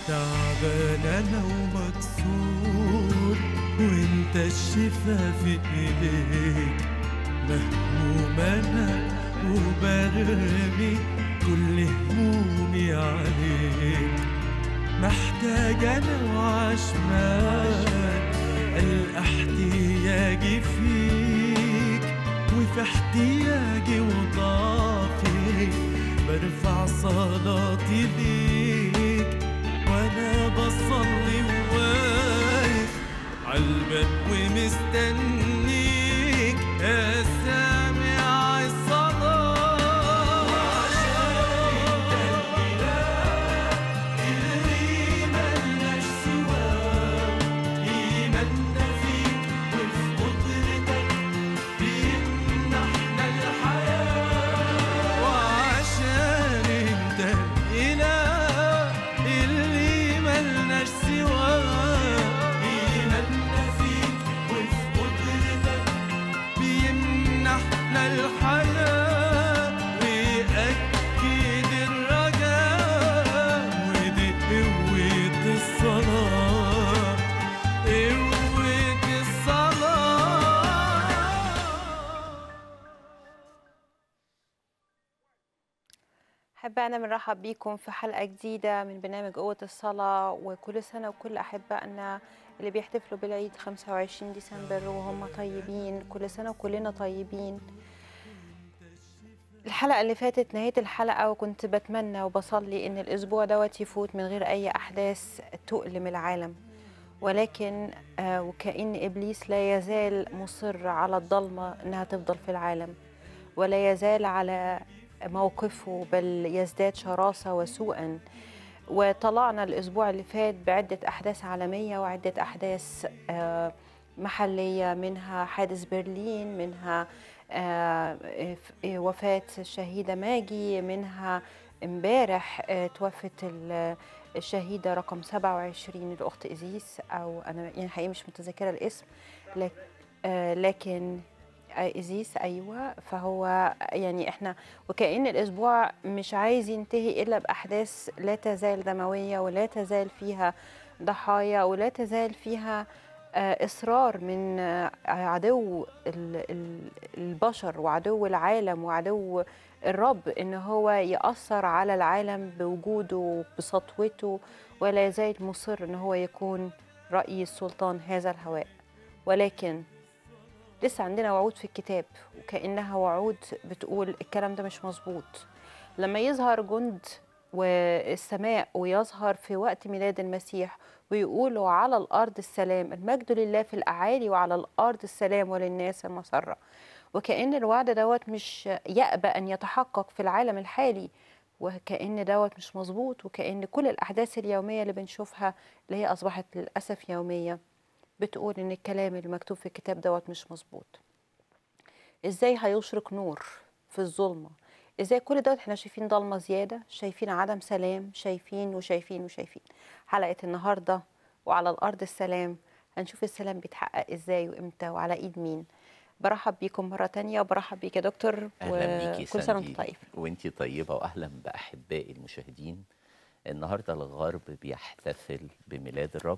تعبان انا ومكسور وانت الشفا في ايديك مهموم انا وبرمي كل همومي عليك محتاج انا وعشمان القى احتياجي فيك وفي احتياجي وضعفي برفع صلاتي ليك وانا بصلي وواقف عالباب ومستنيك يا سامع الصلاة وعشان انت الاله اللي ملناش سواه ايماننا فيك وفي قدرتك بيمنحنا الحياة وعشان انت الاله اللي ملناش سواه ايماننا فيك وفي قدرتك بيمنحنا الحياة ويأكد الرجاء ودي قوة الصلاة قوة الصلاة أحبائنا بنرحب بيكم في حلقة جديدة من برنامج قوة الصلاة وكل سنة وكل أحبائنا اللي بيحتفلوا بالعيد 25 ديسمبر وهم طيبين كل سنة وكلنا طيبين الحلقة اللي فاتت نهاية الحلقة وكنت بتمنى وبصلي إن الأسبوع دوت يفوت من غير أي أحداث تؤلم العالم ولكن آه، وكأن إبليس لا يزال مصر على الضلمة إنها تفضل في العالم ولا يزال على موقفه بل يزداد شراسة وسوءا وطلعنا الأسبوع اللي فات بعدة أحداث عالمية وعدة أحداث آه، محلية منها حادث برلين منها آه، ف- وفاة الشهيدة ماجي منها امبارح آه، توفت ال- الشهيدة رقم 27 الأخت إزيس أو أنا يعني حقيقي مش متذكرة الاسم لك آه، لكن آه، إزيس أيوة فهو يعني إحنا وكأن الأسبوع مش عايز ينتهي إلا بأحداث لا تزال دموية ولا تزال فيها ضحايا ولا تزال فيها آه، إصرار من آه، عدو ال- ال- البشر وعدو العالم وعدو الرب إن هو يأثر على العالم بوجوده بسطوته ولا يزال مصر إن هو يكون رئيس سلطان هذا الهواء ولكن لسه عندنا وعود في الكتاب وكأنها وعود بتقول الكلام ده مش مظبوط لما يظهر جند والسماء ويظهر في وقت ميلاد المسيح ويقولوا على الأرض السلام المجد لله في الأعالي وعلى الأرض السلام وللناس المسرة وكأن الوعد دوت مش يأبى أن يتحقق في العالم الحالي وكأن دوت مش مظبوط وكأن كل الأحداث اليومية اللي بنشوفها اللي هي أصبحت للأسف يومية بتقول إن الكلام اللي مكتوب في الكتاب دوت مش مظبوط ازاي هيشرق نور في الظلمه ازاي كل دوت احنا شايفين ضلمه زياده شايفين عدم سلام شايفين وشايفين وشايفين حلقه النهارده وعلى الارض السلام هنشوف السلام بيتحقق ازاي وامتى وعلى ايد مين برحب بيكم مره تانية وبرحب بيك يا دكتور اهلا بيكي وكل سنه ساندي وانت طيب وانتي طيبه واهلا باحبائي المشاهدين النهارده الغرب بيحتفل بميلاد الرب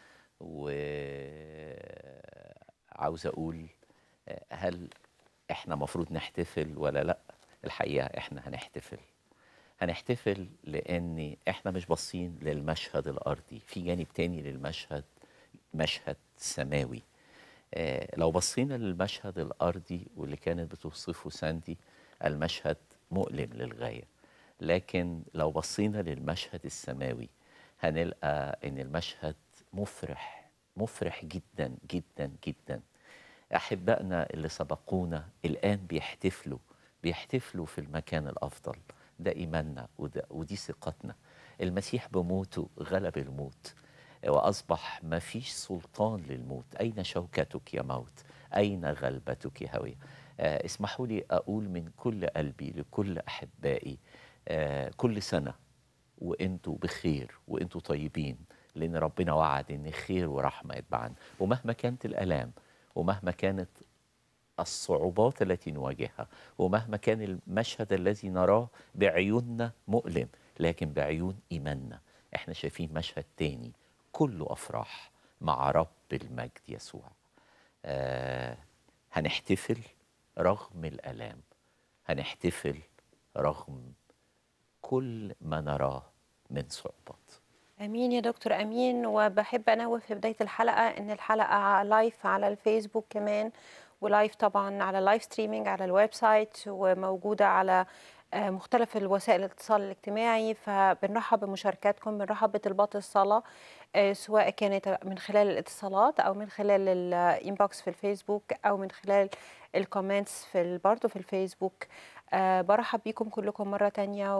وعاوز اقول هل احنا مفروض نحتفل ولا لا الحقيقه احنا هنحتفل هنحتفل لان احنا مش باصين للمشهد الارضي في جانب تاني للمشهد مشهد سماوي آه، لو بصينا للمشهد الارضي واللي كانت بتوصفه ساندي المشهد مؤلم للغايه لكن لو بصينا للمشهد السماوي هنلقى ان المشهد مفرح مفرح جدا جدا جدا احبائنا اللي سبقونا الان بيحتفلوا بيحتفلوا في المكان الافضل ده ايماننا وده ودي ثقتنا المسيح بموته غلب الموت واصبح ما فيش سلطان للموت اين شوكتك يا موت اين غلبتك يا هويه آه اسمحوا لي اقول من كل قلبي لكل احبائي آه كل سنه وانتوا بخير وانتوا طيبين لان ربنا وعد ان خير ورحمه يتبعنا ومهما كانت الالام ومهما كانت الصعوبات التي نواجهها ومهما كان المشهد الذي نراه بعيوننا مؤلم لكن بعيون ايماننا احنا شايفين مشهد تاني كله افراح مع رب المجد يسوع آه هنحتفل رغم الالام هنحتفل رغم كل ما نراه من صعوبات امين يا دكتور امين وبحب انوه في بدايه الحلقه ان الحلقه لايف على الفيسبوك كمان ولايف طبعا على لايف ستريمينج على الويب سايت وموجوده على آه، مختلف الوسائل الاتصال الاجتماعي فبنرحب بمشاركاتكم بنرحب بطلبات الصلاه آه، سواء كانت من خلال الاتصالات او من خلال الانبوكس في الفيسبوك او من خلال الكومنتس في ال- برضه في الفيسبوك آه، برحب بيكم كلكم مره تانية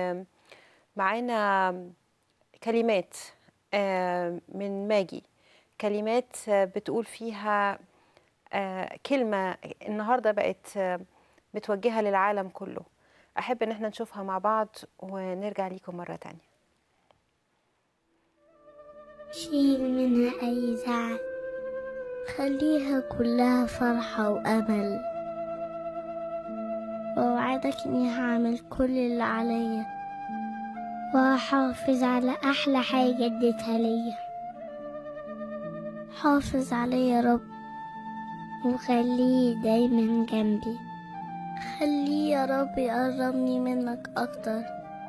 ومعانا كلمات آه، من ماجي كلمات آه، بتقول فيها آه، كلمة النهاردة بقت آه، متوجهة للعالم كله أحب إن احنا نشوفها مع بعض ونرجع ليكم مرة تانية شيل منها أي زعل خليها كلها فرحة وأمل وأوعدك إني هعمل كل اللي عليا وهحافظ على أحلى حاجة اديتها ليا حافظ عليا يا رب وخليه دايما جنبي خليه يا رب يقربني منك أكتر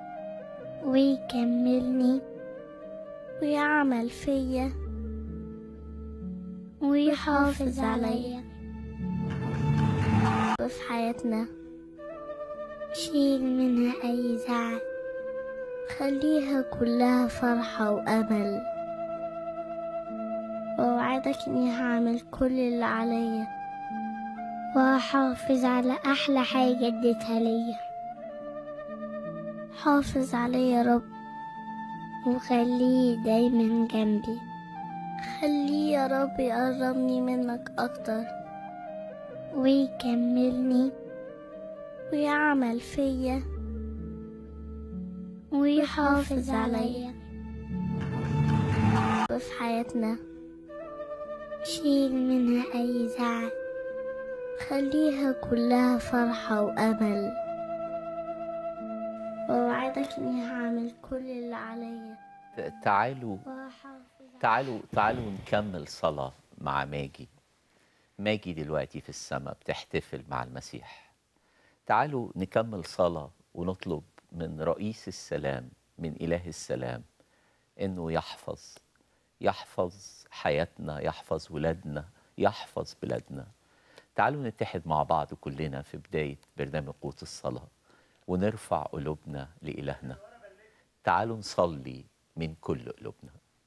ويكملني ويعمل فيا ويحافظ عليا في حياتنا شيل منها أي زعل خليها كلها فرحة وأمل وأوعدك إني هعمل كل اللي عليا وهحافظ على أحلى حاجة اديتها ليا حافظ عليا يا رب وخليه دايما جنبي خليه يا رب يقربني منك أكتر ويكملني ويعمل فيا ويحافظ عليا في حياتنا شيل منها أي زعل خليها كلها فرحة وأمل وأوعدك إني هعمل كل اللي عليا ت- تعالوا وهحافظ تعالوا تعالوا نكمل صلاة مع ماجي ماجي دلوقتي في السماء بتحتفل مع المسيح تعالوا نكمل صلاة ونطلب من رئيس السلام من إله السلام إنه يحفظ يحفظ حياتنا يحفظ ولادنا يحفظ بلادنا تعالوا نتحد مع بعض كلنا في بداية برنامج قوت الصلاة ونرفع قلوبنا لإلهنا تعالوا نصلي من كل قلوبنا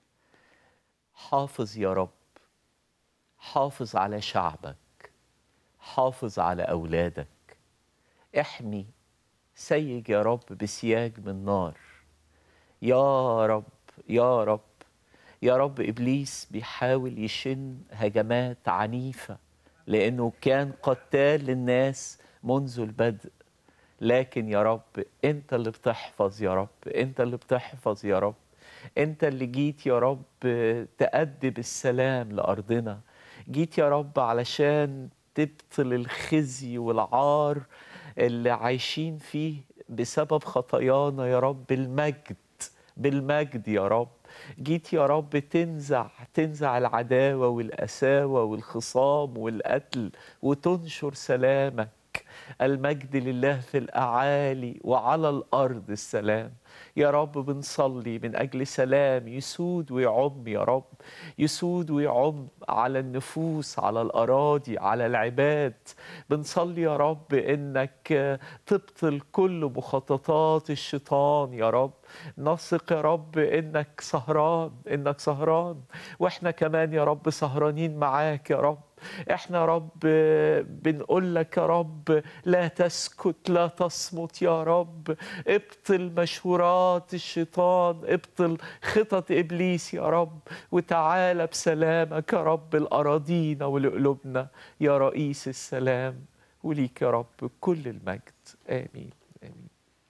حافظ يا رب حافظ على شعبك حافظ على أولادك احمي سيج يا رب بسياج من نار يا رب يا رب يا رب إبليس بيحاول يشن هجمات عنيفة لأنه كان قتال للناس منذ البدء لكن يا رب انت اللي بتحفظ يا رب انت اللي بتحفظ يا رب انت اللي جيت يا رب تأدب السلام لأرضنا جيت يا رب علشان تبطل الخزي والعار اللي عايشين فيه بسبب خطايانا يا رب بالمجد بالمجد يا رب جيت يا رب تنزع تنزع العداوة والأساوة والخصام والقتل وتنشر سلامك المجد لله في الأعالي وعلى الأرض السلام يا رب بنصلي من أجل سلام يسود ويعم يا رب يسود ويعم على النفوس على الأراضي على العباد بنصلي يا رب إنك تبطل كل مخططات الشيطان يا رب نثق يا رب إنك سهران إنك سهران وإحنا كمان يا رب سهرانين معاك يا رب احنا يا رب بنقول لك يا رب لا تسكت لا تصمت يا رب ابطل مشورات الشيطان ابطل خطط ابليس يا رب وتعالى بسلامك يا رب الاراضينا ولقلوبنا يا رئيس السلام وليك يا رب كل المجد امين امين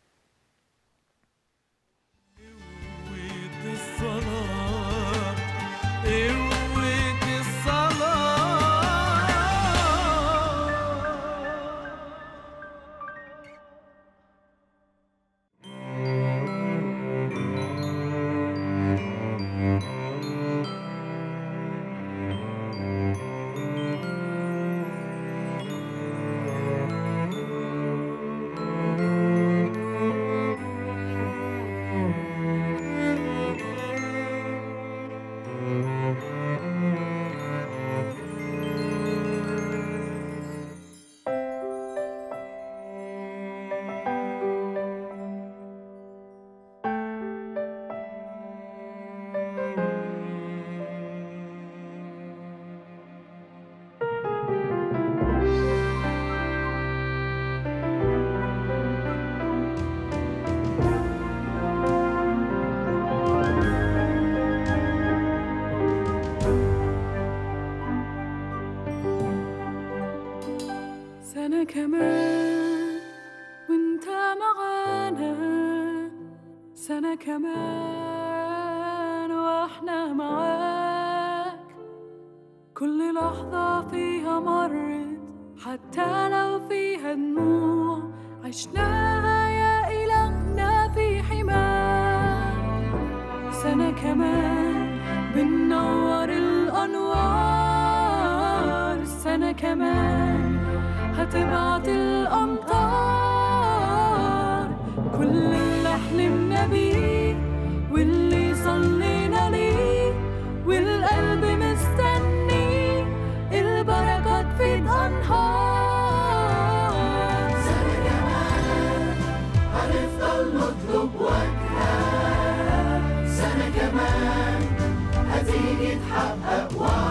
قوة الصلاة قوة الصلاة وانت معانا سنة كمان واحنا معاك كل لحظة فيها مرت حتى لو فيها دموع عشناها يا إلهنا في حماك سنة كمان بننور الأنوار سنة كمان هتبعت الأمطار كل اللي حلمنا بيه واللي صلينا ليه والقلب مستنيه البركات في أنهار سنة كمان هنفضل نطلب وجهك سنة كمان هتيجي تحقق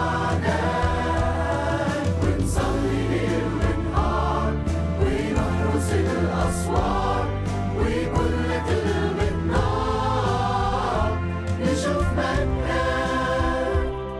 وعدك ونصلي ليل ونهار ونحرس الأسوار وكل كلمة نار نشوف مجدك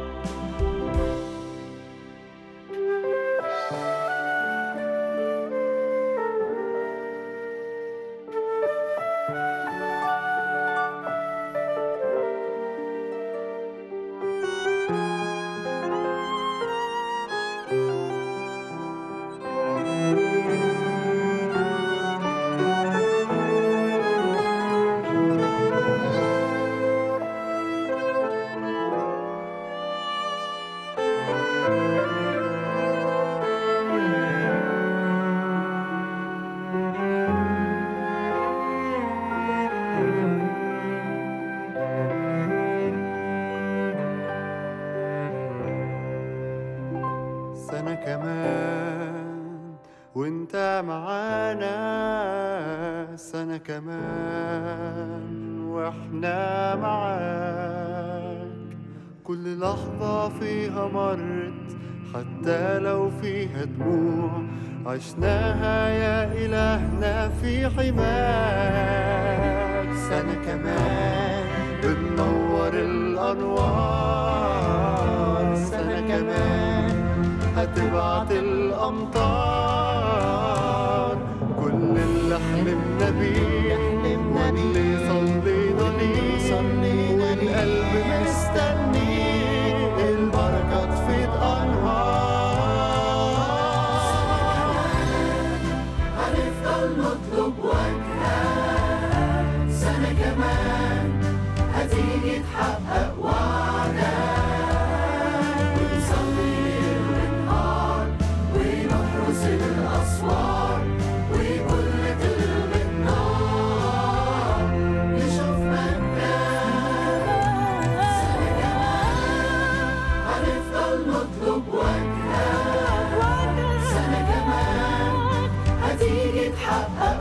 سنة كمان وانت معانا سنة كمان واحنا معاك كل لحظة فيها مرت حتى لو فيها دموع عشناها يا إلهنا في حماك سنة كمان بننور الأنوار سنة كمان هتبعت الأمطار كل اللي حلمنا بيه واللي صلينا ليه والقلب مستنيه البركات في أنهار هنفضل نطلب وجهك سنة كمان هتيجي تحقق وعدك ونصلي ليل ونهار ونحرس الأسوار وكل كلمة نار نشوف مجدك سنة كمان هنفضل نطلب وجهك سنة كمان هتيجي تحقق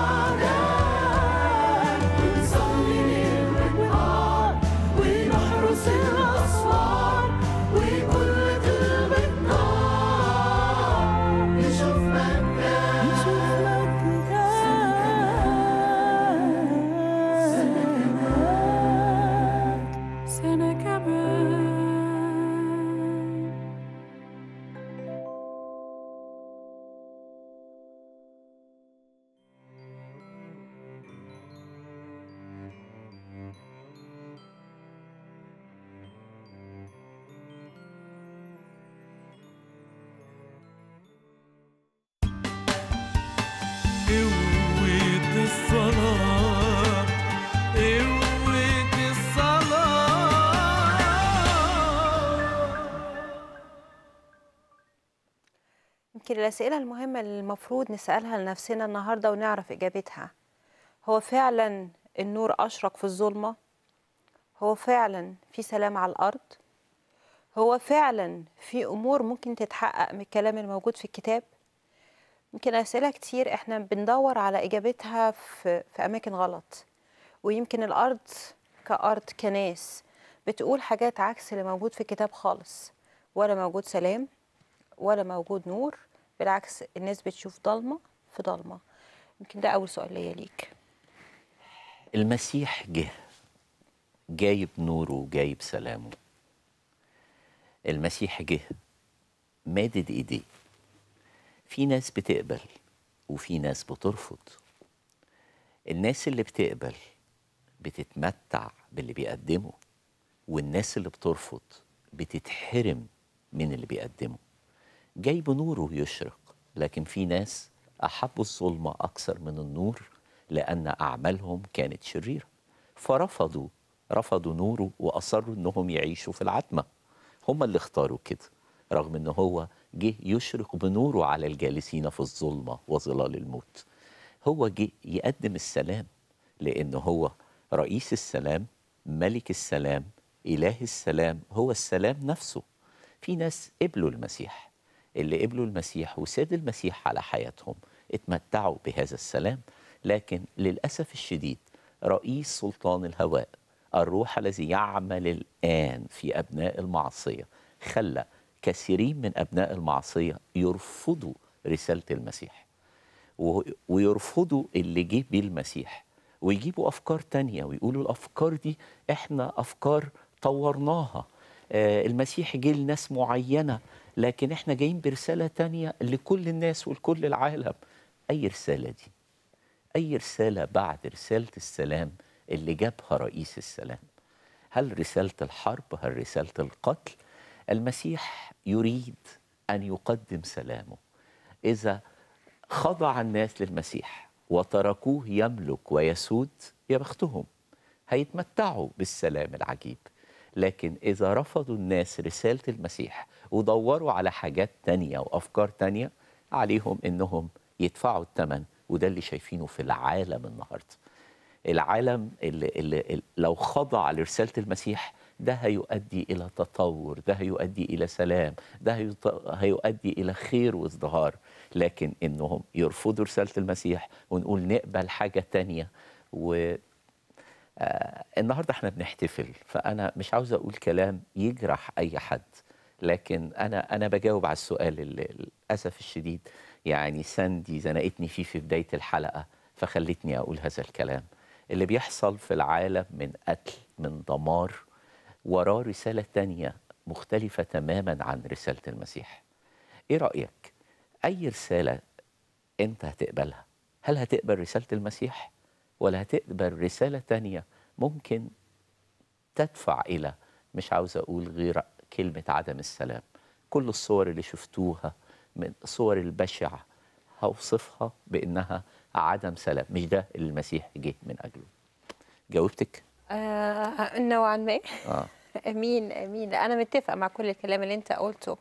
وعدك ونصلي ليل ونهار ونحرس الأسوار وكل كلمة نار نشوف مجدك نشوف مجدك سنة كمان سنة كمان قوة الصلاة قوة الصلاة يمكن الأسئلة المهمة اللي المفروض نسألها لنفسنا النهاردة ونعرف إجابتها هو فعلا النور أشرق في الظلمة هو فعلا في سلام على الأرض هو فعلا في أمور ممكن تتحقق من الكلام الموجود في الكتاب يمكن أسئلة كتير إحنا بندور على إجابتها في, في أماكن غلط ويمكن الأرض كأرض كناس بتقول حاجات عكس اللي موجود في الكتاب خالص ولا موجود سلام ولا موجود نور بالعكس الناس بتشوف ضلمة في ضلمة يمكن ده أول سؤال ليا ليك المسيح جه جايب نوره وجايب سلامه المسيح جه مادد ايديه في ناس بتقبل وفي ناس بترفض الناس اللي بتقبل بتتمتع باللي بيقدمه والناس اللي بترفض بتتحرم من اللي بيقدمه جاي بنوره يشرق لكن في ناس أحبوا الظلمة أكثر من النور لأن أعمالهم كانت شريرة فرفضوا رفضوا نوره وأصروا أنهم يعيشوا في العتمة هم اللي اختاروا كده رغم أنه هو جه يشرق بنوره على الجالسين في الظلمة وظلال الموت هو جه يقدم السلام لأنه هو رئيس السلام ملك السلام إله السلام هو السلام نفسه في ناس قبلوا المسيح اللي قبلوا المسيح وساد المسيح على حياتهم اتمتعوا بهذا السلام لكن للأسف الشديد رئيس سلطان الهواء الروح الذي يعمل الآن في أبناء المعصية خلى كثيرين من أبناء المعصية يرفضوا رسالة المسيح و- ويرفضوا اللي جه بيه المسيح ويجيبوا افكار تانية ويقولوا الافكار دي احنا افكار طورناها آه المسيح جه لناس معينه لكن احنا جايين برساله تانية لكل الناس ولكل العالم اي رساله دي اي رساله بعد رساله السلام اللي جابها رئيس السلام هل رساله الحرب هل رساله القتل المسيح يريد ان يقدم سلامه اذا خضع الناس للمسيح وتركوه يملك ويسود يا بختهم هيتمتعوا بالسلام العجيب لكن إذا رفضوا الناس رسالة المسيح ودوروا على حاجات تانية وأفكار تانية عليهم إنهم يدفعوا الثمن وده اللي شايفينه في العالم النهاردة العالم اللي, اللي اللي لو خضع لرسالة المسيح ده هيؤدي إلى تطور ده هيؤدي إلى سلام ده هيط- هيؤدي إلى خير وازدهار لكن إنهم يرفضوا رسالة المسيح ونقول نقبل حاجة تانية و آه، النهارده احنا بنحتفل فانا مش عاوز اقول كلام يجرح اي حد لكن انا انا بجاوب على السؤال اللي للاسف الشديد يعني ساندي زنقتني فيه في بدايه الحلقه فخلتني اقول هذا الكلام اللي بيحصل في العالم من قتل من دمار وراه رساله تانية مختلفه تماما عن رساله المسيح ايه رايك اي رساله انت هتقبلها هل هتقبل رساله المسيح ولا هتقبل رسالة تانية ممكن تدفع إلى مش عاوز أقول غير كلمة عدم السلام كل الصور اللي شفتوها من الصور البشعة هوصفها بأنها عدم سلام مش ده اللي المسيح جه من أجله جاوبتك؟ آه نوعا ما آه. امين امين انا متفقه مع كل الكلام اللي انت قلته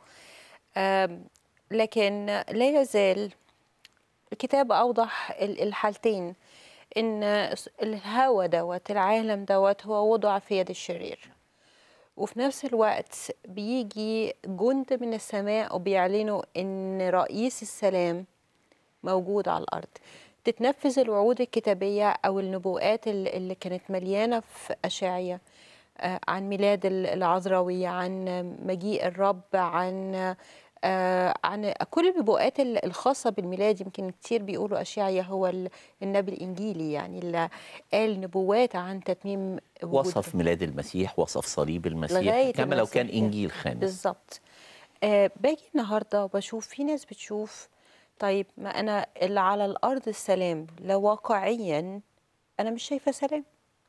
آم، لكن لا يزال الكتاب اوضح ال- الحالتين ان الهوى دوت العالم دوت هو وضع في يد الشرير وفي نفس الوقت بيجي جند من السماء وبيعلنوا ان رئيس السلام موجود على الارض تتنفذ الوعود الكتابيه او النبوءات اللي اللي كانت مليانه في اشعيا آه، عن ميلاد ال- العذراوية عن مجيء الرب عن آه، عن كل النبوءات ال- الخاصة بالميلاد يمكن كتير بيقولوا أشعيا هو ال- النبي الإنجيلي يعني اللي قال نبوات عن تتميم وجود وصف ميلاد المسيح وصف صليب المسيح لغاية كما لو كان المسيح. إنجيل خامس بالظبط آه باجي النهارده وبشوف في ناس بتشوف طيب ما انا اللي على الارض السلام لو واقعيا انا مش شايفه سلام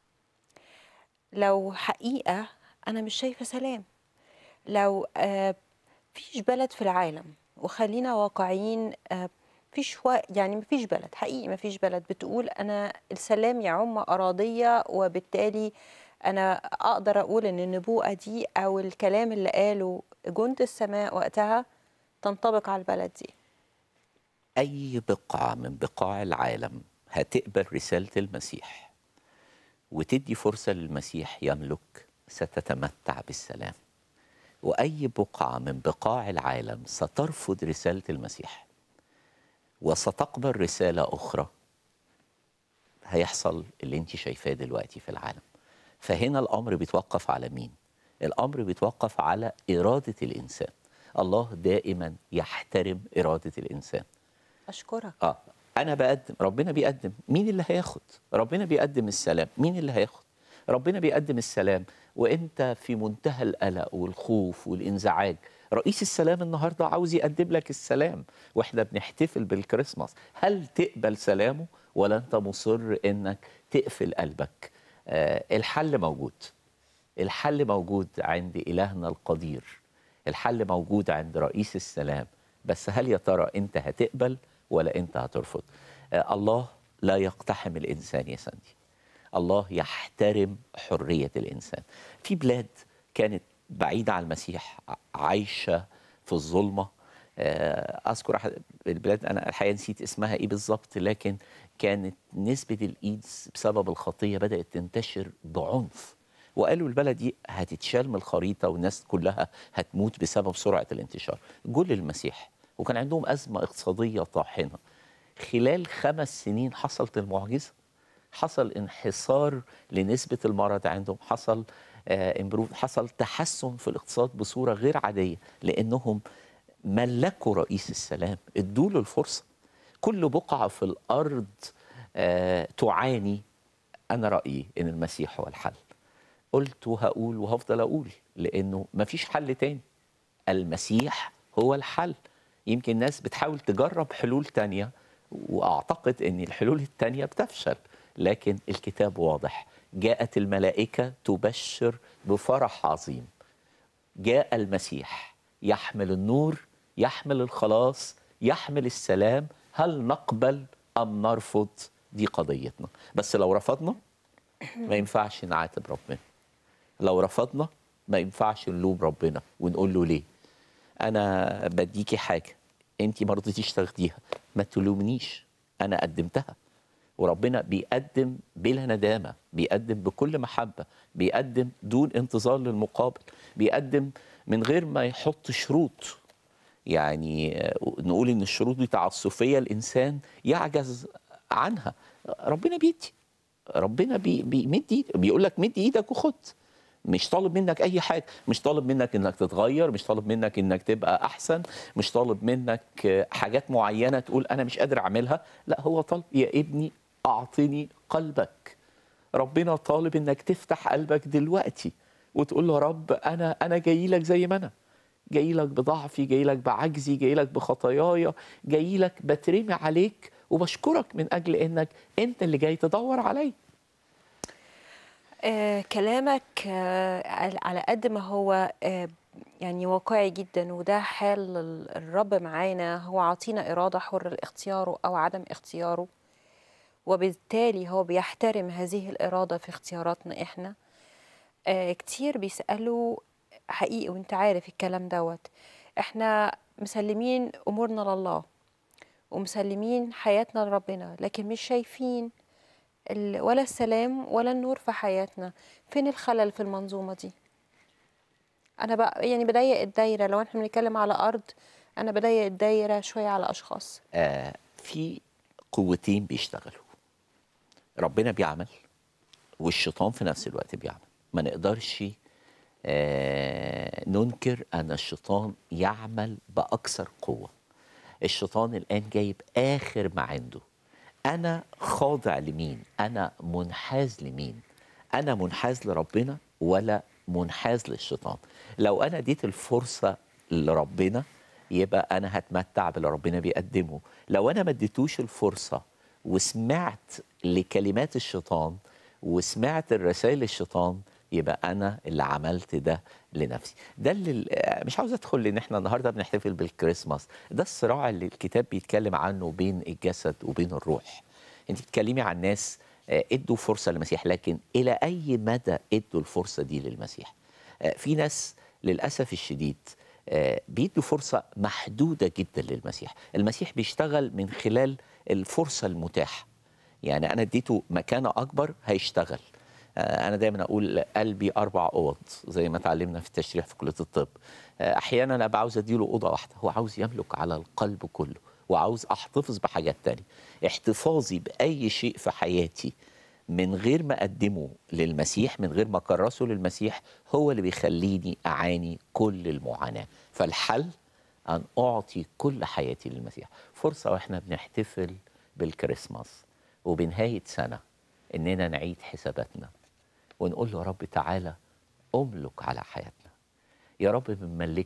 لو حقيقه انا مش شايفه سلام لو آه فيش بلد في العالم وخلينا واقعيين آه فيش و... يعني مفيش بلد حقيقي مفيش بلد بتقول انا السلام يعم اراضيه وبالتالي انا اقدر اقول ان النبوءه دي او الكلام اللي قاله جند السماء وقتها تنطبق على البلد دي أي بقعة من بقاع العالم هتقبل رسالة المسيح وتدي فرصة للمسيح يملك ستتمتع بالسلام وأي بقعة من بقاع العالم سترفض رسالة المسيح وستقبل رسالة أخرى هيحصل اللي انت شايفاه دلوقتي في العالم فهنا الأمر بيتوقف على مين؟ الأمر بيتوقف على إرادة الإنسان الله دائما يحترم إرادة الإنسان اشكرك اه انا بقدم ربنا بيقدم مين اللي هياخد ربنا بيقدم السلام مين اللي هياخد ربنا بيقدم السلام وانت في منتهى القلق والخوف والانزعاج رئيس السلام النهارده عاوز يقدم لك السلام واحنا بنحتفل بالكريسماس هل تقبل سلامه ولا انت مصر انك تقفل قلبك آه الحل موجود الحل موجود عند إلهنا القدير الحل موجود عند رئيس السلام بس هل يا ترى أنت هتقبل ولا أنت هترفض آه الله لا يقتحم الإنسان يا سندي الله يحترم حرية الإنسان في بلاد كانت بعيدة عن المسيح ع- عايشة في الظلمة آه، أذكر أحد البلاد أنا الحقيقة نسيت اسمها إيه بالظبط لكن كانت نسبة الإيدز بسبب الخطية بدأت تنتشر بعنف وقالوا البلد دي هتتشال من الخريطة والناس كلها هتموت بسبب سرعة الانتشار جول المسيح وكان عندهم أزمة اقتصادية طاحنة خلال خمس سنين حصلت المعجزة حصل انحسار لنسبة المرض عندهم حصل آه improve- حصل تحسن في الاقتصاد بصورة غير عادية لأنهم ملكوا رئيس السلام ادوا له الفرصة كل بقعة في الأرض آه تعاني أنا رأيي إن المسيح هو الحل قلت وهقول وهفضل أقول لأنه مفيش حل تاني المسيح هو الحل يمكن الناس بتحاول تجرب حلول تانية وأعتقد أن الحلول التانية بتفشل لكن الكتاب واضح جاءت الملائكة تبشر بفرح عظيم جاء المسيح يحمل النور يحمل الخلاص يحمل السلام هل نقبل أم نرفض دي قضيتنا بس لو رفضنا ما ينفعش نعاتب ربنا لو رفضنا ما ينفعش نلوم ربنا ونقول له ليه انا بديكي حاجه انت ما رضيتيش تاخديها ما تلومنيش انا قدمتها وربنا بيقدم بلا ندامه بيقدم بكل محبه بيقدم دون انتظار للمقابل بيقدم من غير ما يحط شروط يعني آه، نقول ان الشروط دي تعسفيه الانسان يعجز عنها ربنا بيدي ربنا بي بيمد إيد- بيقول لك مد ايدك وخد مش طالب منك اي حاجه مش طالب منك انك تتغير مش طالب منك انك تبقى احسن مش طالب منك آه، حاجات معينه تقول انا مش قادر اعملها لا هو طالب يا ابني اعطني قلبك ربنا طالب انك تفتح قلبك دلوقتي وتقول له يا رب انا انا جاي لك زي ما انا جاي لك بضعفي جاي لك بعجزي جاي لك بخطاياي جاي لك بترمي عليك وبشكرك من اجل انك انت اللي جاي تدور عليا آه كلامك آه على- على قد ما هو آه يعني واقعي جدا وده حال ال- الرب معانا هو عطينا إرادة حر لاختياره أو عدم اختياره وبالتالي هو بيحترم هذه الإرادة في اختياراتنا إحنا آه كتير بيسألوا حقيقي وانت عارف الكلام دوت احنا مسلمين أمورنا لله ومسلمين حياتنا لربنا لكن مش شايفين ال- ولا السلام ولا النور في حياتنا فين الخلل في المنظومة دي أنا بقى يعني بضيق الدايرة لو احنا بنتكلم على أرض أنا بضيق الدايرة شوية على أشخاص آه في قوتين بيشتغلوا ربنا بيعمل والشيطان في نفس الوقت بيعمل ما نقدرش آه ننكر أن الشيطان يعمل بأكثر قوة الشيطان الآن جايب آخر ما عنده أنا خاضع لمين أنا منحاز لمين أنا منحاز لربنا ولا منحاز للشيطان لو أنا اديت الفرصة لربنا يبقى أنا هتمتع باللي ربنا بيقدمه لو أنا ما اديتوش الفرصة وسمعت لكلمات الشيطان وسمعت الرسائل الشيطان يبقى انا اللي عملت ده لنفسي ده اللي مش عاوز ادخل لان احنا النهارده بنحتفل بالكريسماس ده الصراع اللي الكتاب بيتكلم عنه بين الجسد وبين الروح انت بتتكلمي عن ناس آه، ادوا فرصه للمسيح لكن الى اي مدى ادوا الفرصه دي للمسيح آه، في ناس للاسف الشديد آه، بيدوا فرصه محدوده جدا للمسيح المسيح بيشتغل من خلال الفرصه المتاحه يعني انا اديته مكانه اكبر هيشتغل آه، انا دايما اقول قلبي اربع اوض زي ما اتعلمنا في التشريح في كليه الطب آه، احيانا انا ابقى عاوز اديله اوضه واحده هو عاوز يملك على القلب كله وعاوز احتفظ بحاجات تانية احتفاظي باي شيء في حياتي من غير ما اقدمه للمسيح من غير ما اكرسه للمسيح هو اللي بيخليني اعاني كل المعاناه فالحل ان اعطي كل حياتي للمسيح فرصه واحنا بنحتفل بالكريسماس وبنهايه سنه اننا نعيد حساباتنا ونقول له يا رب تعالى املك على حياتنا يا رب بنملكك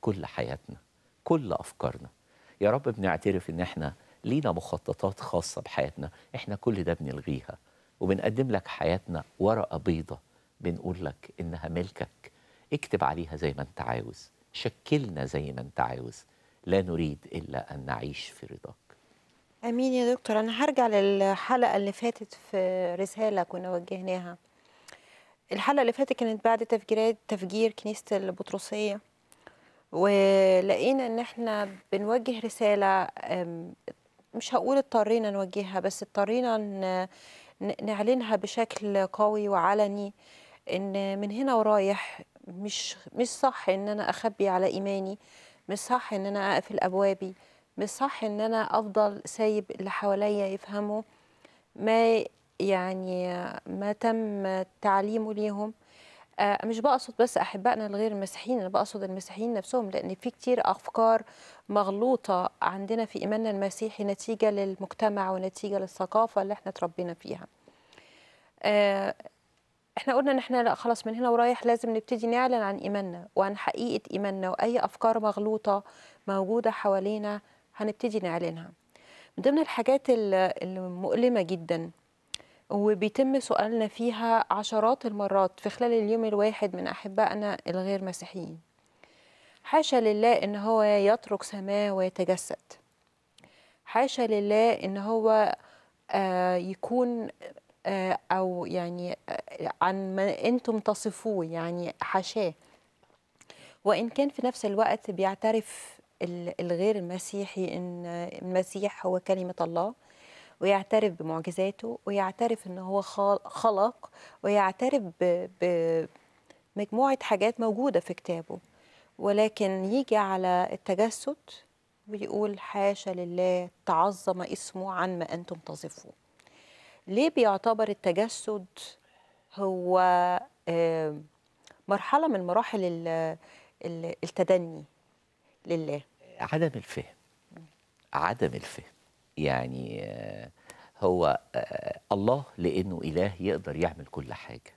كل حياتنا كل افكارنا يا رب بنعترف ان احنا لينا مخططات خاصه بحياتنا احنا كل ده بنلغيها وبنقدم لك حياتنا ورقه بيضه بنقول لك انها ملكك اكتب عليها زي ما انت عاوز شكلنا زي ما انت عاوز لا نريد الا ان نعيش في رضاك امين يا دكتور انا هرجع للحلقه اللي فاتت في رساله كنا وجهناها الحلقه اللي فاتت كانت بعد تفجيرات تفجير كنيسه البطرسيه ولقينا ان احنا بنوجه رساله أم، مش هقول اضطرينا نوجهها بس اضطرينا ن- ن- نعلنها بشكل قوي وعلني ان من هنا ورايح مش مش صح ان انا اخبي على ايماني مش صح ان انا اقفل ابوابي مش صح ان انا افضل سايب اللي حواليا يفهموا ما يعني ما تم تعليمه ليهم آه، مش بقصد بس احبائنا الغير المسيحيين انا بقصد المسيحيين نفسهم لان في كتير افكار مغلوطه عندنا في ايماننا المسيحي نتيجه للمجتمع ونتيجه للثقافه اللي احنا اتربينا فيها آه، احنا قلنا ان احنا لا خلاص من هنا ورايح لازم نبتدي نعلن عن ايماننا وعن حقيقه ايماننا واي افكار مغلوطه موجوده حوالينا هنبتدي نعلنها من ضمن الحاجات ال- المؤلمه جدا وبيتم سؤالنا فيها عشرات المرات في خلال اليوم الواحد من أحبائنا الغير مسيحيين حاشا لله إن هو يترك سماه ويتجسد حاشا لله إن هو آه، يكون آه، أو يعني آه، عن ما أنتم تصفوه يعني حاشاه وإن كان في نفس الوقت بيعترف ال- الغير المسيحي إن المسيح هو كلمة الله ويعترف بمعجزاته ويعترف ان هو خال- خلق ويعترف ب- بمجموعه حاجات موجوده في كتابه ولكن يجي على التجسد ويقول حاشا لله تعظم اسمه عن ما انتم تصفون ليه بيعتبر التجسد هو آه، مرحله من مراحل ال- ال- التدني لله عدم الفهم عدم الفهم يعني آه، هو آه، الله لانه اله يقدر يعمل كل حاجه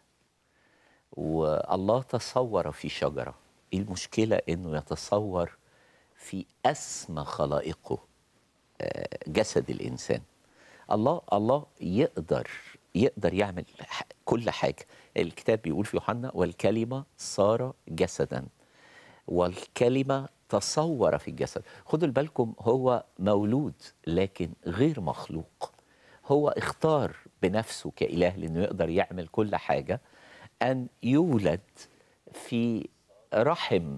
والله تصور في شجره ايه المشكله انه يتصور في اسمى خلائقه آه، جسد الانسان الله الله يقدر يقدر يعمل ح- كل حاجه الكتاب بيقول في يوحنا والكلمه صار جسدا والكلمة تصور في الجسد خدوا بالكم هو مولود لكن غير مخلوق هو اختار بنفسه كإله لأنه يقدر يعمل كل حاجة أن يولد في رحم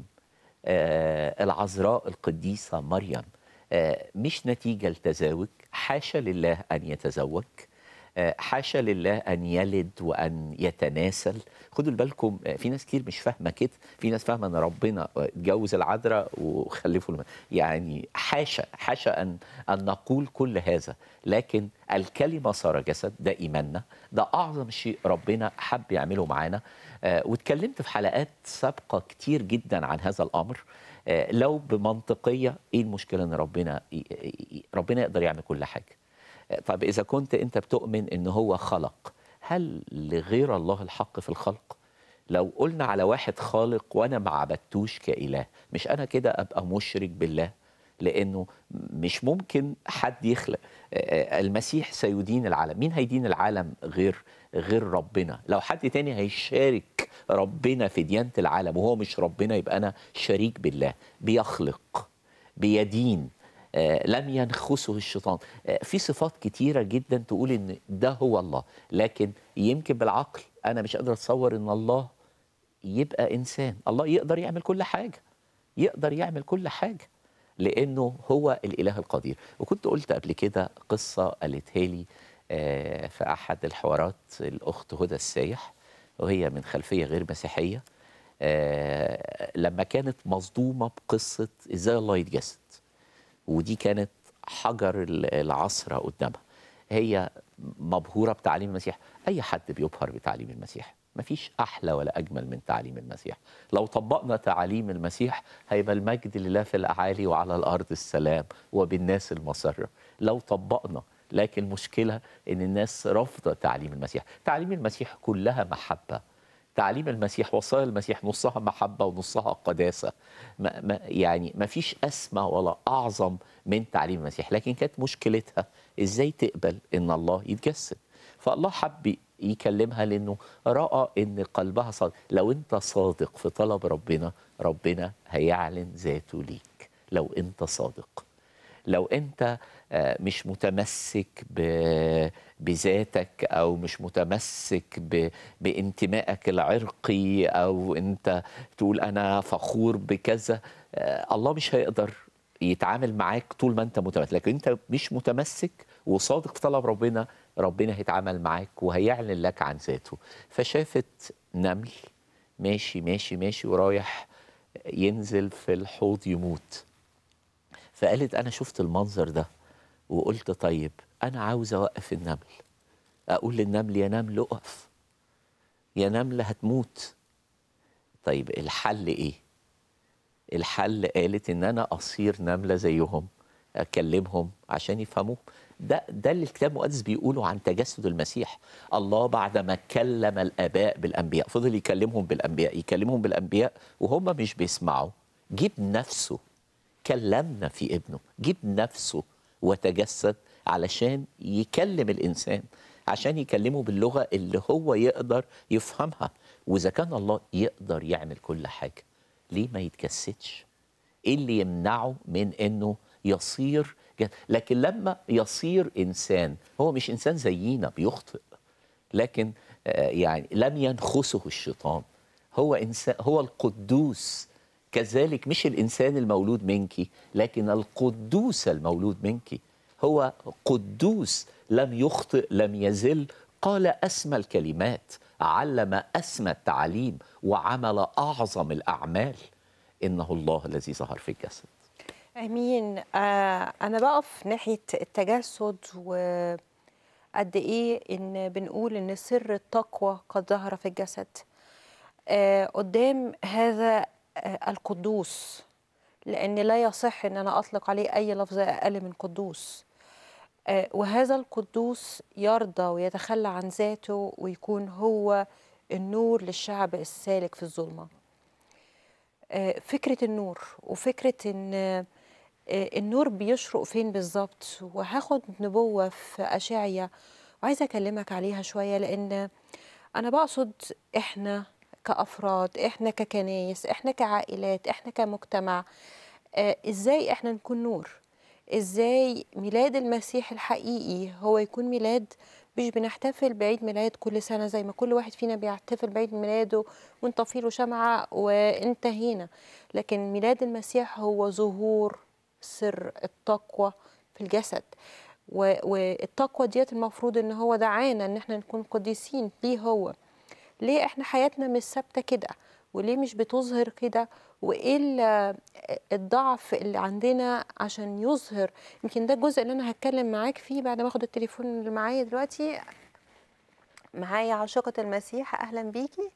آه، العذراء القديسة مريم آه، مش نتيجة لتزاوج حاشا لله أن يتزوج آه، حاشا لله أن يلد وأن يتناسل خدوا بالكم آه، في ناس كتير مش فاهمة كده في ناس فاهمة أن ربنا اتجوز العذراء وخلفوا الم... يعني حاشا حاشا أن أن نقول كل هذا لكن الكلمة صار جسد ده إيماننا ده أعظم شيء ربنا حب يعمله معانا آه، واتكلمت في حلقات سابقة كتير جدا عن هذا الأمر آه، لو بمنطقية إيه المشكلة أن ربنا ي- ي- ربنا يقدر يعمل كل حاجة آه، طب إذا كنت أنت بتؤمن أن هو خلق هل لغير الله الحق في الخلق؟ لو قلنا على واحد خالق وانا ما عبدتوش كاله مش انا كده ابقى مشرك بالله لانه مش ممكن حد يخلق آه، المسيح سيدين العالم مين هيدين العالم غير غير ربنا لو حد تاني هيشارك ربنا في ديانة العالم وهو مش ربنا يبقى انا شريك بالله بيخلق بيدين آه، لم ينخسه الشيطان آه، في صفات كتيرة جدا تقول ان ده هو الله لكن يمكن بالعقل انا مش قادر اتصور ان الله يبقى انسان الله يقدر يعمل كل حاجه يقدر يعمل كل حاجه لانه هو الاله القدير وكنت قلت قبل كده قصه قالتها لي آه، في احد الحوارات الاخت هدى السايح وهي من خلفيه غير مسيحيه آه، لما كانت مصدومه بقصه ازاي الله يتجسد ودي كانت حجر ال- العصرة قدامها هي مبهورة بتعليم المسيح أي حد بيبهر بتعليم المسيح مفيش أحلى ولا أجمل من تعليم المسيح لو طبقنا تعاليم المسيح هيبقى المجد لله في الأعالي وعلى الأرض السلام وبالناس المسرة لو طبقنا لكن المشكلة إن الناس رافضة تعليم المسيح تعليم المسيح كلها محبة تعليم المسيح وصايا المسيح نصها محبة ونصها قداسة ما ما يعني ما فيش أسمى ولا أعظم من تعليم المسيح لكن كانت مشكلتها إزاي تقبل إن الله يتجسد فالله حب يكلمها لأنه رأى إن قلبها صادق لو أنت صادق في طلب ربنا ربنا هيعلن ذاته ليك لو أنت صادق لو انت آه، مش متمسك ب- بذاتك او مش متمسك ب- بانتمائك العرقي او انت تقول انا فخور بكذا آه، الله مش هيقدر يتعامل معاك طول ما انت متمسك لكن انت مش متمسك وصادق في طلب ربنا ربنا هيتعامل معاك وهيعلن لك عن ذاته فشافت نمل ماشي ماشي ماشي ورايح ينزل في الحوض يموت فقالت انا شفت المنظر ده وقلت طيب انا عاوز اوقف النمل اقول للنمل يا نمل اقف يا نمل هتموت طيب الحل ايه الحل قالت ان انا اصير نمله زيهم اكلمهم عشان يفهموه ده ده اللي الكتاب المقدس بيقوله عن تجسد المسيح الله بعدما كلم الاباء بالانبياء فضل يكلمهم بالانبياء يكلمهم بالانبياء وهم مش بيسمعوا جيب نفسه كلمنا في ابنه جيب نفسه وتجسد علشان يكلم الانسان عشان يكلمه باللغه اللي هو يقدر يفهمها واذا كان الله يقدر يعمل كل حاجه ليه ما يتجسدش ايه اللي يمنعه من انه يصير جد. لكن لما يصير انسان هو مش انسان زينا بيخطئ لكن آه، يعني لم ينخسه الشيطان هو انسان هو القدوس كذلك مش الانسان المولود منك لكن القدوس المولود منك هو قدوس لم يخطئ لم يزل قال اسمى الكلمات علم اسمى التعاليم وعمل اعظم الاعمال انه الله الذي ظهر في الجسد امين آه انا بقف ناحيه التجسد وقد ايه ان بنقول ان سر التقوى قد ظهر في الجسد آه قدام هذا آه القدوس لان لا يصح ان انا اطلق عليه اي لفظ اقل من قدوس آه وهذا القدوس يرضى ويتخلى عن ذاته ويكون هو النور للشعب السالك في الظلمه آه، فكرة النور وفكرة إن آه، النور بيشرق فين بالظبط وهاخد نبوة في أشعيا وعايزة أكلمك عليها شوية لأن أنا بقصد إحنا كأفراد إحنا ككنايس إحنا كعائلات إحنا كمجتمع آه، إزاي إحنا نكون نور إزاي ميلاد المسيح الحقيقي هو يكون ميلاد مش بنحتفل بعيد ميلاد كل سنة زي ما كل واحد فينا بيحتفل بعيد ميلاده ونطفي له شمعة وانتهينا لكن ميلاد المسيح هو ظهور سر التقوى في الجسد و- والتقوى ديت المفروض ان هو دعانا ان احنا نكون قديسين ليه هو ليه احنا حياتنا مش ثابته كده وليه مش بتظهر كده وايه ال- الضعف اللي عندنا عشان يظهر يمكن ده الجزء اللي انا هتكلم معاك فيه بعد ما اخد التليفون اللي معايا دلوقتي معايا عاشقة المسيح اهلا بيكي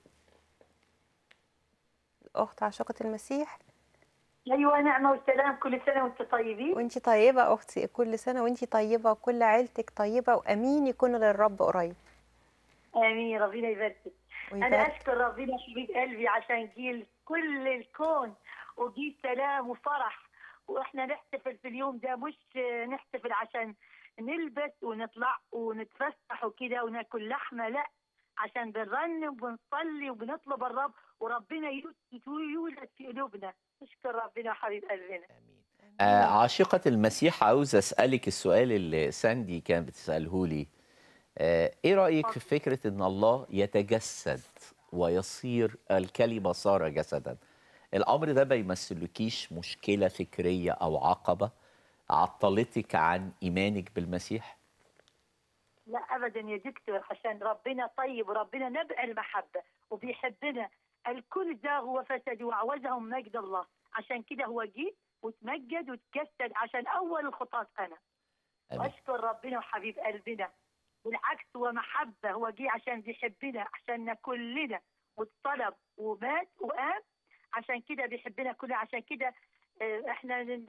الاخت عاشقة المسيح ايوه نعمه وسلام كل سنه وانتم طيبين وانتي طيبة اختي كل سنة وانتي طيبة وكل عيلتك طيبة وامين يكون للرب قريب امين ربنا يباركك انا ويبارك اشكر ربنا حبيب قلبي عشان جيل كل الكون وجيل سلام وفرح واحنا نحتفل في اليوم ده مش نحتفل عشان نلبس ونطلع ونتفسح وكده وناكل لحمه لا عشان بنرنم وبنصلي وبنطلب الرب وربنا يولد في قلوبنا نشكر ربنا حبيب قلبنا آه عاشقة المسيح عاوز أسألك السؤال اللي ساندي كانت بتسأله لي آه إيه رأيك في فكرة إن الله يتجسد ويصير الكلمة صار جسدا الأمر ده ما يمثلكيش مشكلة فكرية أو عقبة عطلتك عن إيمانك بالمسيح لا ابدا يا دكتور عشان ربنا طيب وربنا نبع المحبه وبيحبنا الكل زاغ وفسد وعوزهم مجد الله عشان كده هو جه وتمجد وتجسد عشان اول الخطاة انا آمين. واشكر ربنا وحبيب قلبنا بالعكس هو محبه هو جه عشان بيحبنا عشاننا كلنا واتصلب ومات وقام عشان كده بيحبنا كلنا عشان كده آه، احنا ن-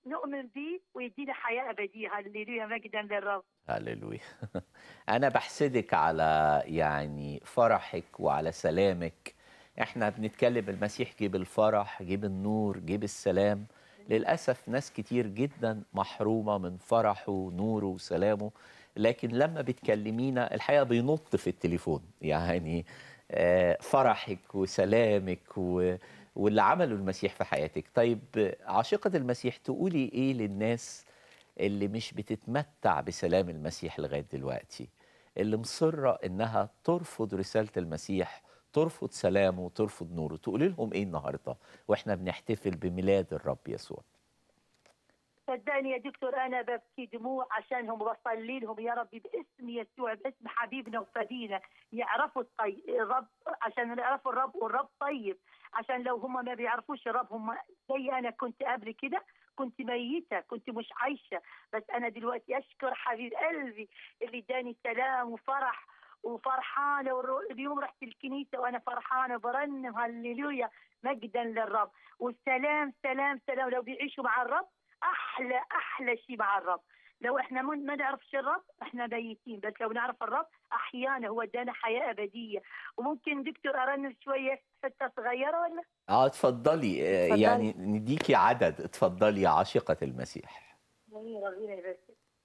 نؤمن به ويدينا حياه ابديه هللويا مجدا للرب هللويا انا بحسدك على يعني فرحك وعلى سلامك احنا بنتكلم المسيح جيب الفرح جيب النور جيب السلام للاسف ناس كتير جدا محرومه من فرحه ونوره وسلامه لكن لما بتكلمينا الحقيقه بينط في التليفون يعني آه، فرحك وسلامك و... واللي عمله المسيح في حياتك طيب آه، عاشقة المسيح تقولي ايه للناس اللي مش بتتمتع بسلام المسيح لغايه دلوقتي اللي مصره انها ترفض رساله المسيح ترفض سلامه ترفض نوره تقولي لهم ايه النهارده واحنا بنحتفل بميلاد الرب يسوع صدقني يا دكتور انا ببكي دموع عشانهم وبصلي لهم يا ربي باسم يسوع باسم حبيبنا وفدينا يعرفوا الطي... الرب عشان يعرفوا الرب والرب طيب عشان لو هم ما بيعرفوش الرب هم زي انا كنت قبل كده كنت ميتة كنت مش عايشة بس أنا دلوقتي أشكر حبيب قلبي اللي اداني سلام وفرح وفرحانة والرو- اليوم رحت الكنيسة وأنا فرحانة برنم هللويا مجدا للرب والسلام سلام سلام لو بيعيشوا مع الرب أحلى أحلى شيء مع الرب لو احنا من- ما نعرفش الرب احنا ميتين بس لو نعرف الرب احيانا هو ادانا حياه ابديه وممكن دكتور ارنم شويه حته صغيره ولا اه اتفضلي آه، اتفضلي. يعني نديكي عدد اتفضلي يا عاشقه المسيح جميل ربنا يبارك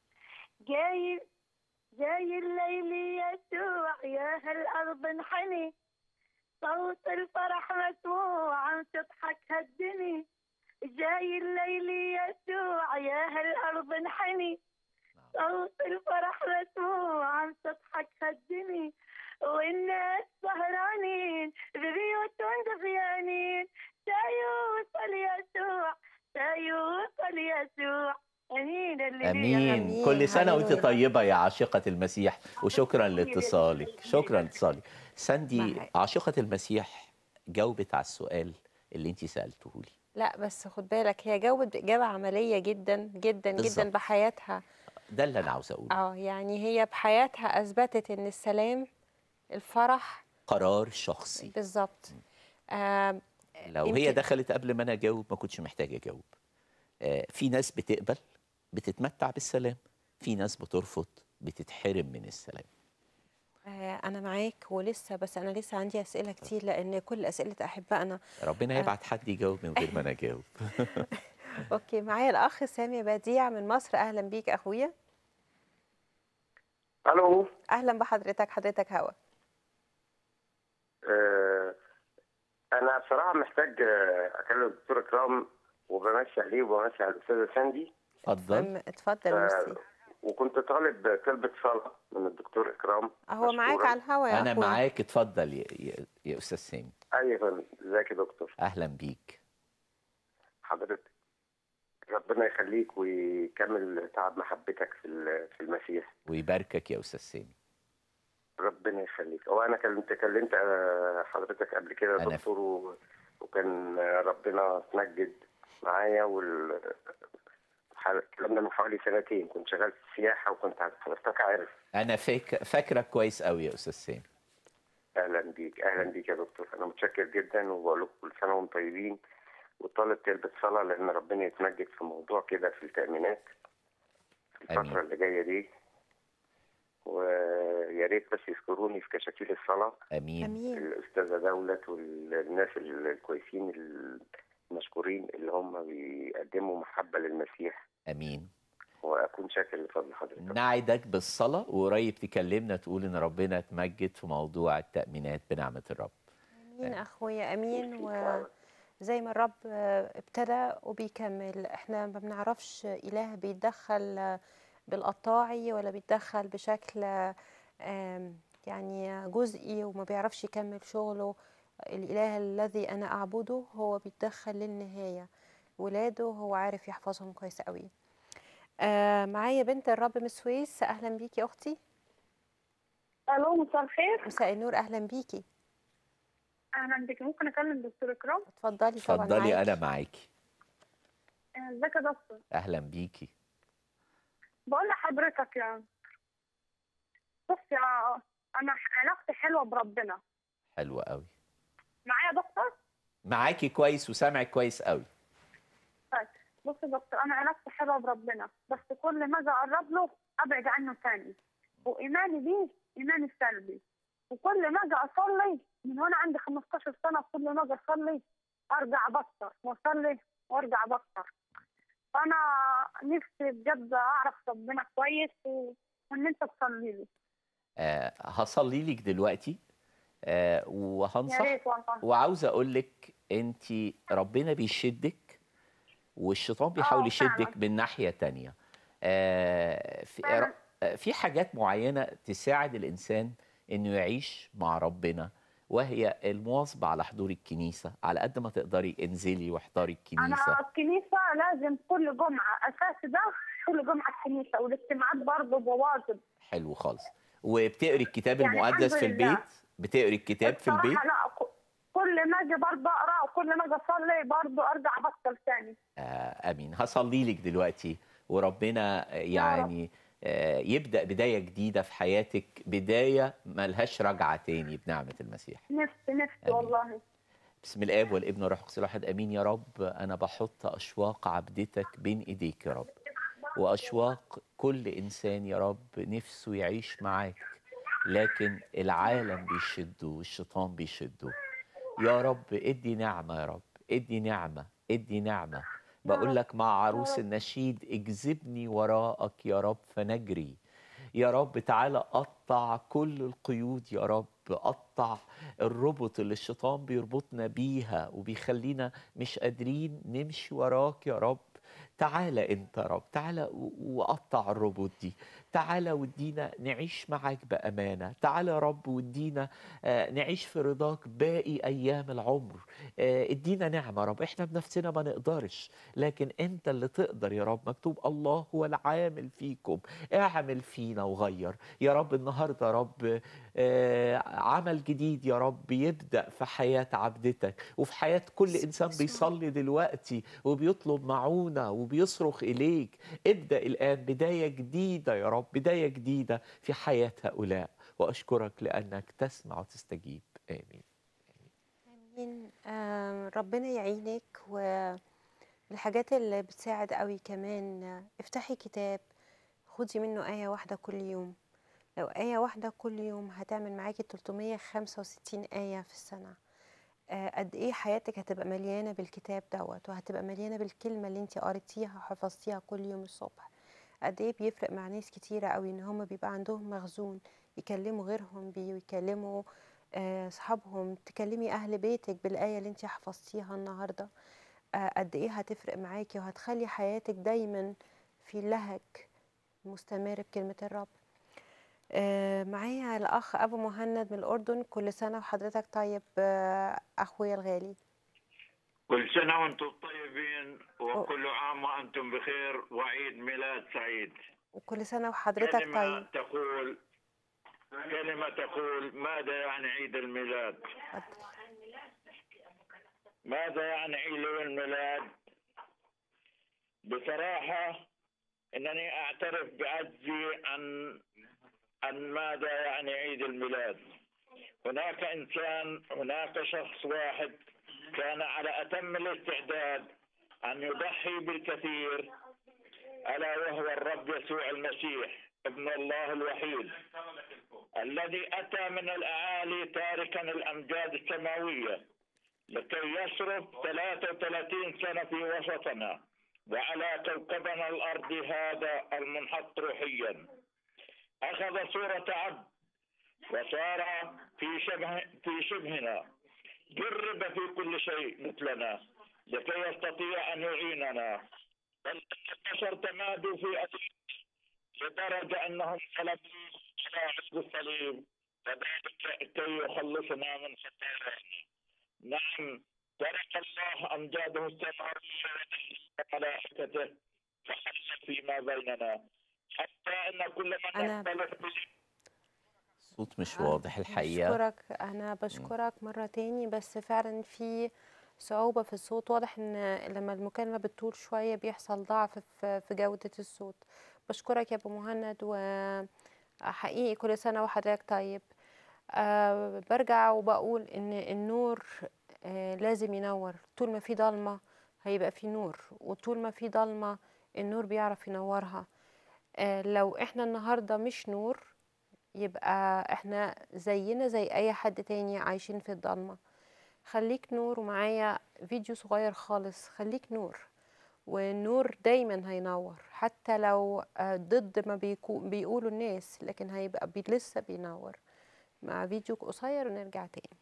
جاي جاي الليل يسوع يا هالأرض انحني صوت الفرح مسموع عم تضحك هالدنيا جاي الليل يسوع يا هالأرض انحني صوت الفرح مسموع عم تضحك هالدنيا والناس سهرانين ببيوتهم دفيانين سيوصل يسوع سيوصل يسوع امين اللي امين أمين. كل سنه وانت هللويا. طيبه يا عاشقه المسيح وشكرا لاتصالك شكرا لاتصالك ساندي معاك. عاشقه المسيح جاوبت على السؤال اللي انت سالته لي لا بس خد بالك هي جاوبت إجابة عملية جدا جدا بالظبط. جدا بحياتها ده اللي انا عاوز اقوله اه يعني هي بحياتها أثبتت إن السلام الفرح قرار شخصي بالظبط آه لو هي يمكن- دخلت قبل ما انا اجاوب ما كنتش محتاج اجاوب آه، في ناس بتقبل بتتمتع بالسلام في ناس بترفض بتتحرم من السلام آه أنا معاك ولسه بس أنا لسه عندي أسئلة كتير لأن كل أسئلة أحبائنا ربنا يبعت حد يجاوب من غير ما انا اجاوب أوكي معايا الأخ سامي بديع من مصر أهلا بيك أخويا الو أهلا بحضرتك حضرتك هوا آه انا بصراحه محتاج آه، اكلم الدكتور اكرام وبمشي عليه وبمشي على الاستاذه ساندي اتفضل أم- اتفضل آه، ميرسي وكنت طالب طلبة صلاة من الدكتور إكرام هو معاك مشكوراً. على الهوا يا انا أخويا معاك اتفضل يا, يا, يا استاذ سامي أيوة يا فندم ازيك يا دكتور اهلا بيك حضرتك ربنا يخليك ويكمل تعب محبتك في ال- في المسيح ويباركك يا استاذ سامي ربنا يخليك هو أنا كلمت كلمت آه، حضرتك قبل كده أنا يا دكتور و- وكان آه، ربنا تمجد معايا وال ح- الكلام ده من حوالي سنتين كنت شغال في السياحة وكنت حضرتك عارف انا فاك فاكرك كويس قوي يا استاذ سامي اهلا بيك اهلا بيك يا دكتور انا متشكر جدا وبقول لكم كل سنه وانتم طيبين وطالب تلبس صلاه لان ربنا يتمجد في موضوع كده في التامينات في الفتره آمين. اللي جايه دي ويا ريت بس يذكروني في كشاكيل الصلاه امين أمين الاستاذه دولت والناس الكويسين المشكورين اللي هم بيقدموا محبه للمسيح امين واكون شاكر لفضل حضرتك نعدك بالصلاه وقريب تكلمنا تقول ان ربنا اتمجد في موضوع التامينات بنعمه الرب أمين أخويا أمين وزي ما الرب آه، ابتدى وبيكمل احنا ما بنعرفش إله بيتدخل آه، بالقطاعي ولا بيتدخل بشكل آه، آم، يعني جزئي وما بيعرفش يكمل شغله الإله الذي أنا أعبده هو بيتدخل للنهاية ولاده هو عارف يحفظهم كويس قوي آه معايا بنت الرب من السويس أهلا بيكي أختي الو مساء الخير مساء النور أهلا بيكي اهلا بك ممكن اكلم دكتور اكرام اتفضلي طبعا اتفضلي معاكي. انا معاكي آه، ازيك يا دكتور اهلا بيكي بقول لحضرتك يا بص يا انا علاقتي حلوه بربنا حلوه قوي معايا يا دكتور معاكي كويس وسامعك كويس قوي طيب بص يا دكتور انا علاقتي حلوه بربنا بس كل ما اجي اقرب له ابعد عنه تاني وايماني بيه ايماني سلبي وكل ما اجي اصلي من وانا عندي 15 سنه كل ما اجي اصلي ارجع ابطر واصلي وارجع ابطر فانا نفسي بجد اعرف ربنا كويس و... وان انت تصلي لي آه هصلي لك دلوقتي آه يا وهنصح ريت والله وعاوز اقول لك انت ربنا بيشدك والشيطان بيحاول آه، يشدك فعلاً. من ناحيه تانية آه في فعلاً. آه، في حاجات معينه تساعد الانسان انه يعيش مع ربنا وهي المواظبه على حضور الكنيسه على قد ما تقدري انزلي واحضري الكنيسه انا الكنيسه لازم كل جمعه اساسي ده كل جمعه الكنيسه والاجتماعات برضه بواظب حلو خالص وبتقري الكتاب يعني المقدس في الحمد لله. البيت بتقري الكتاب في البيت الصراحة لا ك- كل ما اجي برضه اقرا وكل ما اجي اصلي برضه ارجع ابطل تاني آه امين هصلي لك دلوقتي وربنا آه، يعني آه يبدا بدايه جديده في حياتك بدايه ملهاش رجعه تاني بنعمه المسيح نفسي نفسي آمين. والله بسم الاب والابن والروح القدس الواحد امين يا رب انا بحط اشواق عبدتك بين ايديك يا رب واشواق كل انسان يا رب نفسه يعيش معاك لكن العالم بيشده والشيطان بيشده يا رب ادي نعمه يا رب ادي نعمه ادي نعمه بقول لك مع عروس النشيد اجذبني وراءك يا رب فنجري يا رب تعالى قطع كل القيود يا رب قطع الربط اللي الشيطان بيربطنا بيها وبيخلينا مش قادرين نمشي وراك يا رب تعالى انت يا رب تعالى و- وقطع الربط دي تعالى وادينا نعيش معاك بأمانة تعالى يا رب وادينا آه، نعيش في رضاك باقي أيام العمر آه، ادينا نعمة يا رب احنا بنفسنا ما نقدرش لكن انت اللي تقدر يا رب مكتوب الله هو العامل فيكم اعمل فينا وغير يا رب النهارده يا رب آه، عمل جديد يا رب يبدأ في حياة عبدتك وفي حياة كل إنسان بيصلي دلوقتي وبيطلب معونة وبيصرخ إليك ابدأ الآن بداية جديدة يا رب بداية جديدة في حياة هؤلاء وأشكرك لأنك تسمع وتستجيب آمين آمين آم، ربنا يعينك والحاجات اللي بتساعد قوي كمان آه، افتحي كتاب خدي منه آية واحدة كل يوم لو آية واحدة كل يوم هتعمل معاكي 365 آية في السنة آه، قد ايه حياتك هتبقى مليانة بالكتاب دوت وهتبقى مليانة بالكلمة اللي انت قريتيها وحفظتيها كل يوم الصبح قد ايه بيفرق مع ناس كتيرة قوي ان هم بيبقى عندهم مخزون يكلموا غيرهم بيه ويكلموا آه، اصحابهم تكلمي اهل بيتك بالايه اللي انت حفظتيها النهارده آه، قد ايه هتفرق معاكي وهتخلي حياتك دايما في لهج مستمر بكلمه الرب آه، معايا الاخ ابو مهند من الاردن كل سنه وحضرتك طيب آه، اخويا الغالي كل سنة وأنتم طيبين وكل عام وأنتم بخير وعيد ميلاد سعيد وكل سنه وحضرتك كلمة طيب تقول كلمة تقول ماذا يعني عيد الميلاد ماذا يعني عيد الميلاد بصراحة إنني أعترف بعجزي عن عن ماذا يعني عيد الميلاد هناك إنسان هناك شخص واحد كان على أتم الاستعداد أن يضحي بالكثير ألا وهو الرب يسوع المسيح ابن الله الوحيد الذي أتى من الأعالي تاركا الأمجاد السماوية لكي يصرف 33 سنة في وسطنا وعلى كوكبنا الأرض هذا المنحط روحيا أخذ صورة عبد وصار في شبه في شبهنا جرب في كل شيء مثلنا لكي يستطيع أن يعيننا بل البشر تمادوا في أذية لدرجة أنهم طلبوا على عصب الصليب وذلك كي يخلصنا من خطايانا نعم ترك الله أمجاده السماوية وملائكته فحل فيما بيننا حتى أن كل من أنا- يختلف به الصوت مش واضح الحقيقة بشكرك انا بشكرك مره تاني بس فعلا في صعوبه في الصوت واضح ان لما المكالمه بتطول شويه بيحصل ضعف في في جوده الصوت بشكرك يا ابو مهند وحقيقي كل سنه وحضرتك طيب أه برجع وبقول ان النور أه لازم ينور طول ما في ضلمه هيبقى في نور وطول ما في ضلمة النور بيعرف ينورها آه، لو احنا النهاردة مش نور يبقى احنا زينا زي اي حد تاني عايشين في الضلمة خليك نور ومعايا فيديو صغير خالص خليك نور والنور دايما هينور حتى لو آه، ضد ما بيكو بيقولوا الناس لكن هيبقى بي لسه بينور مع فيديو قصير ونرجع تاني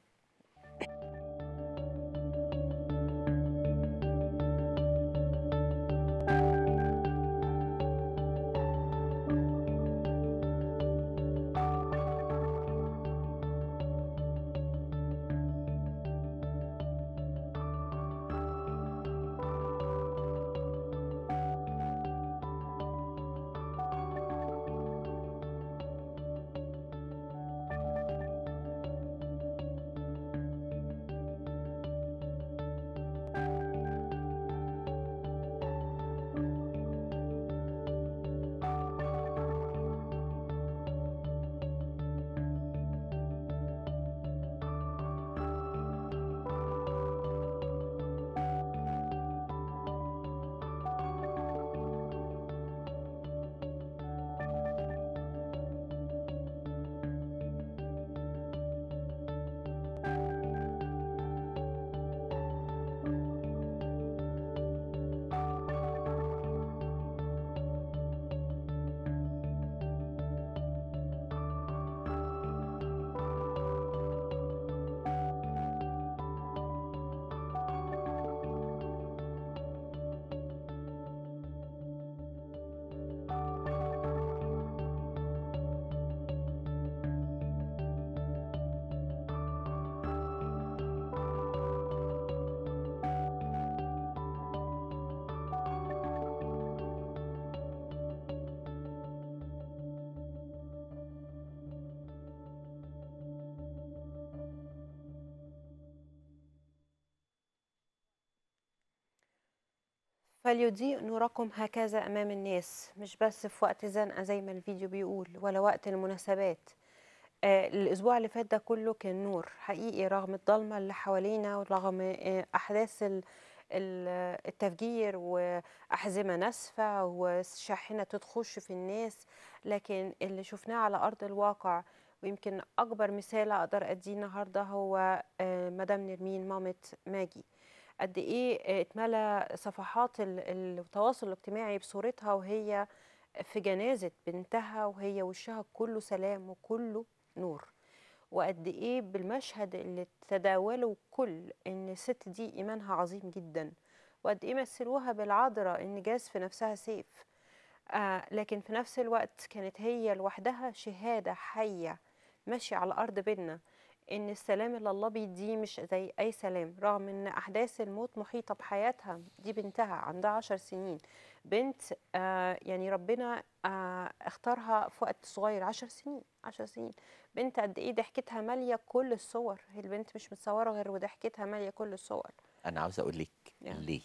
فليضيء نوركم هكذا أمام الناس مش بس في وقت زنقة زي ما الفيديو بيقول ولا وقت المناسبات آه الأسبوع اللي فات ده كله كان نور حقيقي رغم الضلمة اللي حوالينا ورغم آه أحداث ال- ال- التفجير وأحزمة ناسفة وشاحنة تخش في الناس لكن اللي شفناه على أرض الواقع ويمكن أكبر مثال أقدر أديه النهاردة هو آه مدام نرمين مامة ماجي قد ايه آه، اتملى صفحات ال- التواصل الاجتماعي بصورتها وهي في جنازة بنتها وهي وشها كله سلام وكله نور وقد ايه بالمشهد اللي تداوله كل ان الست دي ايمانها عظيم جدا وقد ايه مثلوها بالعذراء ان جاز في نفسها سيف آه لكن في نفس الوقت كانت هي لوحدها شهادة حية ماشية على الأرض بينا إن السلام اللي الله بيديه مش زي أي سلام رغم إن أحداث الموت محيطة بحياتها دي بنتها عندها عشر سنين بنت آه يعني ربنا آه اختارها في وقت صغير عشر سنين عشر سنين بنت قد إيه ضحكتها مالية كل الصور هي البنت مش متصورة غير وضحكتها مالية كل الصور انا عاوز اقول لك نعم. ليه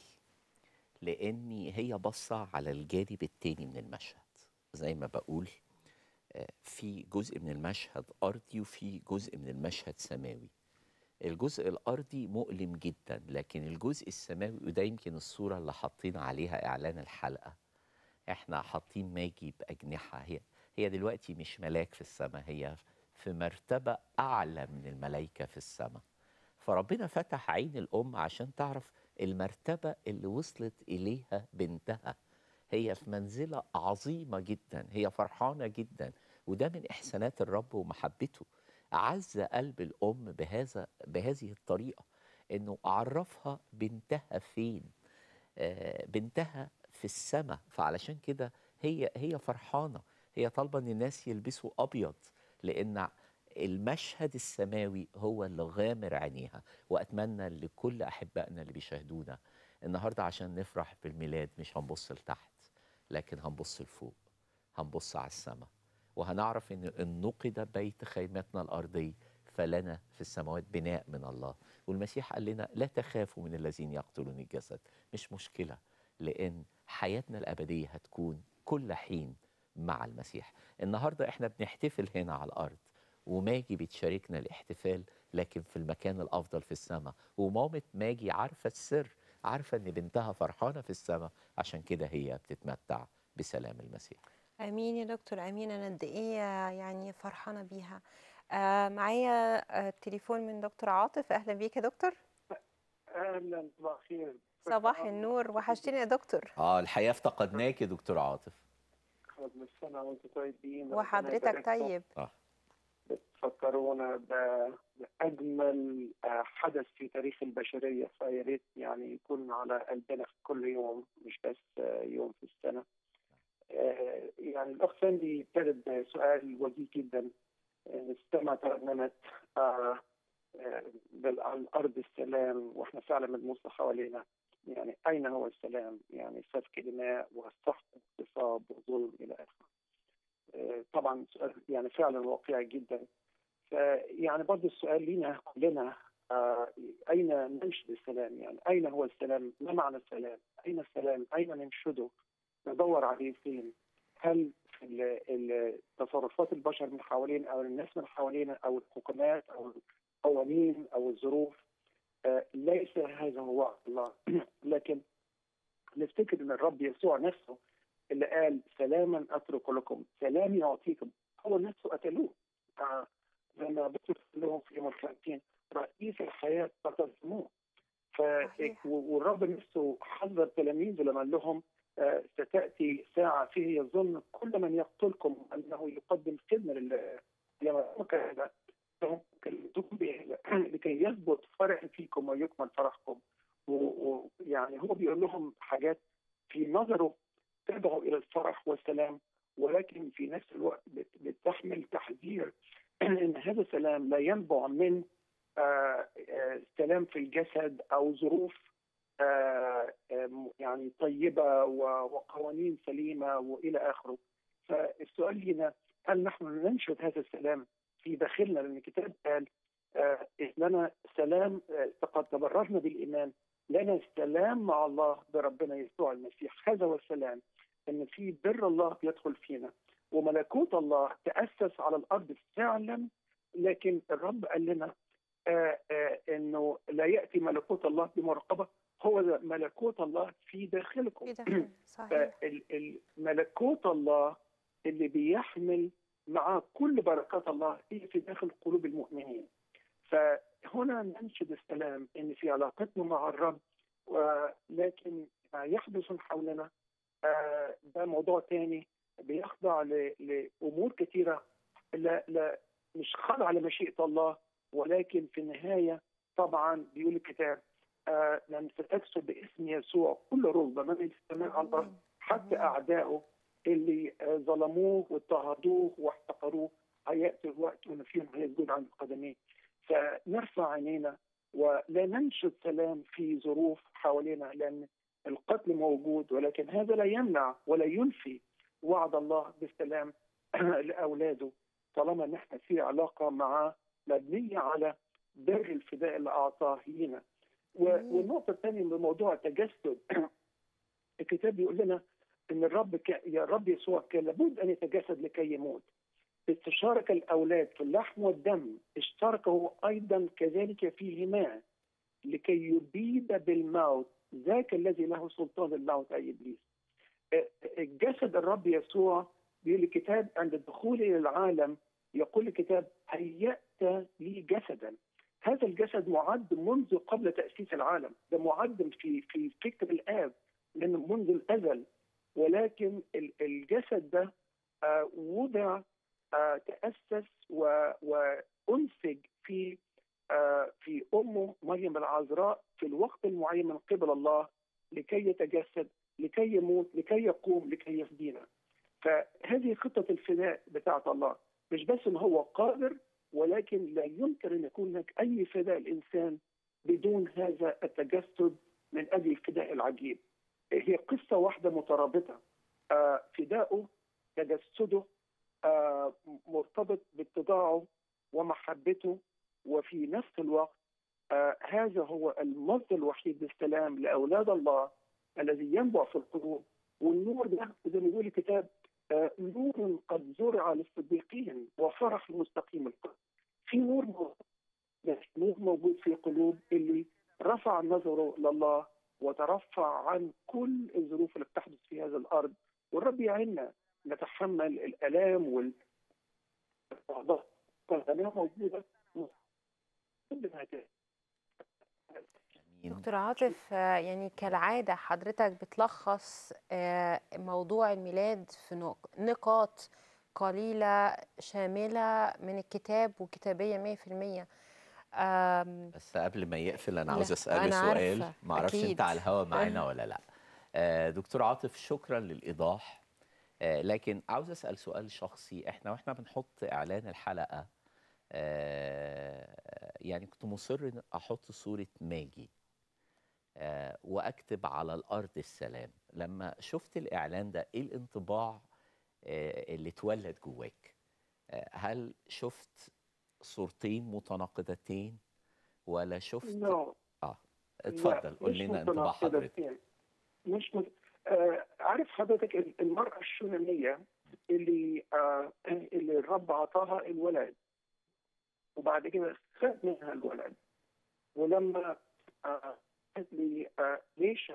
لاني هي باصه على الجانب التاني من المشهد زي ما بقول آه، في جزء من المشهد ارضي وفي جزء من المشهد سماوي الجزء الارضي مؤلم جدا لكن الجزء السماوي وده يمكن الصوره اللي حاطين عليها اعلان الحلقه احنا حاطين ماجي باجنحه هي هي دلوقتي مش ملاك في السماء هي في مرتبه اعلى من الملائكه في السماء فربنا فتح عين الام عشان تعرف المرتبه اللي وصلت اليها بنتها هي في منزله عظيمه جدا هي فرحانه جدا وده من احسانات الرب ومحبته عز قلب الام بهذا بهذه الطريقه انه عرفها بنتها فين آه، بنتها في السماء فعلشان كده هي هي فرحانه هي طالبه ان الناس يلبسوا ابيض لان المشهد السماوي هو اللي غامر عينيها واتمنى لكل احبائنا اللي بيشاهدونا النهارده عشان نفرح بالميلاد مش هنبص لتحت لكن هنبص لفوق هنبص على السماء وهنعرف ان ان نقد بيت خيمتنا الارضي فلنا في السماوات بناء من الله والمسيح قال لنا لا تخافوا من الذين يقتلون الجسد مش مشكله لان حياتنا الابديه هتكون كل حين مع المسيح النهارده احنا بنحتفل هنا على الارض وماجي بتشاركنا الاحتفال لكن في المكان الافضل في السماء ومامة ماجي عارفه السر عارفه ان بنتها فرحانه في السماء عشان كده هي بتتمتع بسلام المسيح امين يا دكتور امين انا قد ايه يعني فرحانه بيها آه معايا آه تليفون من دكتور عاطف اهلا بيك يا دكتور اهلا صباح الخير صباح النور وحشتني يا دكتور اه الحقيقه افتقدناك يا دكتور عاطف كل سنه وانتم طيبين ربنا وحضرتك يبارككم. طيب اه بتفكرونا ب- باجمل آه، حدث في تاريخ البشريه فيا ريت يعني يكون على قلبنا في كل يوم مش بس آه، يوم في السنه. آه، يعني الاخ ساندي ابتدت بسؤال وجيه جدا آه، السماء ترنمت آه، آه، بال- على الارض السلام واحنا فعلا بنبص حوالينا يعني اين هو السلام؟ يعني سفك دماء وسحق واغتصاب وظلم الى اخره. آه، طبعا سؤال يعني فعلا واقعي جدا فيعني برضه السؤال لينا كلنا آه، اين ننشد السلام يعني اين هو السلام؟ ما معنى السلام؟ اين السلام؟ اين ننشده؟ ندور عليه فين؟ هل في ال- ال- تصرفات البشر من حوالينا او الناس من حوالينا او الحكومات او القوانين او الظروف آه، ليس هذا هو وعد الله لكن نفتكر ان الرب يسوع نفسه اللي قال سلاما اترك لكم سلامي اعطيكم هو نفسه قتلوه آه لما بطرس قال لهم في يوم الخمسين رئيس الحياه قتلتموه ف صحيح. و- والرب نفسه حذر تلاميذه لما قال لهم آه، ستاتي ساعه فيه يظن كل من يقتلكم انه يقدم خدمه لله لما كان كلمتكم به لكي يثبت فرح فيكم ويكمل فرحكم ويعني هو بيقول لهم حاجات في نظره تدعو الى الفرح والسلام ولكن في نفس الوقت بت- بتحمل تحذير ان هذا السلام لا ينبع من آه، آه، سلام في الجسد او ظروف آه، آه، يعني طيبه و- وقوانين سليمه والى اخره فالسؤال هنا هل نحن ننشد هذا السلام في داخلنا لان الكتاب قال آه، لنا سلام آه، قد تبررنا بالايمان لنا السلام مع الله بربنا يسوع المسيح هذا هو السلام ان في بر الله بيدخل فينا وملكوت الله تاسس على الارض فعلا لكن الرب قال لنا آه آه انه لا ياتي ملكوت الله بمراقبه هو ده ملكوت الله في داخلكم في داخل صحيح ملكوت الله اللي بيحمل مع كل بركات الله هي في داخل قلوب المؤمنين فهنا ننشد السلام ان في علاقتنا مع الرب ولكن ما يحدث حولنا آه، ده موضوع تاني بيخضع ل- لامور كثيره لا لا مش خاضعه لمشيئه الله ولكن في النهايه طبعا بيقول الكتاب آه لن ستكسب باسم يسوع كل رغبه من السماء على الارض حتى اعدائه اللي آه، ظلموه واضطهدوه واحتقروه هياتي الوقت وان فيهم هيسجد عند قدميه فنرفع عينينا ولا ننشد سلام في ظروف حوالينا لان القتل موجود ولكن هذا لا يمنع ولا ينفي وعد الله بالسلام لاولاده طالما نحن في علاقه معاه مبنيه على بر الفداء اللي اعطاه لينا و- والنقطه الثانيه من موضوع التجسد الكتاب بيقول لنا ان الرب ك... يا رب يسوع كان لابد ان يتجسد لكي يموت استشارك الاولاد في اللحم والدم اشترك هو ايضا كذلك فيهما لكي يبيد بالموت ذاك الذي له سلطان الموت اي ابليس اه، الجسد الرب يسوع بيقول الكتاب عند الدخول الى العالم يقول الكتاب هيأت لي جسدا هذا الجسد معد منذ قبل تأسيس العالم ده معد في في فكر الآب من منذ الأزل ولكن ال- الجسد ده آه، وضع آه، تأسس و- وأنسج في آه، في أمه مريم العذراء في الوقت المعين من قبل الله لكي يتجسد لكي يموت لكي يقوم لكي يفدينا فهذه خطة الفداء بتاعت الله مش بس ان هو قادر ولكن لا يمكن ان يكون هناك اي فداء الانسان بدون هذا التجسد من اجل الفداء العجيب. هي قصه واحده مترابطه آه فداؤه تجسده آه مرتبط باتضاعه ومحبته وفي نفس الوقت آه هذا هو المصدر الوحيد للسلام لاولاد الله الذي ينبع في القلوب والنور ده زي ما يقول الكتاب آه، نور قد زرع للصديقين وفرح المستقيم القلب في نور موجود بس نور موجود في قلوب اللي رفع نظره لله وترفع عن كل الظروف اللي بتحدث في هذه الارض والرب يعيننا نتحمل الالام وال فالغنيمه موجوده كل ما كان دكتور عاطف آه، يعني كالعادة حضرتك بتلخص آه، موضوع الميلاد في نق- نقاط قليلة شاملة من الكتاب وكتابية 100% آم، بس قبل ما يقفل انا لا، عاوز اساله أنا سؤال عارفة، ما اعرفش أكيد. انت على الهوا معانا ولا لا آه، دكتور عاطف شكرا للايضاح آه، لكن عاوز اسال سؤال شخصي احنا واحنا بنحط اعلان الحلقه آه، يعني كنت مصر إن احط صوره ماجي آه، واكتب على الارض السلام لما شفت الاعلان ده ايه الانطباع آه، اللي اتولد جواك آه، هل شفت صورتين متناقضتين ولا شفت لا اه لا، اتفضل قول مش لنا انطباع حضرتك متناقضتين. مش مت... آه عارف حضرتك ال- المرأة الشونامية اللي آه اللي الرب عطاها الولد وبعد كده خد منها الولد ولما آه قالت لي آه ليش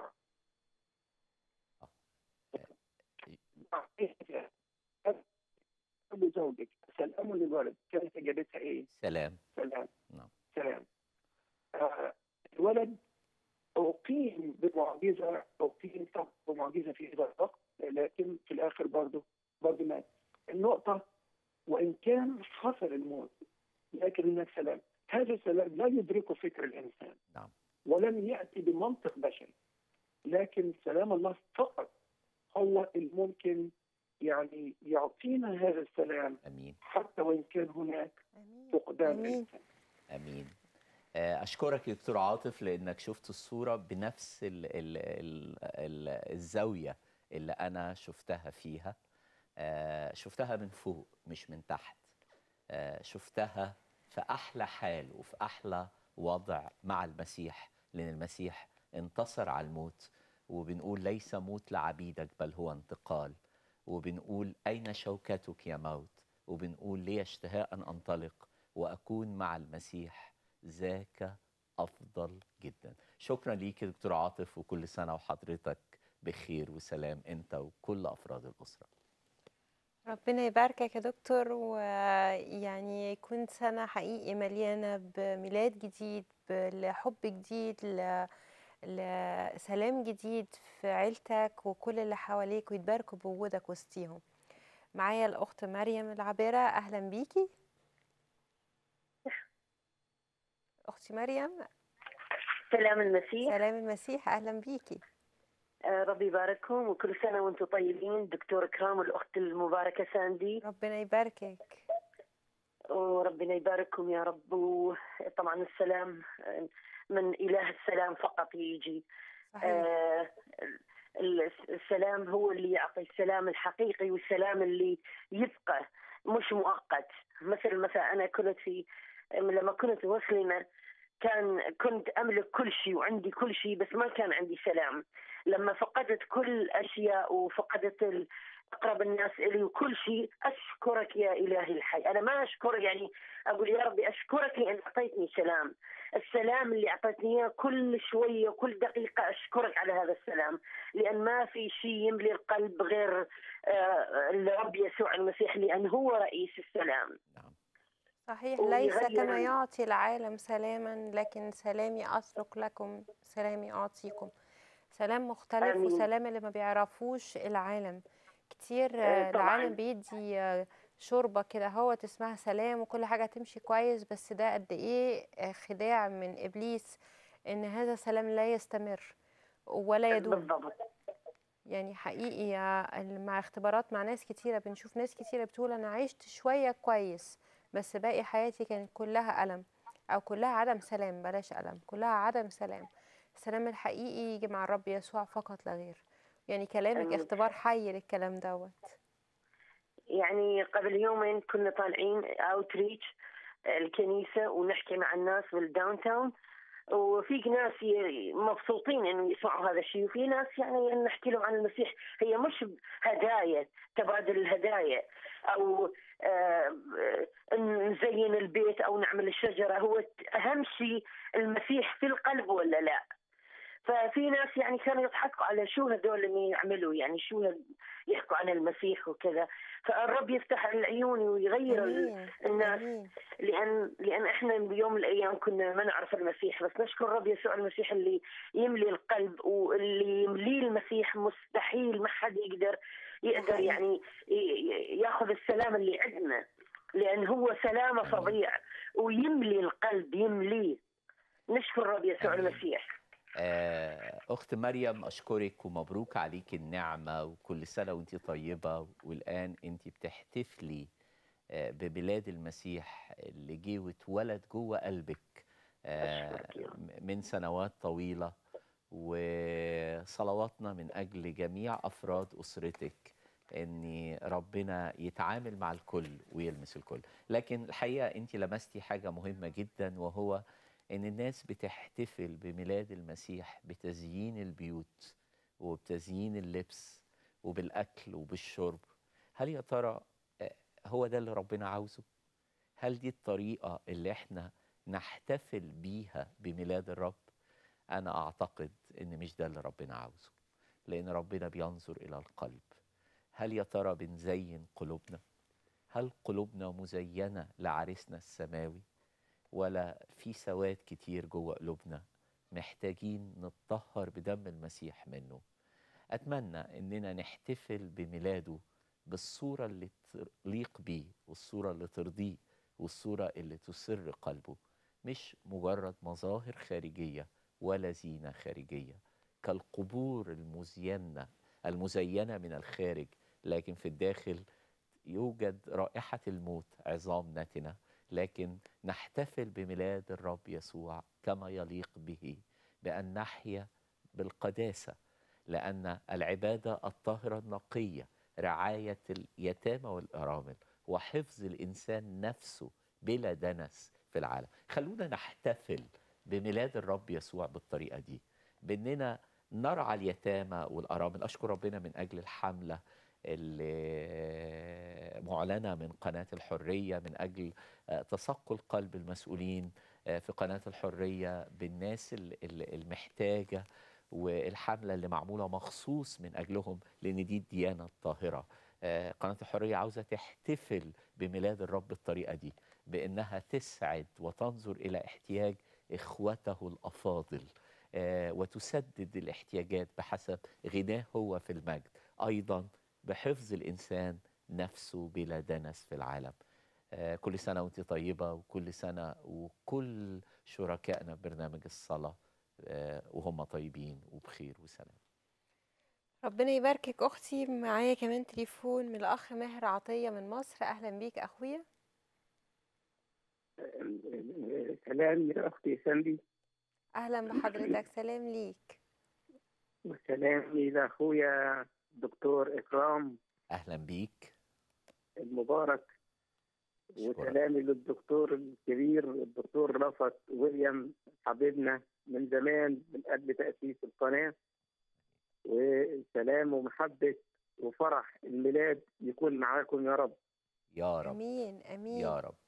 قال زوجك سلام للولد كانت اجابتها ايه؟ سلام سلام نعم سلام آه الولد أقيم بمعجزة أقيم طبعا بمعجزة في هذا الوقت لكن في الآخر برضه برضه مات النقطة وإن كان حصل الموت لكن هناك سلام هذا السلام لا يدركه فكر الإنسان نعم ولم يأتي بمنطق بشري لكن سلام الله فقط هو الممكن يعني يعطينا هذا السلام امين حتى وإن كان هناك فقدان آمين. للإنسان امين آه، اشكرك يا دكتور عاطف لانك شفت الصوره بنفس ال ال ال ال الزاويه اللي انا شفتها فيها آه، شفتها من فوق مش من تحت آه، شفتها في احلى حال وفي احلى وضع مع المسيح لان المسيح انتصر على الموت وبنقول ليس موت لعبيدك بل هو انتقال وبنقول اين شوكتك يا موت وبنقول لي اشتهاء ان انطلق واكون مع المسيح ذاك افضل جدا شكرا ليك يا دكتور عاطف وكل سنه وحضرتك بخير وسلام انت وكل افراد الاسره ربنا يباركك يا دكتور ويعني يكون سنة حقيقي مليانة بميلاد جديد لحب جديد ل- لسلام جديد في عيلتك وكل اللي حواليك ويتباركوا بوجودك وسطيهم معايا الأخت مريم العبيرة أهلا بيكي أختي مريم سلام المسيح سلام المسيح أهلا بيكي آه، ربي يبارككم وكل سنة وانتم طيبين دكتور كرام والأخت المباركة ساندي ربنا يباركك وربنا يبارككم يا رب وطبعا السلام آه، من إله السلام فقط يجي صحيح آه، ال- السلام هو اللي يعطي السلام الحقيقي والسلام اللي يبقى مش مؤقت مثل مثلا أنا كنت في لما كنت مسلمة كان كنت أملك كل شيء وعندي كل شيء بس ما كان عندي سلام لما فقدت كل الأشياء وفقدت ال- أقرب الناس إلي وكل شيء أشكرك يا إلهي الحي أنا ما أشكر يعني أقول يا ربي أشكرك لأن أعطيتني سلام السلام اللي أعطيتني إياه كل شوية وكل دقيقة أشكرك على هذا السلام لأن ما في شيء يملي القلب غير آه، الرب يسوع المسيح لأن هو رئيس السلام صحيح ليس ويغير كما ال- يعطي العالم سلاما لكن سلامي أترك لكم سلامي أعطيكم سلام مختلف آمين. وسلام اللي ما بيعرفوش العالم كتير آه، آه، طبعاً. العالم بيدي آه، شوربة كده هو اسمها سلام وكل حاجة تمشي كويس بس ده قد ايه آه، خداع من إبليس إن هذا سلام لا يستمر ولا يدوم بالضبط يعني حقيقي يا- ال- مع اختبارات مع ناس كتيرة بنشوف ناس كتيرة بتقول أنا عشت شوية كويس بس باقي حياتي كانت كلها ألم أو كلها عدم سلام بلاش ألم كلها عدم سلام السلام الحقيقي يجي مع الرب يسوع فقط لا غير يعني كلامك آمين. اختبار حي للكلام دوت يعني قبل يومين كنا طالعين اوتريتش الكنيسة ونحكي مع الناس بالداون تاون وفي ناس ي- مبسوطين انه يسمعوا هذا الشيء وفي ناس يعني نحكي لهم عن المسيح هي مش هدايا تبادل الهدايا او آه، إن نزين البيت او نعمل الشجره هو اهم شيء المسيح في القلب ولا لا ففي ناس يعني كانوا يضحكوا على شو هذول اللي يعملوا يعني شو هاد- يحكوا عن المسيح وكذا فالرب يفتح العيون ويغير ال- امين الناس امين لان لان احنا بيوم من الايام كنا ما نعرف المسيح بس نشكر الرب يسوع المسيح اللي يملي القلب واللي يمليه المسيح مستحيل ما حد يقدر يقدر حقيقي. يعني ي- ي- ياخذ السلام اللي عندنا لان هو سلامه فظيع ويملي القلب يمليه نشكر الرب يسوع آمين. المسيح آه، أخت مريم أشكرك ومبروك عليك النعمة وكل سنة وأنت طيبة والآن أنت بتحتفلي آه، ببلاد المسيح اللي جه واتولد جوه قلبك آه، أشكرك يا رب. م- من سنوات طويلة وصلواتنا من أجل جميع أفراد أسرتك ان ربنا يتعامل مع الكل ويلمس الكل لكن الحقيقه انت لمستي حاجه مهمه جدا وهو ان الناس بتحتفل بميلاد المسيح بتزيين البيوت وبتزيين اللبس وبالاكل وبالشرب هل يا ترى آه، هو ده اللي ربنا عاوزه هل دي الطريقه اللي احنا نحتفل بيها بميلاد الرب انا اعتقد ان مش ده اللي ربنا عاوزه لان ربنا بينظر الى القلب هل يا ترى بنزين قلوبنا هل قلوبنا مزينه لعريسنا السماوي ولا في سواد كتير جوه قلوبنا محتاجين نتطهر بدم المسيح منه اتمنى اننا نحتفل بميلاده بالصوره اللي تليق بيه والصوره اللي ترضيه والصوره اللي تسر قلبه مش مجرد مظاهر خارجيه ولا زينه خارجيه كالقبور المزينه المزينه من الخارج لكن في الداخل يوجد رائحه الموت عظام نتنه لكن نحتفل بميلاد الرب يسوع كما يليق به بان نحيا بالقداسه لان العباده الطاهره النقيه رعايه اليتامى والارامل وحفظ الانسان نفسه بلا دنس في العالم خلونا نحتفل بميلاد الرب يسوع بالطريقه دي باننا نرعى اليتامى والارامل اشكر ربنا من اجل الحمله اللي معلنه من قناه الحريه من اجل آه، تثقل قلب المسؤولين آه، في قناه الحريه بالناس ال- ال- المحتاجه والحمله اللي معموله مخصوص من اجلهم لان دي الديانه الطاهره آه، قناه الحريه عاوزه تحتفل بميلاد الرب بالطريقه دي بانها تسعد وتنظر الى احتياج اخوته الافاضل آه، وتسدد الاحتياجات بحسب غناه هو في المجد ايضا بحفظ الانسان نفسه بلا دنس في العالم آه، كل سنه وانت طيبه وكل سنه وكل شركائنا في برنامج الصلاه آه، وهم طيبين وبخير وسلام ربنا يباركك اختي معايا كمان تليفون من الاخ ماهر عطيه من مصر اهلا بيك اخويا سلام يا اختي ساندي اهلا بحضرتك سلام ليك وسلام لاخويا الدكتور اكرام اهلا بيك المبارك أشكرك. وسلامي للدكتور الكبير الدكتور رفعت ويليام حبيبنا من زمان من قبل تأسيس القناة وسلام ومحبة وفرح الميلاد يكون معاكم يا رب يا رب امين امين يا رب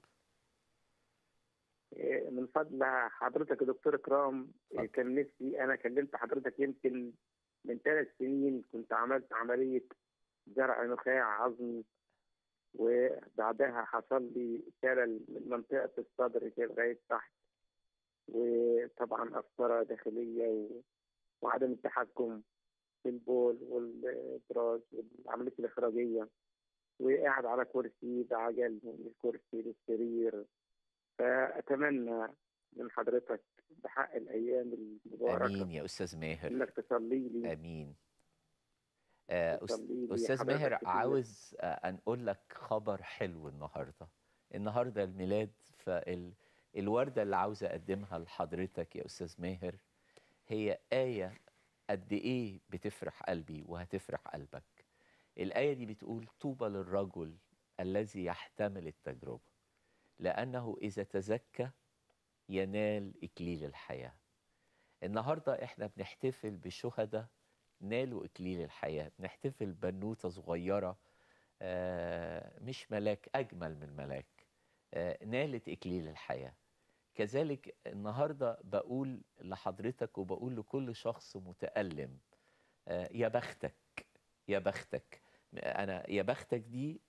إيه، من فضل حضرتك يا دكتور إكرام إيه، اتفضل. كان نفسي أنا كلمت حضرتك يمكن من ثلاث سنين كنت عملت عملية زرع نخاع عظمي وبعدها حصل لي شلل من منطقة الصدر كده لغاية تحت وطبعا قسطرة داخلية و... وعدم التحكم في البول والبراز والعملية الإخراجية وقاعد على كرسي بعجل من الكرسي للسرير فأتمنى من حضرتك بحق الأيام المباركة امين يا استاذ ماهر إنك تصلي لي امين آه، أس- تصلي لي استاذ حضرتك ماهر كتير. عاوز آه، انقل لك خبر حلو النهارده النهارده الميلاد فالورده اللي عاوز اقدمها لحضرتك يا استاذ ماهر هي ايه قد ايه بتفرح قلبي وهتفرح قلبك الايه دي بتقول طوبى للرجل الذي يحتمل التجربه لانه اذا تزكى ينال اكليل الحياه النهارده احنا بنحتفل بشهداء نالوا اكليل الحياه بنحتفل بنوته صغيره آه، مش ملاك اجمل من ملاك آه، نالت اكليل الحياه كذلك النهارده بقول لحضرتك وبقول لكل شخص متألم آه، يا بختك يا بختك انا يا بختك دي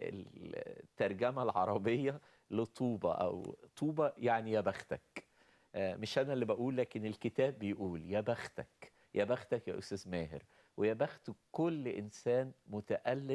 الترجمه العربيه لطوبه او طوبه يعني يا بختك آه، مش انا اللي بقول لكن الكتاب بيقول يا بختك يا بختك يا استاذ ماهر ويا بخت كل انسان متالم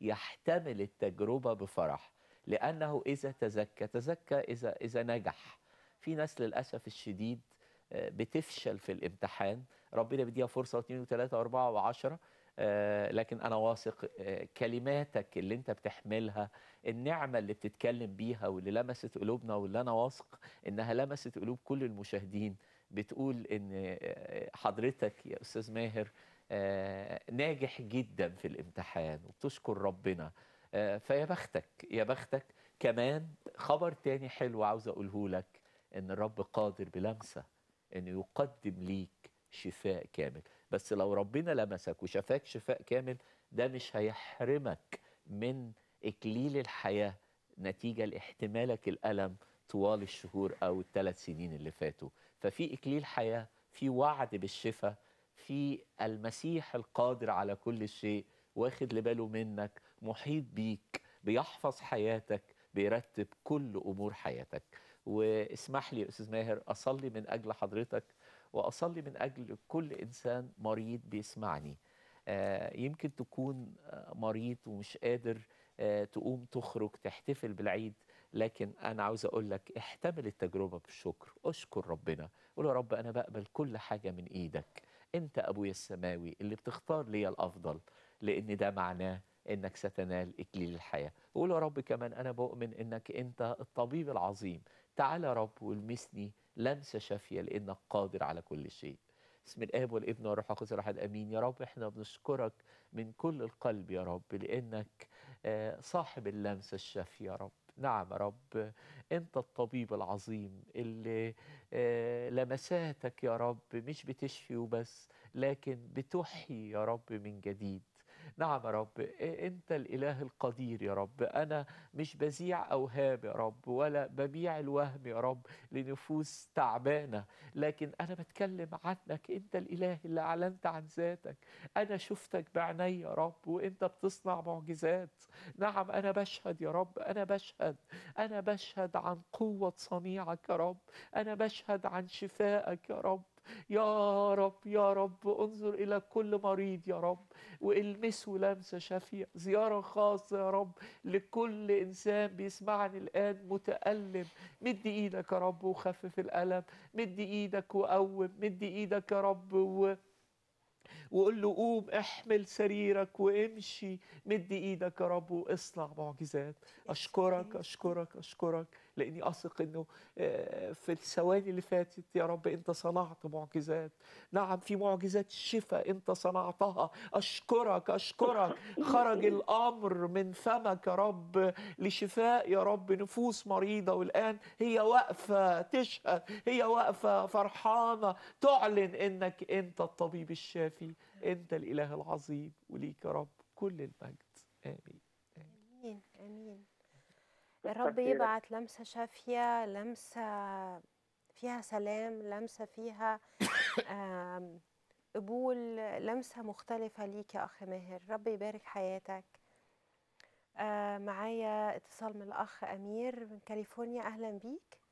يحتمل التجربه بفرح لانه اذا تزكى تزكى اذا اذا نجح في ناس للاسف الشديد آه، بتفشل في الامتحان ربنا بيديها فرصه واثنين وثلاثه واربعه وعشره آه، لكن انا واثق آه، كلماتك اللي انت بتحملها النعمه اللي بتتكلم بيها واللي لمست قلوبنا واللي انا واثق انها لمست قلوب كل المشاهدين بتقول ان آه، حضرتك يا استاذ ماهر آه، ناجح جدا في الامتحان وبتشكر ربنا آه، فيا بختك يا بختك كمان خبر تاني حلو عاوز اقوله لك ان الرب قادر بلمسه انه يقدم ليك شفاء كامل بس لو ربنا لمسك وشفاك شفاء كامل ده مش هيحرمك من اكليل الحياه نتيجه لاحتمالك الالم طوال الشهور او الثلاث سنين اللي فاتوا ففي اكليل حياه في وعد بالشفاء في المسيح القادر على كل شيء واخد لباله منك محيط بيك بيحفظ حياتك بيرتب كل امور حياتك واسمح لي يا استاذ ماهر اصلي من اجل حضرتك واصلي من اجل كل انسان مريض بيسمعني آه، يمكن تكون آه، مريض ومش قادر آه، تقوم تخرج تحتفل بالعيد لكن انا عاوز اقول لك احتمل التجربه بالشكر اشكر ربنا قول يا رب انا بقبل كل حاجه من ايدك انت ابويا السماوي اللي بتختار لي الافضل لان ده معناه انك ستنال اكليل الحياه وقول يا رب كمان انا بؤمن انك انت الطبيب العظيم تعال يا رب والمسني لمسه شافيه لانك قادر على كل شيء اسم الاب والابن والروح القدس الواحد امين يا رب احنا بنشكرك من كل القلب يا رب لانك آه، صاحب اللمسه الشافيه يا رب نعم يا رب انت الطبيب العظيم اللي آه، لمساتك يا رب مش بتشفي وبس لكن بتحيي يا رب من جديد نعم يا رب إيه انت الاله القدير يا رب انا مش بذيع اوهام يا رب ولا ببيع الوهم يا رب لنفوس تعبانه لكن انا بتكلم عنك انت الاله اللي اعلنت عن ذاتك انا شفتك بعيني يا رب وانت بتصنع معجزات نعم انا بشهد يا رب انا بشهد انا بشهد عن قوه صنيعك يا رب انا بشهد عن شفائك يا رب يا رب يا رب انظر إلى كل مريض يا رب والمسه لمسة شافية زيارة خاصة يا رب لكل إنسان بيسمعني الآن متألم مد إيدك يا رب وخفف الألم مد إيدك وقوم مد إيدك يا رب و... وقول له قوم احمل سريرك وامشي مد ايدك يا رب واصنع معجزات اشكرك اشكرك اشكرك لاني اثق انه آه، في الثواني اللي فاتت يا رب انت صنعت معجزات نعم في معجزات شفاء انت صنعتها اشكرك اشكرك خرج الامر من فمك يا رب لشفاء يا رب نفوس مريضه والان هي واقفه تشهد هي واقفه فرحانه تعلن انك انت الطبيب الشافي انت الاله العظيم وليك يا رب كل المجد امين امين امين الرب يبعت لمسه شافيه لمسه فيها سلام لمسه فيها آم، قبول لمسه مختلفه ليك يا اخ ماهر رب يبارك حياتك آه، معايا اتصال من الاخ امير من كاليفورنيا اهلا بيك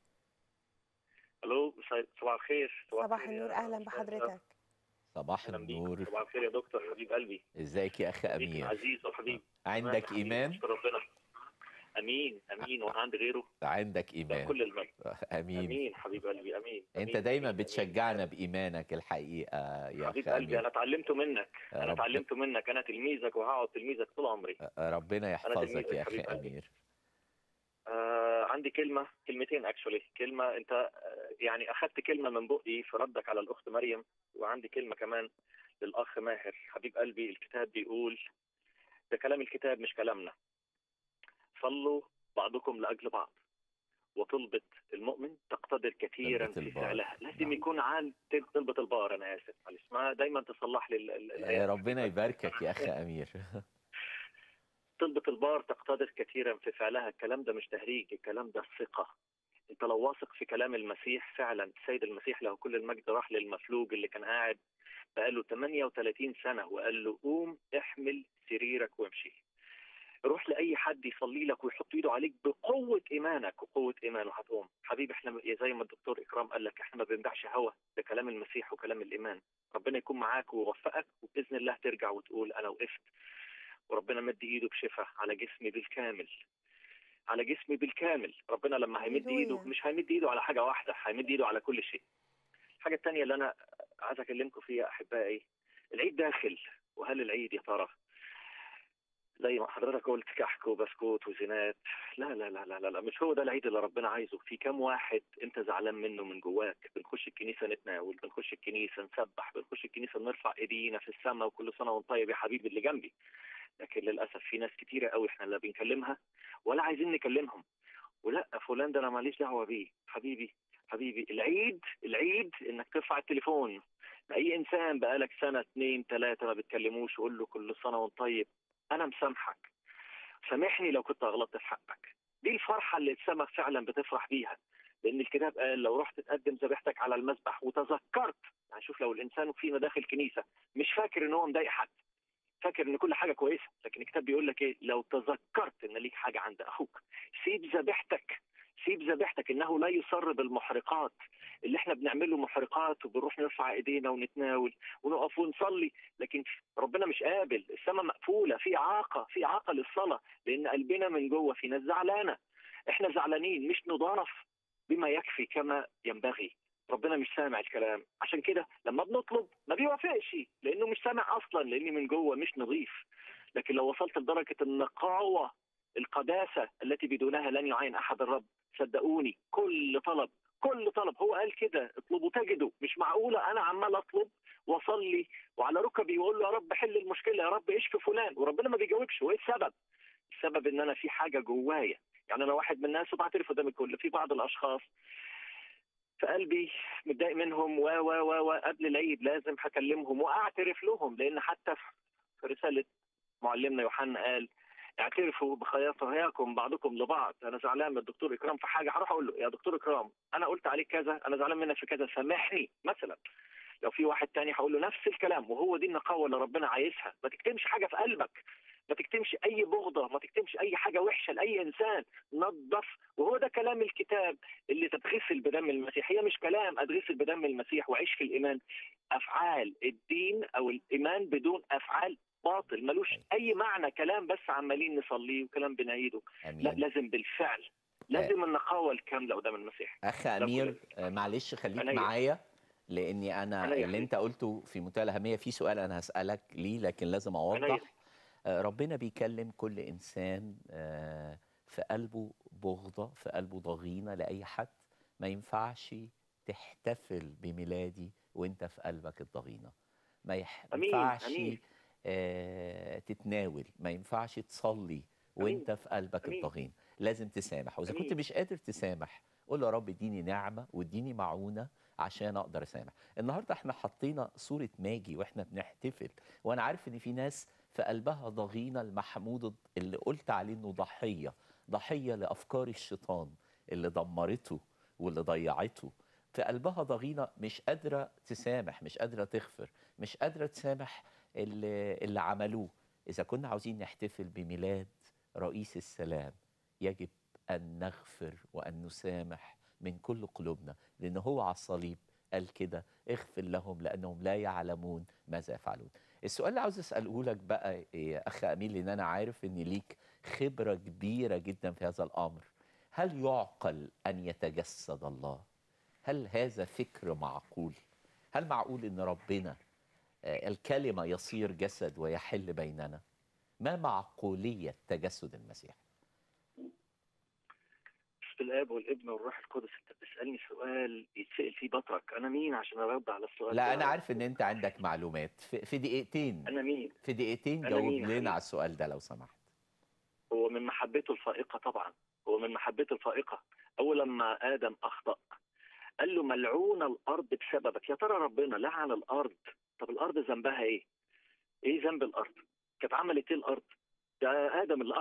الو مساء- صباح الخير صباح الخير النور يا اهلا أستاذ. بحضرتك صباح أهلاً بيك. النور صباح الخير يا دكتور حبيب قلبي ازيك يا اخ امير عزيز وحبيب عندك حبيبي، ايمان أشكر ربنا امين امين وانا عندي غيره عندك ايمان كل المجد امين امين حبيب قلبي امين انت أمين. دايما بتشجعنا بايمانك الحقيقه يا حبيب اخ قلبي انا امير اتعلمت منك يا انا رب. اتعلمت منك انا تلميذك وهقعد تلميذك طول عمري ربنا يحفظك تلميذك يا اخ حبيب قلبي. امير آه عندي كلمه كلمتين اكشولي كلمه انت آه، يعني اخذت كلمه من بقي في ردك على الاخت مريم وعندي كلمه كمان للاخ ماهر حبيب قلبي الكتاب بيقول ده كلام الكتاب مش كلامنا صلوا بعضكم لاجل بعض وطلبة المؤمن تقتدر كثيرا طلبة في البار. فعلها لازم يكون عن طلبة البار انا اسف معلش ما دايما تصلح لي ال- ال- يا الآيات. ربنا يباركك يا اخ امير طلبة البار تقتدر كثيرا في فعلها الكلام ده مش تهريج الكلام ده ثقة انت لو واثق في كلام المسيح فعلا السيد المسيح له كل المجد راح للمفلوج اللي كان قاعد بقاله 38 سنه وقال له قوم احمل سريرك وامشي روح لاي حد يصلي لك ويحط ايده عليك بقوه ايمانك وقوه ايمانه هتقوم حبيبي احنا زي ما الدكتور اكرام قال لك احنا ما بنبيعش هوا ده كلام المسيح وكلام الايمان ربنا يكون معاك ويوفقك وباذن الله ترجع وتقول انا وقفت وربنا مد ايده بشفاء على جسمي بالكامل على جسمي بالكامل ربنا لما هيمد هللويا. ايده مش هيمد ايده على حاجه واحده هيمد ايده على كل شيء الحاجه الثانيه اللي انا عايز اكلمكم فيها احبائي العيد داخل وهل العيد يا ترى زي ما حضرتك قلت كحك وبسكوت وزينات لا لا لا لا لا, لا. مش هو ده العيد اللي ربنا عايزه في كام واحد انت زعلان منه من جواك بنخش الكنيسه نتناول بنخش الكنيسه نسبح بنخش الكنيسه نرفع ايدينا في السماء وكل سنه وانت طيب يا حبيبي اللي جنبي لكن للاسف في ناس كتيره قوي احنا لا بنكلمها ولا عايزين نكلمهم ولا فلان ده انا ماليش دعوه بيه حبيبي حبيبي العيد العيد انك ترفع التليفون لاي انسان بقالك سنه اثنين ثلاثه ما بتكلموش وقول له كل سنه وانت طيب انا مسامحك سامحني لو كنت غلطت في حقك دي الفرحه اللي السماء فعلا بتفرح بيها لان الكتاب قال لو رحت تقدم ذبيحتك على المذبح وتذكرت يعني شوف لو الانسان فينا داخل كنيسه مش فاكر ان هو مضايق حد فاكر ان كل حاجه كويسه لكن الكتاب بيقول لك ايه لو تذكرت ان ليك حاجه عند اخوك سيب ذبيحتك سيب ذبيحتك انه لا يصر بالمحرقات اللي احنا بنعمله محرقات وبنروح نرفع ايدينا ونتناول ونقف ونصلي لكن ربنا مش قابل السماء مقفوله في اعاقه في اعاقه للصلاه لان قلبنا من جوه في ناس زعلانه احنا زعلانين مش نضاف بما يكفي كما ينبغي ربنا مش سامع الكلام عشان كده لما بنطلب ما بيوافقش لانه مش سامع اصلا لاني من جوه مش نظيف لكن لو وصلت لدرجه النقاوه القداسه التي بدونها لن يعين احد الرب صدقوني كل طلب كل طلب هو قال كده اطلبوا تجدوا مش معقوله انا عمال اطلب واصلي وعلى ركبي واقول له يا رب حل المشكله يا رب اشفي فلان وربنا ما بيجاوبش وايه السبب؟ السبب ان انا في حاجه جوايا يعني انا واحد من الناس وبعترف قدام الكل في بعض الاشخاص في قلبي متضايق منهم و و و و قبل العيد لازم هكلمهم واعترف لهم لان حتى في رساله معلمنا يوحنا قال اعترفوا بخطاياكم بعضكم لبعض انا زعلان من الدكتور اكرام في حاجه هروح اقول له يا دكتور اكرام انا قلت عليك كذا انا زعلان منك في كذا سامحني مثلا لو في واحد تاني هقول له نفس الكلام وهو دي النقاوه اللي ربنا عايزها ما تكتمش حاجه في قلبك ما تكتمش اي بغضه ما تكتمش اي حاجه وحشه لاي انسان نظف وهو ده كلام الكتاب اللي تتغسل بدم المسيح هي مش كلام اتغسل بدم المسيح وعيش في الايمان افعال الدين او الايمان بدون افعال باطل ملوش اي معنى كلام بس عمالين نصليه وكلام بنعيده لا لازم بالفعل لازم النقاوه الكامله قدام المسيح اخ امير آه، معلش خليك عينيا. معايا لاني انا عينيا اللي انت قلته في منتهى الاهميه في سؤال انا هسالك ليه لكن لازم عينيا. اوضح آه، ربنا بيكلم كل انسان آه، في قلبه بغضه في قلبه ضغينه لاي حد ما ينفعش تحتفل بميلادي وانت في قلبك الضغينه ما يح- ما أمين، ينفعش أمين. آه، تتناول ما ينفعش تصلي وانت في قلبك أمين. الضغين لازم تسامح واذا كنت أمين. مش قادر تسامح قول له يا رب اديني نعمه واديني معونه عشان اقدر اسامح النهارده احنا حطينا صوره ماجي واحنا بنحتفل وانا عارف ان في ناس في قلبها ضغينه المحمود اللي قلت عليه انه ضحيه ضحيه لافكار الشيطان اللي دمرته واللي ضيعته في قلبها ضغينه مش قادره تسامح مش قادره تغفر مش قادره تسامح اللي, اللي عملوه اذا كنا عاوزين نحتفل بميلاد رئيس السلام يجب ان نغفر وان نسامح من كل قلوبنا لان هو على الصليب قال كده اغفر لهم لانهم لا يعلمون ماذا يفعلون السؤال اللي عاوز اساله لك بقى يا اخ امين لان انا عارف ان ليك خبره كبيره جدا في هذا الامر هل يعقل ان يتجسد الله هل هذا فكر معقول هل معقول ان ربنا آه، الكلمه يصير جسد ويحل بيننا ما معقوليه تجسد المسيح بسم الاب والابن والروح القدس انت بتسالني سؤال يتسال فيه بطرك انا مين عشان ارد على السؤال لا ده؟ انا عارف ان انت عندك معلومات في, في دقيقتين انا مين في دقيقتين أنا جاوب مين يا حبيبي؟ لنا على السؤال ده لو سمحت هو من محبته الفائقه طبعا هو من محبته الفائقه اول لما ادم اخطا قال له ملعون الارض بسببك يا ترى ربنا لعن الارض طب الارض ذنبها ايه ايه ذنب الارض كانت عملت ايه الارض ده ادم اللي اخطا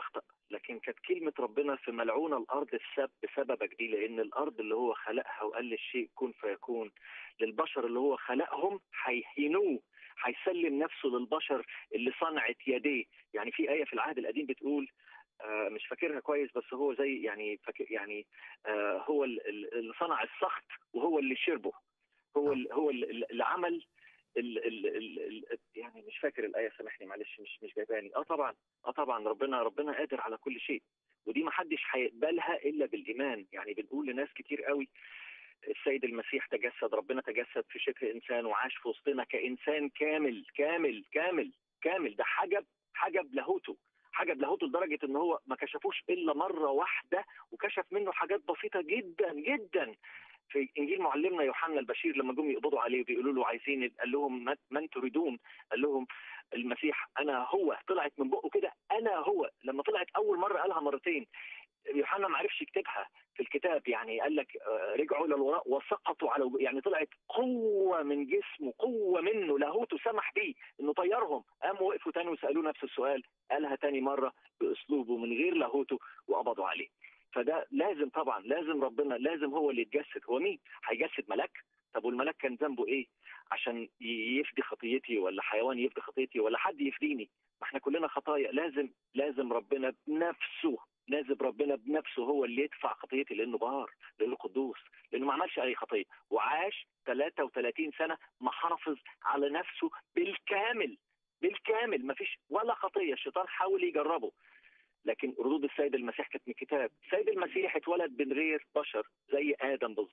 لكن كانت كلمة ربنا في ملعونة الأرض السب بسببك دي لأن الأرض اللي هو خلقها وقال للشيء كن فيكون للبشر اللي هو خلقهم هيهينوه هيسلم نفسه للبشر اللي صنعت يديه يعني في آية في العهد القديم بتقول آه مش فاكرها كويس بس هو زي يعني فاكر يعني آه هو ال- ال- اللي صنع السخط وهو اللي شربه هو ال- هو ال- اللي عمل ال ال ال ال يعني مش فاكر الايه سامحني معلش مش مش جايباني اه طبعا اه طبعا ربنا ربنا قادر على كل شيء ودي ما حدش هيقبلها الا بالايمان يعني بنقول لناس كتير قوي السيد المسيح تجسد ربنا تجسد في شكل انسان وعاش في وسطنا كانسان كامل كامل كامل كامل ده حجب حجب لاهوته حجب لاهوته لدرجه ان هو ما كشفوش الا مره واحده وكشف منه حاجات بسيطه جدا جدا في انجيل معلمنا يوحنا البشير لما جم يقبضوا عليه بيقولوا له عايزين قال لهم "من- من تريدون؟ قال لهم المسيح انا هو طلعت من بقه كده انا هو لما طلعت اول مره قالها مرتين يوحنا ما عرفش يكتبها في الكتاب يعني قال لك آه، رجعوا للوراء وسقطوا على وجو- يعني طلعت قوه من جسمه قوه منه لاهوته سمح بيه انه طيرهم قاموا وقفوا تاني وسالوه نفس السؤال قالها تاني مره باسلوبه من غير لاهوته وقبضوا عليه فده لازم طبعا لازم ربنا لازم هو اللي يتجسد هو مين هيجسد ملاك طب والملاك كان ذنبه ايه عشان ي- يفدي خطيتي ولا حيوان يفدي خطيتي ولا حد يفديني ما احنا كلنا خطايا لازم لازم ربنا بنفسه لازم ربنا بنفسه هو اللي يدفع خطيتي لانه بار لانه قدوس لانه ما عملش اي خطيه وعاش 33 سنه محافظ على نفسه بالكامل بالكامل ما فيش ولا خطيه الشيطان حاول يجربه لكن ردود السيد المسيح كانت من الكتاب السيد المسيح اتولد من غير بشر زي ادم بالظبط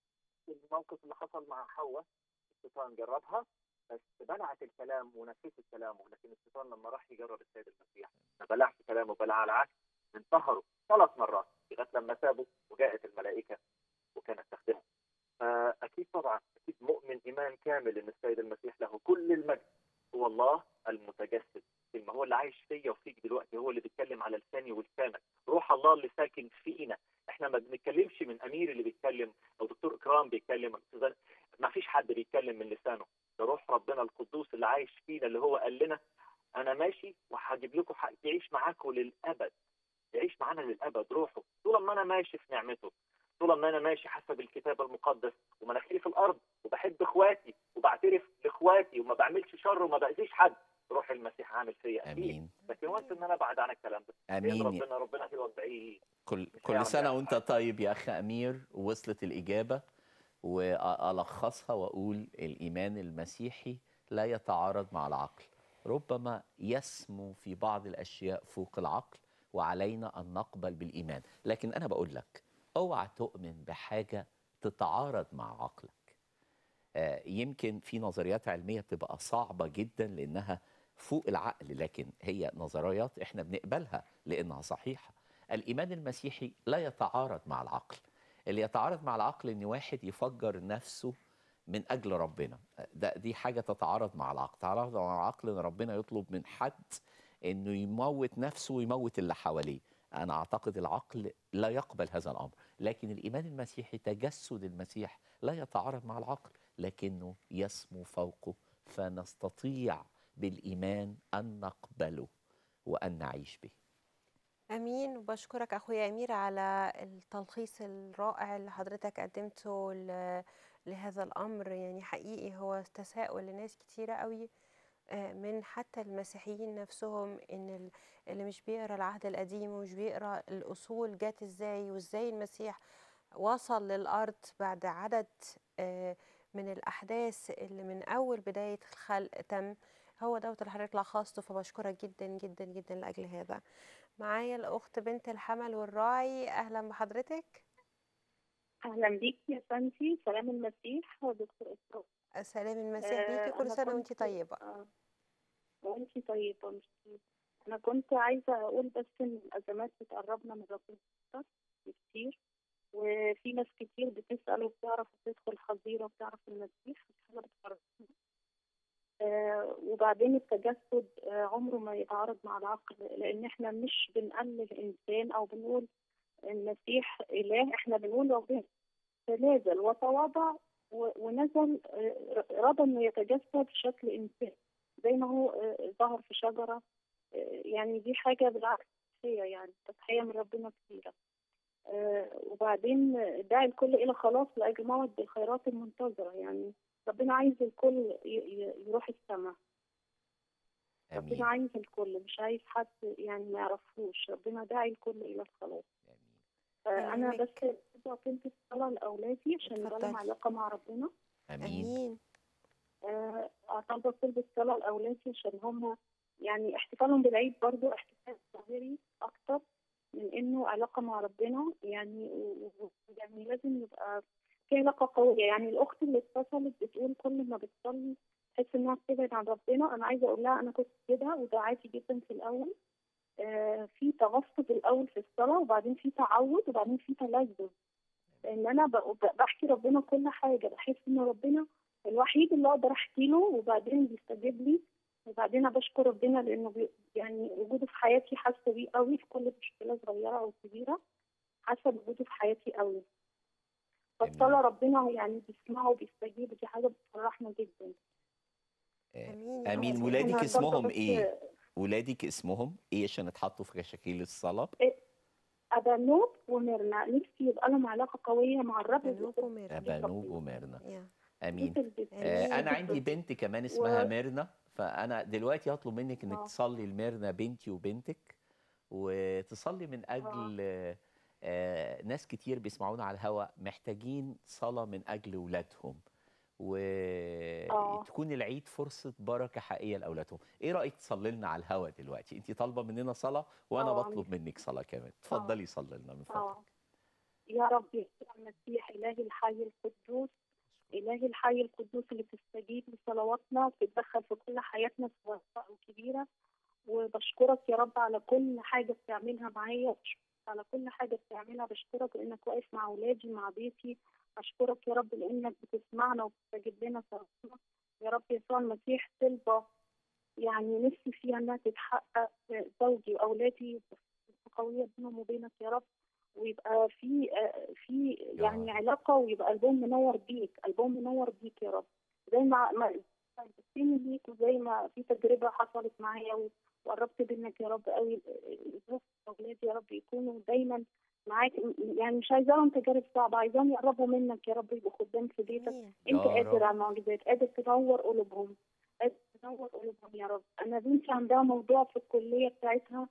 الموقف اللي حصل مع حواء الشيطان جربها بس بلعت الكلام ونسيت كلامه لكن الشيطان لما راح يجرب السيد المسيح ما بلعش كلامه بلع على العكس انتهروا ثلاث مرات لغايه لما سابوا وجاءت الملائكه وكانت تخدمه فاكيد طبعا اكيد مؤمن ايمان كامل ان السيد المسيح له كل المجد هو الله المتجسد ما هو اللي عايش فيا وفيك دلوقتي هو اللي بيتكلم على لساني ولسانك روح الله اللي ساكن فينا احنا ما بنتكلمش من امير اللي بيتكلم او دكتور اكرام بيتكلم أستاذ- ما فيش حد بيتكلم من لسانه ده روح ربنا القدوس اللي عايش فينا اللي هو قال لنا انا ماشي وهجيب لكم حق يعيش معاكم للابد يعيش معانا للابد روحه طول ما انا ماشي في نعمته طول ما انا ماشي حسب الكتاب المقدس ومناخيري في الارض وبحب اخواتي وبعترف لاخواتي وما بعملش شر وما باذيش حد روح المسيح عامل فيا اكيد لكن وقت ان انا ابعد عن الكلام ده آمين. بإذن ربنا ربنا هيبقى بعيد كل مش كل هيعمل سنة أي وأنت طيب يا أخ أمير وصلت الإجابة وألخصها وأقول الإيمان المسيحي لا يتعارض مع العقل ربما يسمو في بعض الأشياء فوق العقل وعلينا أن نقبل بالإيمان لكن أنا بقول لك اوعى تؤمن بحاجة تتعارض مع عقلك آه، يمكن في نظريات علمية بتبقى صعبة جدا لأنها فوق العقل لكن هي نظريات احنا بنقبلها لأنها صحيحة الإيمان المسيحي لا يتعارض مع العقل اللي يتعارض مع العقل إن واحد يفجر نفسه من أجل ربنا ده دي حاجة تتعارض مع العقل تتعارض مع العقل إن ربنا يطلب من حد إنه يموت نفسه ويموت اللي حواليه أنا أعتقد العقل لا يقبل هذا الأمر لكن الإيمان المسيحي تجسد المسيح لا يتعارض مع العقل لكنه يسمو فوقه فنستطيع بالإيمان أن نقبله وأن نعيش به امين وبشكرك اخويا امير على التلخيص الرائع اللي حضرتك قدمته ل- لهذا الامر يعني حقيقي هو تساؤل لناس كتيره قوي آه، من حتى المسيحيين نفسهم ان ال- اللي مش بيقرا العهد القديم ومش بيقرا الاصول جت ازاي وازاي المسيح وصل للارض بعد عدد آه، من الاحداث اللي من اول بدايه الخلق تم هو دوت اللي حضرتك لخصته فبشكرك جدا جدا جدا لاجل هذا معايا الاخت بنت الحمل والراعي اهلا بحضرتك اهلا بيك يا فندي سلام المسيح ودكتور اسراء سلام المسيح ليكي كل أنا سنه وانت كنت- طيبه آه، وانتي طيبه مش انا كنت عايزه اقول بس ان الازمات بتقربنا من ربنا اكتر بكتير وفي ناس كتير بتسال وبتعرف تدخل حظيره وبتعرف المسيح دي حاجه بتقربنا آه وبعدين التجسد آه عمره ما يتعارض مع العقل لان احنا مش بنقلل انسان او بنقول المسيح اله احنا بنقول ربنا تنازل وتواضع و- ونزل آه، رضى انه يتجسد بشكل انسان زي ما هو آه، ظهر في شجره آه، يعني دي حاجه بالعكس تضحية يعني تضحية من ربنا كبيرة آه وبعدين داعي الكل إلى خلاص لأجل موعد بالخيرات المنتظرة يعني ربنا عايز الكل ي- ي- يروح السماء ربنا عايز الكل مش عايز حد يعني ما يعرفوش ربنا داعي الكل إلى الخلاص آه أنا بس كنت قيمة الصلاة لأولادي عشان يبقى لهم اتفضلي. علاقة مع ربنا امين آه، طالبة طلب الصلاة لأولادي عشان هم يعني احتفالهم بالعيد برضو احتفال ظاهري أكتر من إنه علاقة مع ربنا يعني و- و- يعني لازم يبقى في علاقة قوية يعني الأخت اللي اتصلت بتقول كل ما بتصلي تحس إنها بتبعد عن ربنا أنا عايزة أقول لها أنا كنت كده وده عادي جدا في الأول آه، في تغصب الأول في الصلاة وبعدين في تعود وبعدين في تلذذ لان انا ب- ب- بحكي ربنا كل حاجه بحس ان ربنا الوحيد اللي اقدر احكي له وبعدين بيستجيب لي وبعدين أنا بشكر ربنا لانه بي يعني وجوده في حياتي حاسه بيه قوي في كل مشكله صغيره او كبيره حاسه بوجوده في حياتي قوي فالصلاه ربنا يعني بيسمعه وبيستجيب ودي حاجه بتفرحنا جدا امين امين أنا ولادك برضه اسمهم بس- ايه ولادك اسمهم ايه عشان اتحطوا في كشاكيل الصلاه أبانوب وميرنا نفسي يبقى لهم علاقة قوية مع الرب أبانوب وميرنا ابانوب وميرنا يا. امين البيت. آه أمين. انا عندي بنت كمان اسمها و- ميرنا فانا دلوقتي هطلب منك انك آه. تصلي لميرنا بنتي وبنتك وتصلي من اجل آه. آه ناس كتير بيسمعونا على الهواء محتاجين صلاه من اجل ولادهم وتكون العيد فرصه بركه حقيقيه لاولادهم ايه رايك تصلي لنا على الهواء دلوقتي انت طالبه مننا صلاه وانا آه. بطلب منك صلاه كمان اتفضلي صلي لنا من فضلك آه. يا رب يسوع المسيح إلهي الحي القدوس إلهي الحي القدوس اللي بتستجيب لصلواتنا وبتتدخل في كل حياتنا صغيرة أو كبيرة وبشكرك يا رب على كل حاجة بتعملها معايا بشكرك على كل حاجة بتعملها بشكرك لأنك واقف مع أولادي مع بيتي أشكرك يا رب لأنك بتسمعنا وبتستجيب لنا صلواتنا يا رب يسوع المسيح طلبة يعني نفسي فيها إنها تتحقق زوجي وأولادي قوية بينهم وبينك يا رب ويبقى في آه، في يعني علاقة ويبقى قلبهم منور بيك قلبهم منور بيك يا رب زي ما ما قلبتني ليك وزي ما في تجربة حصلت معايا و- وقربت منك يا رب قوي ظروف أولادي يا رب يكونوا دايما معاك يعني مش عايزاهم تجارب صعبة عايزاهم يقربوا منك يا رب يبقوا خدام في بيتك انت يا قادر رب. على المعجزات قادر تنور قلوبهم قادر تنور قلوبهم يا رب انا بنتي عندها موضوع في الكلية بتاعتها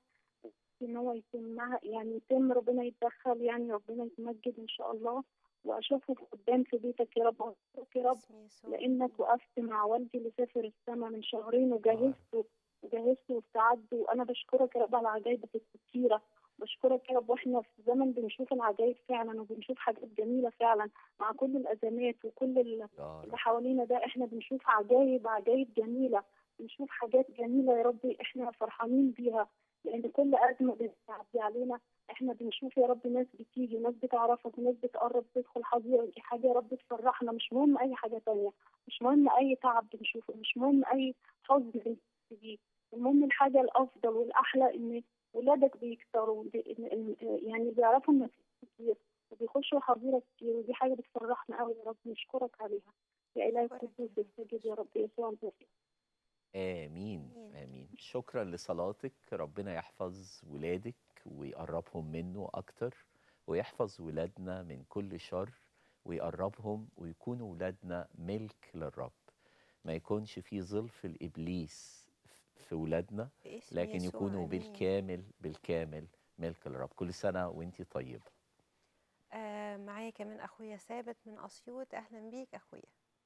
ان هو يتم معها يعني يتم ربنا يتدخل يعني ربنا يتمجد ان شاء الله واشوفه قدام في بيتك يا رب وأشكرك يا رب لانك وقفت مع والدي اللي سافر السما من شهرين وجهزته وجهزته واستعدته وانا بشكرك يا رب على عجائبك الكتيره بشكرك يا رب واحنا في زمن بنشوف العجائب فعلا وبنشوف حاجات جميله فعلا مع كل الازمات وكل ال- اللي حوالينا ده احنا بنشوف عجائب عجائب جميله بنشوف حاجات جميله يا رب احنا فرحانين بيها لان كل ازمه بتعدي علينا احنا بنشوف يا رب ناس بتيجي وناس بتعرفك وناس بتقرب تدخل حظيره دي حاجه يا رب تفرحنا مش مهم اي حاجه تانية مش مهم اي تعب بنشوفه مش مهم اي حزن بنحس بيه المهم الحاجه الافضل والاحلى ان ولادك بيكتروا بي- إن- إن- يعني بيعرفوا الناس كتير وبيخشوا حظيره كتير ودي حاجه بتفرحنا قوي يا رب نشكرك عليها يا الهي القدوس استجب يا رب يسوع المسيح امين امين شكرا لصلاتك ربنا يحفظ ولادك ويقربهم منه اكتر ويحفظ ولادنا من كل شر ويقربهم ويكونوا ولادنا ملك للرب ما يكونش في ظلف الابليس في ولادنا باسم لكن يسوع، يكونوا آمين. بالكامل بالكامل ملك للرب كل سنه وانت طيبه آه معايا كمان اخويا ثابت من اسيوط اهلا بيك اخويا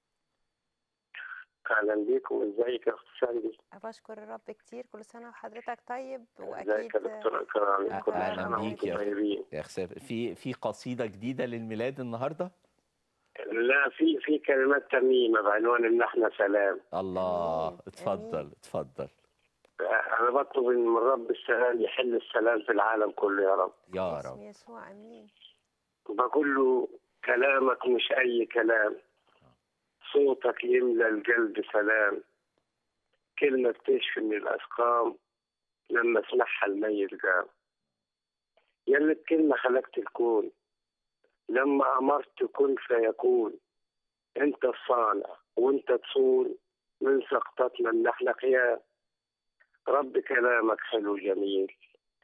اهلا بيكم ازيك يا اخت ساندي بشكر الرب كتير كل سنه وحضرتك طيب ازيك واكيد يا دكتور اكرام كل اهلا سنه بيك وانتم يا طيبين يا حساب في في قصيده جديده للميلاد النهارده لا في في كلمات ترنيمه بعنوان ان احنا سلام الله اتفضل اتفضل انا بطلب من رب السلام يحل السلام في العالم كله يا رب يا باسم رب يسوع امين بقول له كلامك مش اي كلام صوتك يملى القلب سلام كلمة بتشفي من الأسقام لما اسمعها الميت قام يلي بكلمة خلقت الكون لما أمرت كن فيكون أنت الصانع وأنت تصون من سقطتنا اللي احنا قيام رب كلامك حلو جميل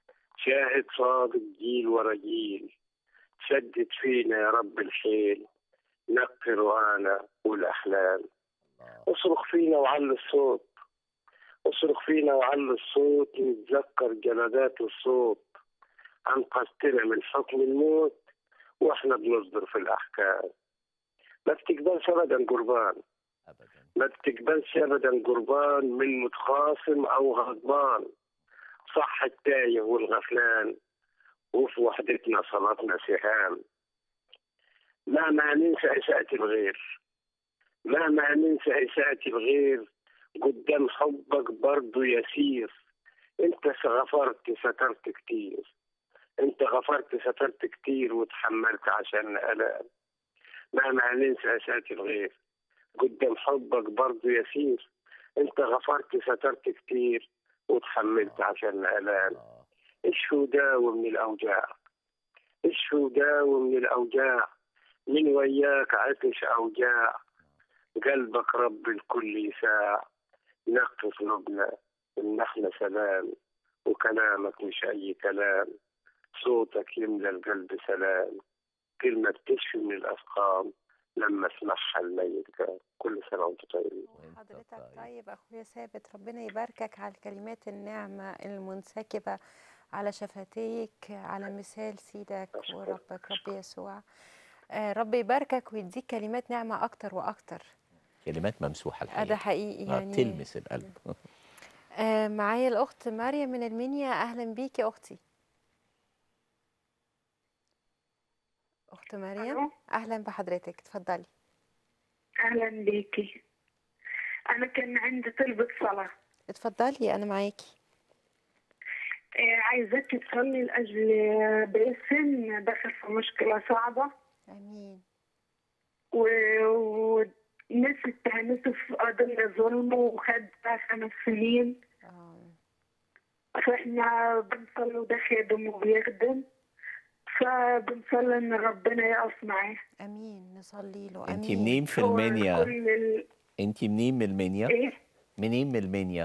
شاهد صادق جيل ورا جيل شدد فينا يا رب الحيل نقي رؤانا والأحلام اصرخ فينا وعلي الصوت اصرخ فينا وعلي الصوت نتذكر جلدات الصوت أنقذتنا من حكم الموت واحنا بنصدر في الأحكام ما بتقبلش أبدا قربان ما بتقبلش أبدا قربان من متخاصم أو غضبان صح التايه والغفلان وفي وحدتنا صلاتنا سهام مهما ننسى إساءة الغير مهما ننسى إساءة الغير قدام حبك برضو يسير انت غفرت سترت كتير انت غفرت سترت كتير وتحملت عشان ألام مهما ننسى إساءة الغير قدام حبك برضو يسير انت غفرت سترت كتير وتحملت عشان ألام اشفي داوي من الأوجاع اشفي داوي من الأوجاع من وياك عطش أوجاع قلبك رب الكل يساع نقي قلوبنا إن احنا سلام وكلامك مش أي كلام صوتك يملى القلب سلام كلمة بتشفي من الأسقام لما اسمعها الميت كان كل سنة وأنت طيبين حضرتك طيب اخويا ثابت ربنا يباركك على كلمات النعمه المنسكبه على شفتيك على مثال سيدك وربك رب يسوع آه، رب يباركك ويديك كلمات نعمه اكتر واكتر كلمات ممسوحه الحقيقه آه، ده حقيقي آه، يعني تلمس القلب آه، معايا الاخت مريم من المنيا اهلا بيكي اختي اخت مريم اهلا بحضرتك اتفضلي أهلا بيكي أنا كان عندي طلبة صلاة اتفضلي انا معاكي آه، عايزاكي تصلي لأجل باسم دخل في مشكلة صعبة امين و- والناس اتهمته في قضية ظلم وخد بتاع خمس سنين فاحنا بنصلي وده خادم وبيخدم فبنصلي ان ربنا يقف معاه امين نصلي له انت امين منين في هو المنيا كل ال... انت منين من المنيا ايه منين من المنيا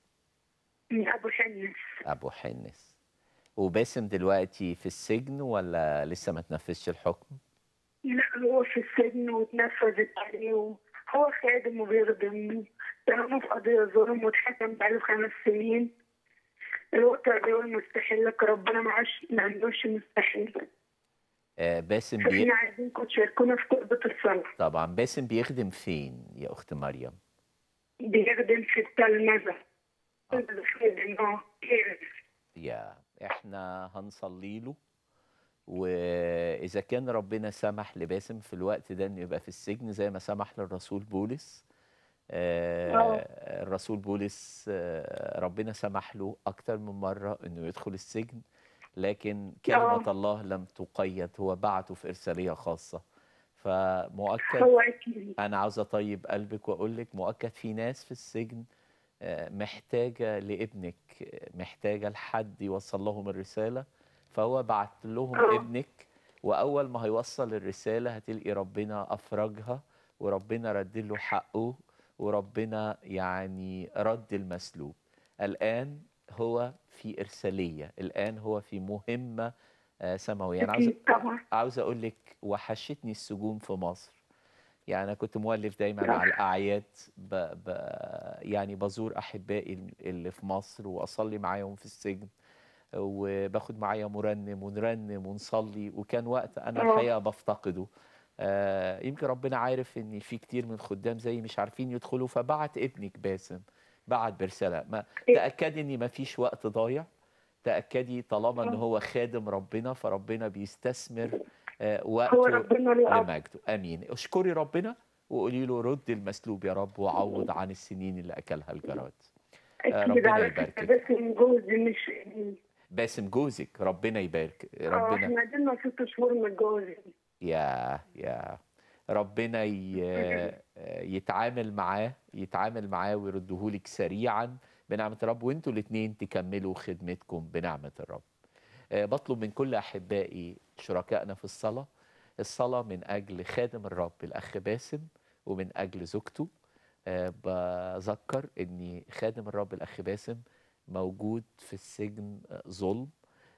من ابو حنس ابو حنس وباسم دلوقتي في السجن ولا لسه ما تنفذش الحكم لا هو في السجن واتنفذت عليه هو خادم وبيخدم اتهمه في قضية ظلم واتحكم عليه خمس سنين الوقت بيقول مستحيل لك ربنا معاش ما عندوش مستحيل آه باسم بي... فاحنا عايزينكم تشاركونا في قربة الصلاة طبعا باسم بيخدم فين يا اخت مريم بيخدم في التلمذة بيخدم اه كده. يا احنا هنصلي له واذا كان ربنا سمح لباسم في الوقت ده انه يبقى في السجن زي ما سمح للرسول بولس آه آه. الرسول بولس آه ربنا سمح له اكتر من مره انه يدخل السجن لكن كلمه آه. الله لم تقيد هو بعته في ارساليه خاصه فمؤكد هو أكيد انا عاوز اطيب قلبك واقول لك مؤكد في ناس في السجن آه، محتاجه لابنك آه، محتاجه لحد يوصل لهم الرساله فهو بعت لهم آه. ابنك واول ما هيوصل الرساله هتلقي ربنا افرجها وربنا رد له حقه وربنا يعني رد المسلوب الان هو في ارساليه الان هو في مهمه آه، سماويه انا عاوز أكيد طبعا عاوز اقول لك وحشتني السجون في مصر يعني انا كنت مؤلف دايما على الاعياد ب... ب... يعني بزور احبائي اللي في مصر واصلي معاهم في السجن وباخد معايا مرنم ونرنم ونصلي وكان وقت انا آه. الحقيقه بفتقده آه يمكن ربنا عارف ان في كتير من خدام زي مش عارفين يدخلوا فبعت ابنك باسم بعت برساله ما تاكدي ان ما فيش وقت ضايع تاكدي طالما ان هو خادم ربنا فربنا بيستثمر آه، وقته هو ربنا له أب. لمجده امين اشكري ربنا وقولي له رد المسلوب يا رب وعوض عن السنين اللي اكلها الجراد آه، أكيد ربنا على فكرة يباركك بس من جوزي مش ابني. باسم جوزك ربنا يبارك اه ربنا احنا دلنا ست شهور متجوزين يا يا ربنا ي- يتعامل معاه يتعامل معاه ويردهولك سريعا بنعمة الرب وانتوا الاثنين تكملوا خدمتكم بنعمة الرب آه، بطلب من كل أحبائي شركائنا في الصلاة الصلاة من أجل خادم الرب الأخ باسم ومن أجل زوجته آه، بذكر أن خادم الرب الأخ باسم موجود في السجن آه، ظلم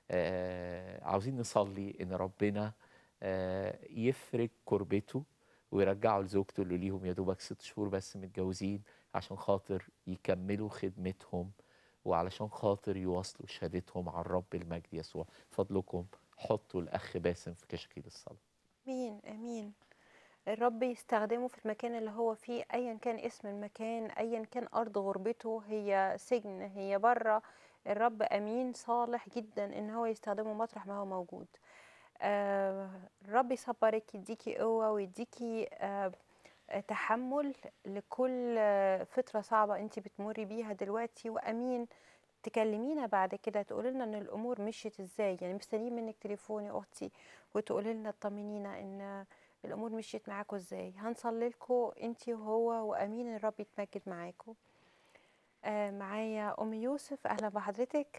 آه، عاوزين نصلي ان ربنا آه، يفرج كربته ويرجعوا لزوجته اللي ليهم يا دوبك ست شهور بس متجوزين عشان خاطر يكملوا خدمتهم وعلشان خاطر يواصلوا شهادتهم عن رب المجد يسوع فضلكم حطوا الاخ باسم في كشكيل الصلاه امين امين الرب يستخدمه في المكان اللي هو فيه ايا كان اسم المكان ايا كان ارض غربته هي سجن هي بره الرب امين صالح جدا ان هو يستخدمه مطرح ما هو موجود آه الرب يصبرك يديكي قوه ويديكي آه تحمل لكل آه، فتره صعبه انت بتمري بيها دلوقتي وامين تكلمينا بعد كده تقولي لنا ان الامور مشيت ازاي يعني مستنيين منك تليفون يا اختي وتقولي لنا طمنينا ان الامور مشيت معاكم ازاي هنصلي لكم انت وهو وامين الرب يتمجد معاكم آه معايا ام يوسف اهلا بحضرتك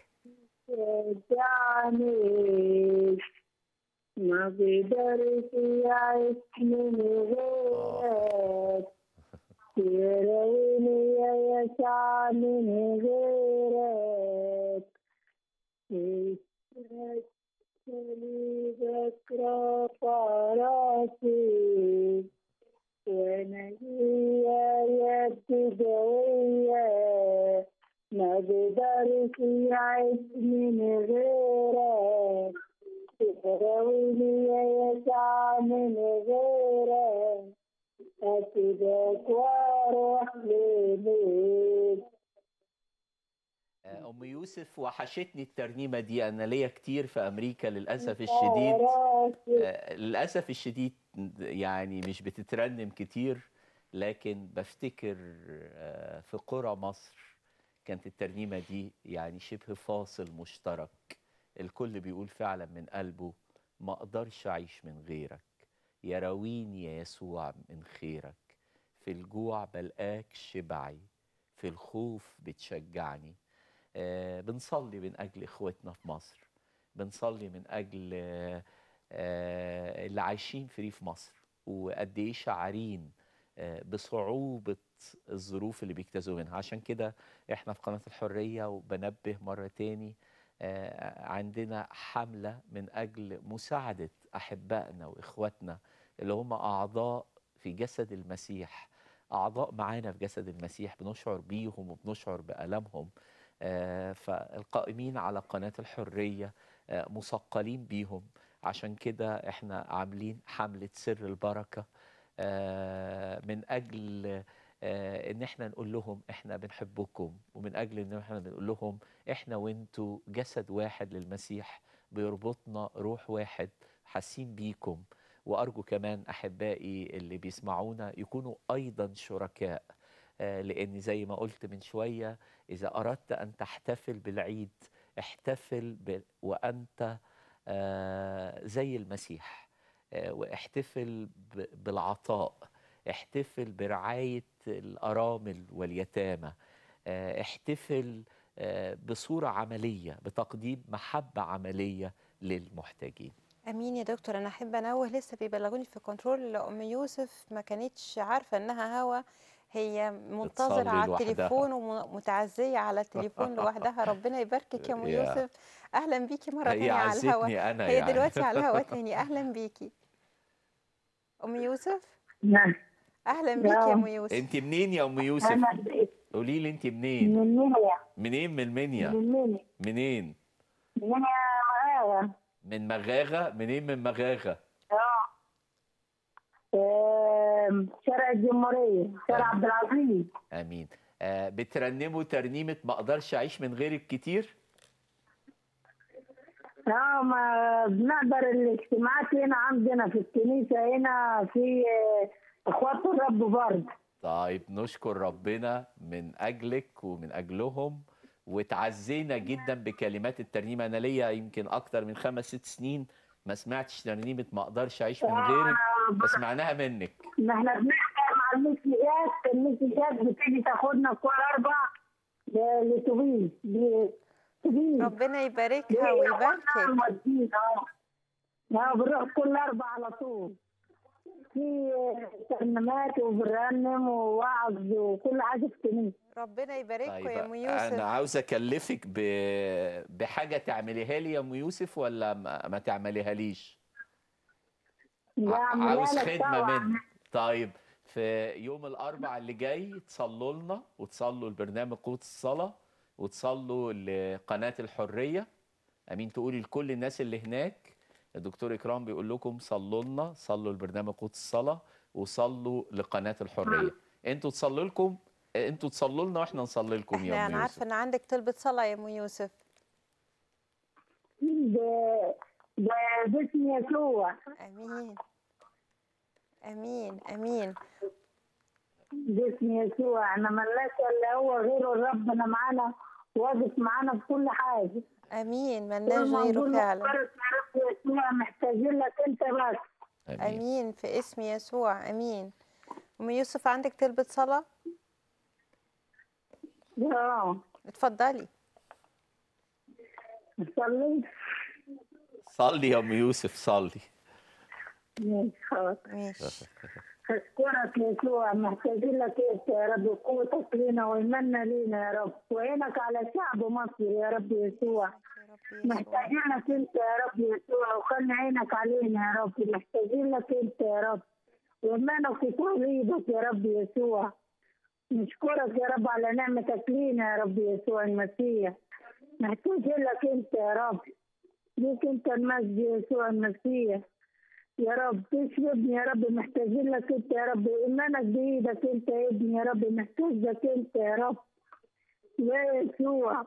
يعني ما بيقدرش يعيش من غيرك يرويني يا يسوع من غيرك صليبك رفع راسي وانا هي يد قوية ما بقدرش يعيش من غيرك تراويني يا يسوع من غيرك أسيبك وأروح لبيت آه، ام يوسف وحشتني الترنيمه دي انا ليا كتير في امريكا للاسف الشديد آه، للاسف الشديد يعني مش بتترنم كتير لكن بفتكر آه، في قرى مصر كانت الترنيمه دي يعني شبه فاصل مشترك الكل بيقول فعلا من قلبه ما اقدرش اعيش من غيرك يراويني يا يسوع من خيرك في الجوع بلقاك شبعي في الخوف بتشجعني آه، بنصلي من أجل إخوتنا في مصر بنصلي من أجل آه، آه، اللي عايشين في ريف مصر وقد إيه شاعرين آه، بصعوبة الظروف اللي بيجتازوا منها عشان كده إحنا في قناة الحرية وبنبه مرة تاني آه، عندنا حملة من أجل مساعدة أحبائنا وإخواتنا اللي هم أعضاء في جسد المسيح أعضاء معانا في جسد المسيح بنشعر بيهم وبنشعر بألمهم آه، فالقائمين على قناة الحرية آه، مثقلين بيهم عشان كده احنا عاملين حملة سر البركة آه، من أجل آه، ان احنا نقول لهم احنا بنحبكم ومن اجل ان احنا نقول لهم احنا وانتوا جسد واحد للمسيح بيربطنا روح واحد حاسين بيكم وارجو كمان احبائي اللي بيسمعونا يكونوا ايضا شركاء آه، لان زي ما قلت من شويه اذا اردت ان تحتفل بالعيد احتفل ب... وانت آه، زي المسيح آه، واحتفل ب... بالعطاء احتفل برعايه الارامل واليتامى آه، احتفل آه، بصوره عمليه بتقديم محبه عمليه للمحتاجين امين يا دكتور انا احب انوه لسه بيبلغوني في كنترول ام يوسف ما كانتش عارفه انها هوا هي منتظره بتصلي على لوحدها. التليفون ومتعزيه على التليفون لوحدها ربنا يباركك يا ام يا. يوسف اهلا بيكي مره هي تانية على عزتني الهوا أنا هي يعني. دلوقتي على الهوا تاني اهلا بيكي ام يوسف نعم اهلا بيكي يا ام يوسف انت منين يا ام يوسف أنا ب- قولي لي انت منين من منيا منين من المنيا من منيا منين منيا معايا من مغاغه منين من مغاغه اه آم، شارع الجمهورية شارع عبد العزيز امين آه بترنموا ترنيمه ما اقدرش اعيش من غيرك كتير اه ما بنحضر الاجتماعات هنا عندنا في الكنيسة هنا في آه، اخوات الرب برضه طيب نشكر ربنا من اجلك ومن اجلهم وتعزينا جدا بكلمات الترنيمه انا ليا يمكن اكتر من خمس ست سنين ما سمعتش ترنيمه ما اقدرش اعيش من غيرك فسمعناها منك ما احنا بنحضر مع المسيحيات المسيحيات بتيجي تاخدنا كل اربع ل- لتوبيس ل- توبيس ربنا يباركها ويباركك اه اه بنروح كل اربع على طول في آه، ترنيمات وبرنم ووعظ وكل حاجه في كنيسه ربنا يبارككم طيب يا ام يوسف انا عاوز اكلفك ب... بحاجه تعمليها لي يا ام يوسف ولا ما, ما تعمليها ليش لا ع- أعملها عاوز لك خدمه طبعاً. منك طيب في يوم الاربعاء اللي جاي تصلوا لنا وتصلوا لبرنامج قوة الصلاة وتصلوا لقناة الحرية امين تقولي لكل الناس اللي هناك الدكتور اكرام بيقول لكم صلوا لنا صلوا لبرنامج قوة الصلاة وصلوا لقناة الحرية انتوا تصلوا لكم انتوا تصلوا لنا واحنا نصلي لكم يا احنا ام انا يوسف عارفه ان عندك طلبه صلاه يا ام يوسف ب- ب- باسم يسوع امين امين امين باسم يسوع احنا ملاش الا هو غيره ربنا معانا واقف معانا في كل حاجه امين ملناش غيره فعلا يا رب يسوع محتاجين لك انت بس امين في اسم يسوع امين ام يوسف عندك طلبه صلاه اه اتفضلي صلي صلي يا ام يوسف صلي ماشي حاضر ماشي اشكرك يسوع محتاجين لك انت يا رب قوتك لينا وايماننا لينا يا رب وعينك على شعب مصر يا رب يسوع محتاجين لك انت يا رب يسوع وخلي عينك علينا يا رب محتاجين لك انت يا رب وايمانك في صليبك يا رب يسوع نشكرك يا رب على نعمتك لينا يا رب يسوع المسيح محتاجين لك انت يا رب ليك انت المجد يسوع المسيح يا رب تشربني يا رب محتاجين لك انت يا رب ايمانك بايدك انت يا ابني يا رب محتاج لك انت يا رب يا يسوع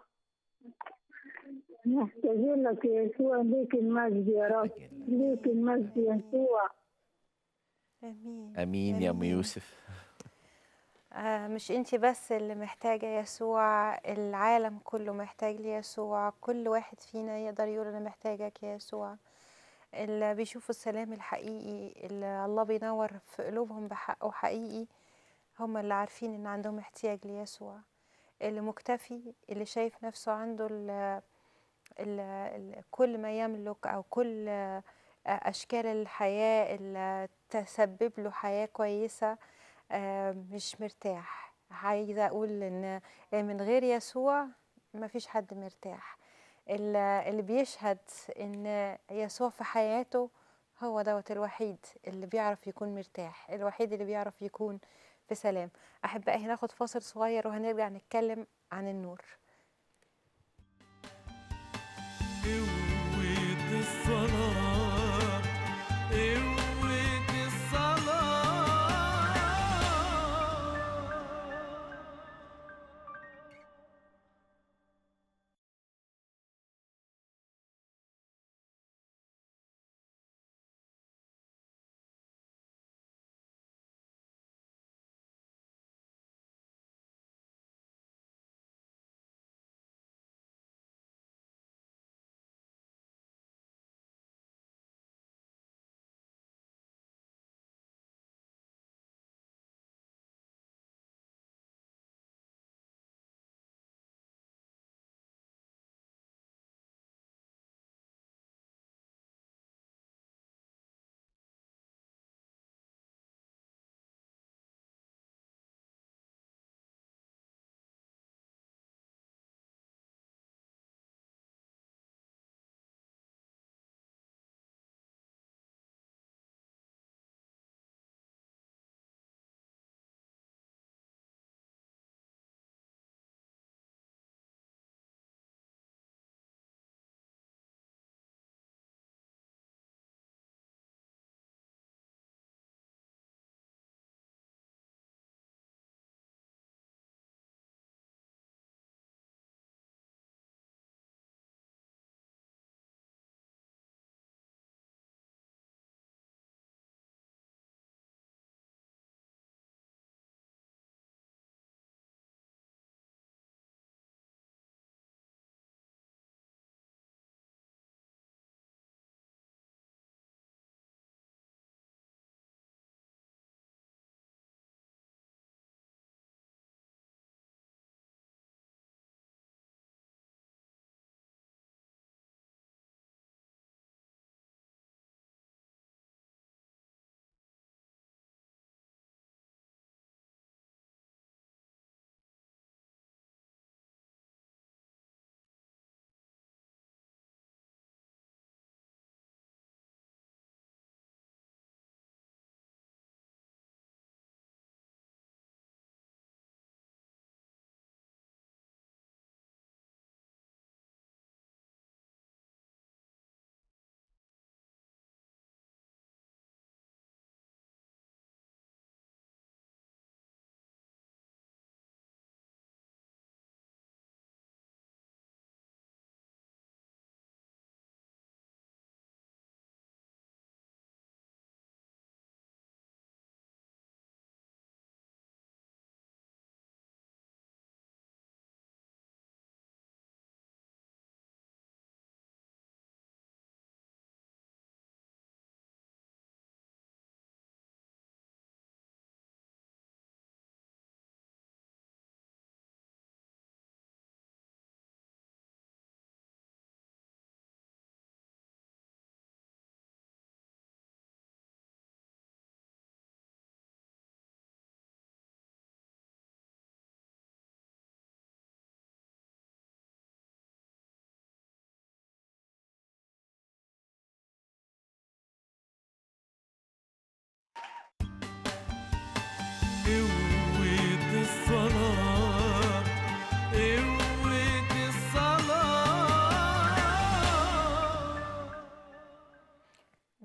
محتاجين لك يا يسوع ليك المجد يا رب ليك المجد يا يسوع امين امين يا ام يوسف آه مش انتي بس اللي محتاجة يسوع العالم كله محتاج ليسوع كل واحد فينا يقدر يقول انا محتاجك يا يسوع اللي بيشوفوا السلام الحقيقي اللي الله بينور في قلوبهم بحقه حقيقي هم اللي عارفين ان عندهم احتياج ليسوع اللي مكتفي اللي شايف نفسه عنده ال ال ال كل ما يملك او كل آه، اشكال الحياة اللي تسبب له حياة كويسة آه، مش مرتاح عايزة أقول إن من غير يسوع ما فيش حد مرتاح ال- اللي بيشهد إن يسوع في حياته هو دوت الوحيد اللي بيعرف يكون مرتاح الوحيد اللي بيعرف يكون في سلام أحبائي هناخد فاصل صغير وهنرجع نتكلم عن النور قوة الصلاة قوة الصلاة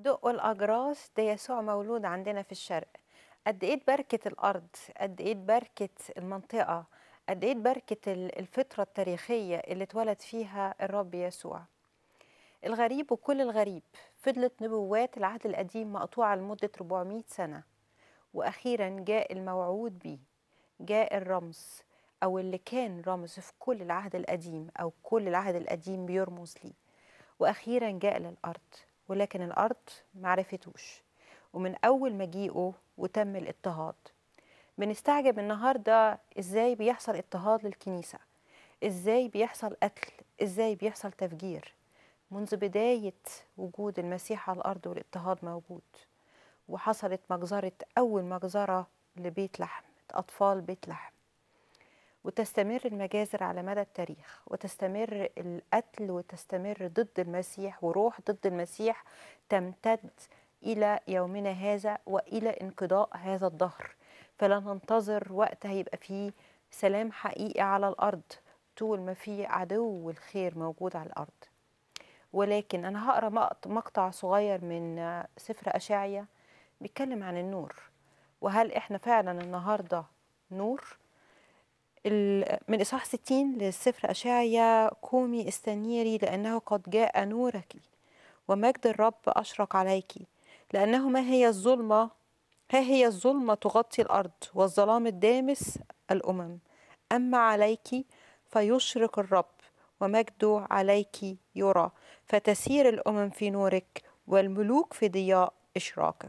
دقوا الأجراس ده يسوع مولود عندنا في الشرق قد ايه بركة الأرض قد ايه بركة المنطقة قد ايه بركة ال- الفترة التاريخية اللي اتولد فيها الرب يسوع الغريب وكل الغريب فضلت نبوات العهد القديم مقطوعة لمدة 400 سنة وأخيرا جاء الموعود بيه جاء الرمز أو اللي كان رمز في كل العهد القديم أو كل العهد القديم بيرمز ليه وأخيرا جاء للأرض ولكن الأرض معرفتوش ومن أول مجيئه وتم الاضطهاد بنستعجب النهاردة إزاي بيحصل اضطهاد للكنيسة إزاي بيحصل قتل إزاي بيحصل تفجير منذ بداية وجود المسيح على الأرض والاضطهاد موجود وحصلت مجزرة أول مجزرة لبيت لحم أطفال بيت لحم وتستمر المجازر على مدى التاريخ وتستمر القتل وتستمر ضد المسيح وروح ضد المسيح تمتد إلى يومنا هذا وإلى انقضاء هذا الدهر فلا ننتظر وقت هيبقى فيه سلام حقيقي على الأرض طول ما في عدو الخير موجود على الأرض ولكن أنا هقرأ مقط- مقطع صغير من آه، سفر أشعيا بيتكلم عن النور وهل إحنا فعلا النهاردة نور ال- من إصحاح 60 للسفر أشعيا قومي استنيري لأنه قد جاء نورك ومجد الرب أشرق عليك لأنه ما هي الظلمة ها هي الظلمة تغطي الأرض والظلام الدامس الأمم أما عليك فيشرق الرب ومجده عليك يرى فتسير الأمم في نورك والملوك في ضياء إشراقك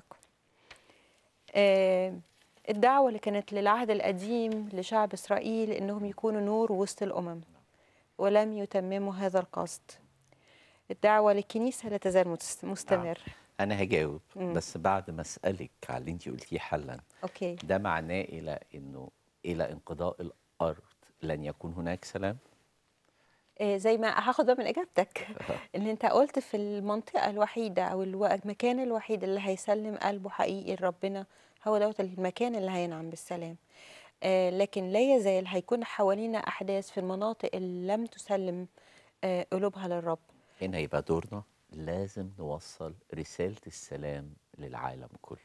آه، الدعوة اللي كانت للعهد القديم لشعب إسرائيل إنهم يكونوا نور وسط الأمم ولم يتمموا هذا القصد الدعوة للكنيسة لا تزال متس- مستمر انا هجاوب مم. بس بعد ما اسالك على اللي انت قلتيه حلا أوكي ده معناه الى انه الى انقضاء الارض لن يكون هناك سلام آه، زي ما هاخد بقى من اجابتك ان انت قلت في المنطقه الوحيده او الو- المكان الوحيد اللي هيسلم قلبه حقيقي لربنا هو دوت المكان اللي هينعم بالسلام آه، لكن لا يزال هيكون حوالينا احداث في المناطق اللي لم تسلم آه، قلوبها للرب هنا يبقى دورنا لازم نوصل رسالة السلام للعالم كله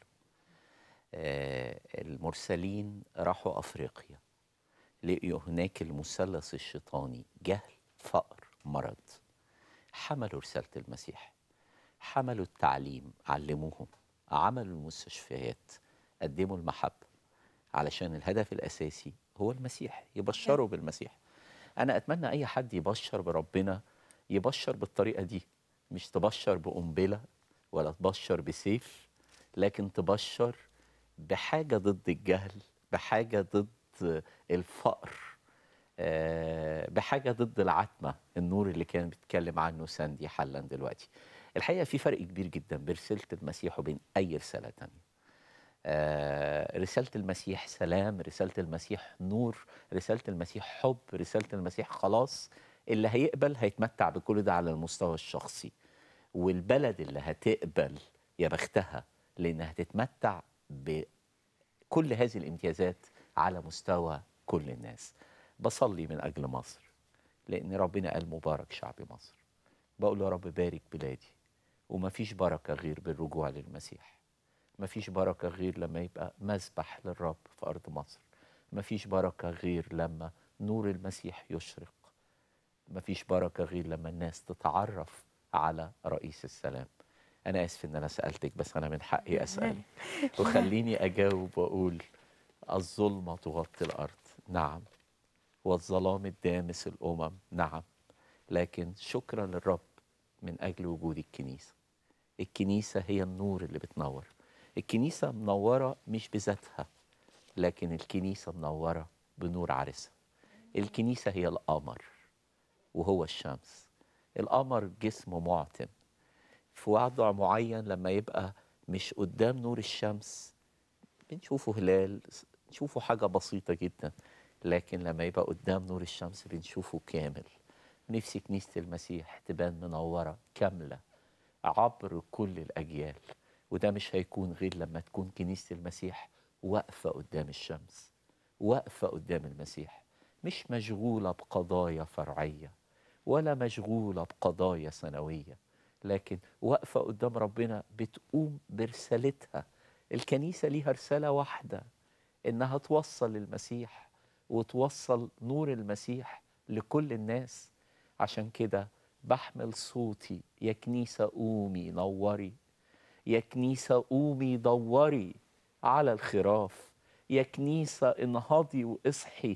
آه، المرسلين راحوا أفريقيا لقيوا هناك المثلث الشيطاني جهل فقر مرض حملوا رسالة المسيح حملوا التعليم علموهم عملوا المستشفيات قدموا المحبة علشان الهدف الأساسي هو المسيح يبشروا بالمسيح أنا أتمنى أي حد يبشر بربنا يبشر بالطريقة دي مش تبشر بقنبلة ولا تبشر بسيف لكن تبشر بحاجة ضد الجهل بحاجة ضد الفقر آه، بحاجة ضد العتمة النور اللي كان بيتكلم عنه ساندي حلا دلوقتي الحقيقة في فرق كبير جدا بين رسالة المسيح وبين أي رسالة تانية آه، رسالة المسيح سلام رسالة المسيح نور رسالة المسيح حب رسالة المسيح خلاص اللي هيقبل هيتمتع بكل ده على المستوى الشخصي والبلد اللي هتقبل يا بختها لأنها هتتمتع بكل هذه الامتيازات على مستوى كل الناس بصلي من أجل مصر لأن ربنا قال مبارك شعب مصر بقول له يا رب بارك بلادي ومفيش بركة غير بالرجوع للمسيح مفيش بركة غير لما يبقى مذبح للرب في أرض مصر مفيش بركة غير لما نور المسيح يشرق مفيش بركة غير لما الناس تتعرف على رئيس السلام أنا آسف إن أنا سألتك بس أنا من حقي أسأل وخليني أجاوب وأقول الظلمة تغطي الأرض نعم والظلام الدامس الأمم نعم لكن شكرا للرب من أجل وجود الكنيسة الكنيسة هي النور اللي بتنور الكنيسة منورة مش بذاتها لكن الكنيسة منورة بنور عرسها الكنيسة هي القمر وهو الشمس القمر جسم معتم في وضع معين لما يبقى مش قدام نور الشمس بنشوفه هلال نشوفه حاجة بسيطة جدا لكن لما يبقى قدام نور الشمس بنشوفه كامل نفسي كنيسة المسيح تبان منورة كاملة عبر كل الأجيال وده مش هيكون غير لما تكون كنيسة المسيح واقفة قدام الشمس واقفة قدام المسيح مش مشغولة بقضايا فرعية ولا مشغولة بقضايا سنوية لكن واقفه قدام ربنا بتقوم برسالتها الكنيسه ليها رساله واحده انها توصل المسيح وتوصل نور المسيح لكل الناس عشان كده بحمل صوتي يا كنيسه قومي نوري يا كنيسه قومي دوري على الخراف يا كنيسه انهضي واصحي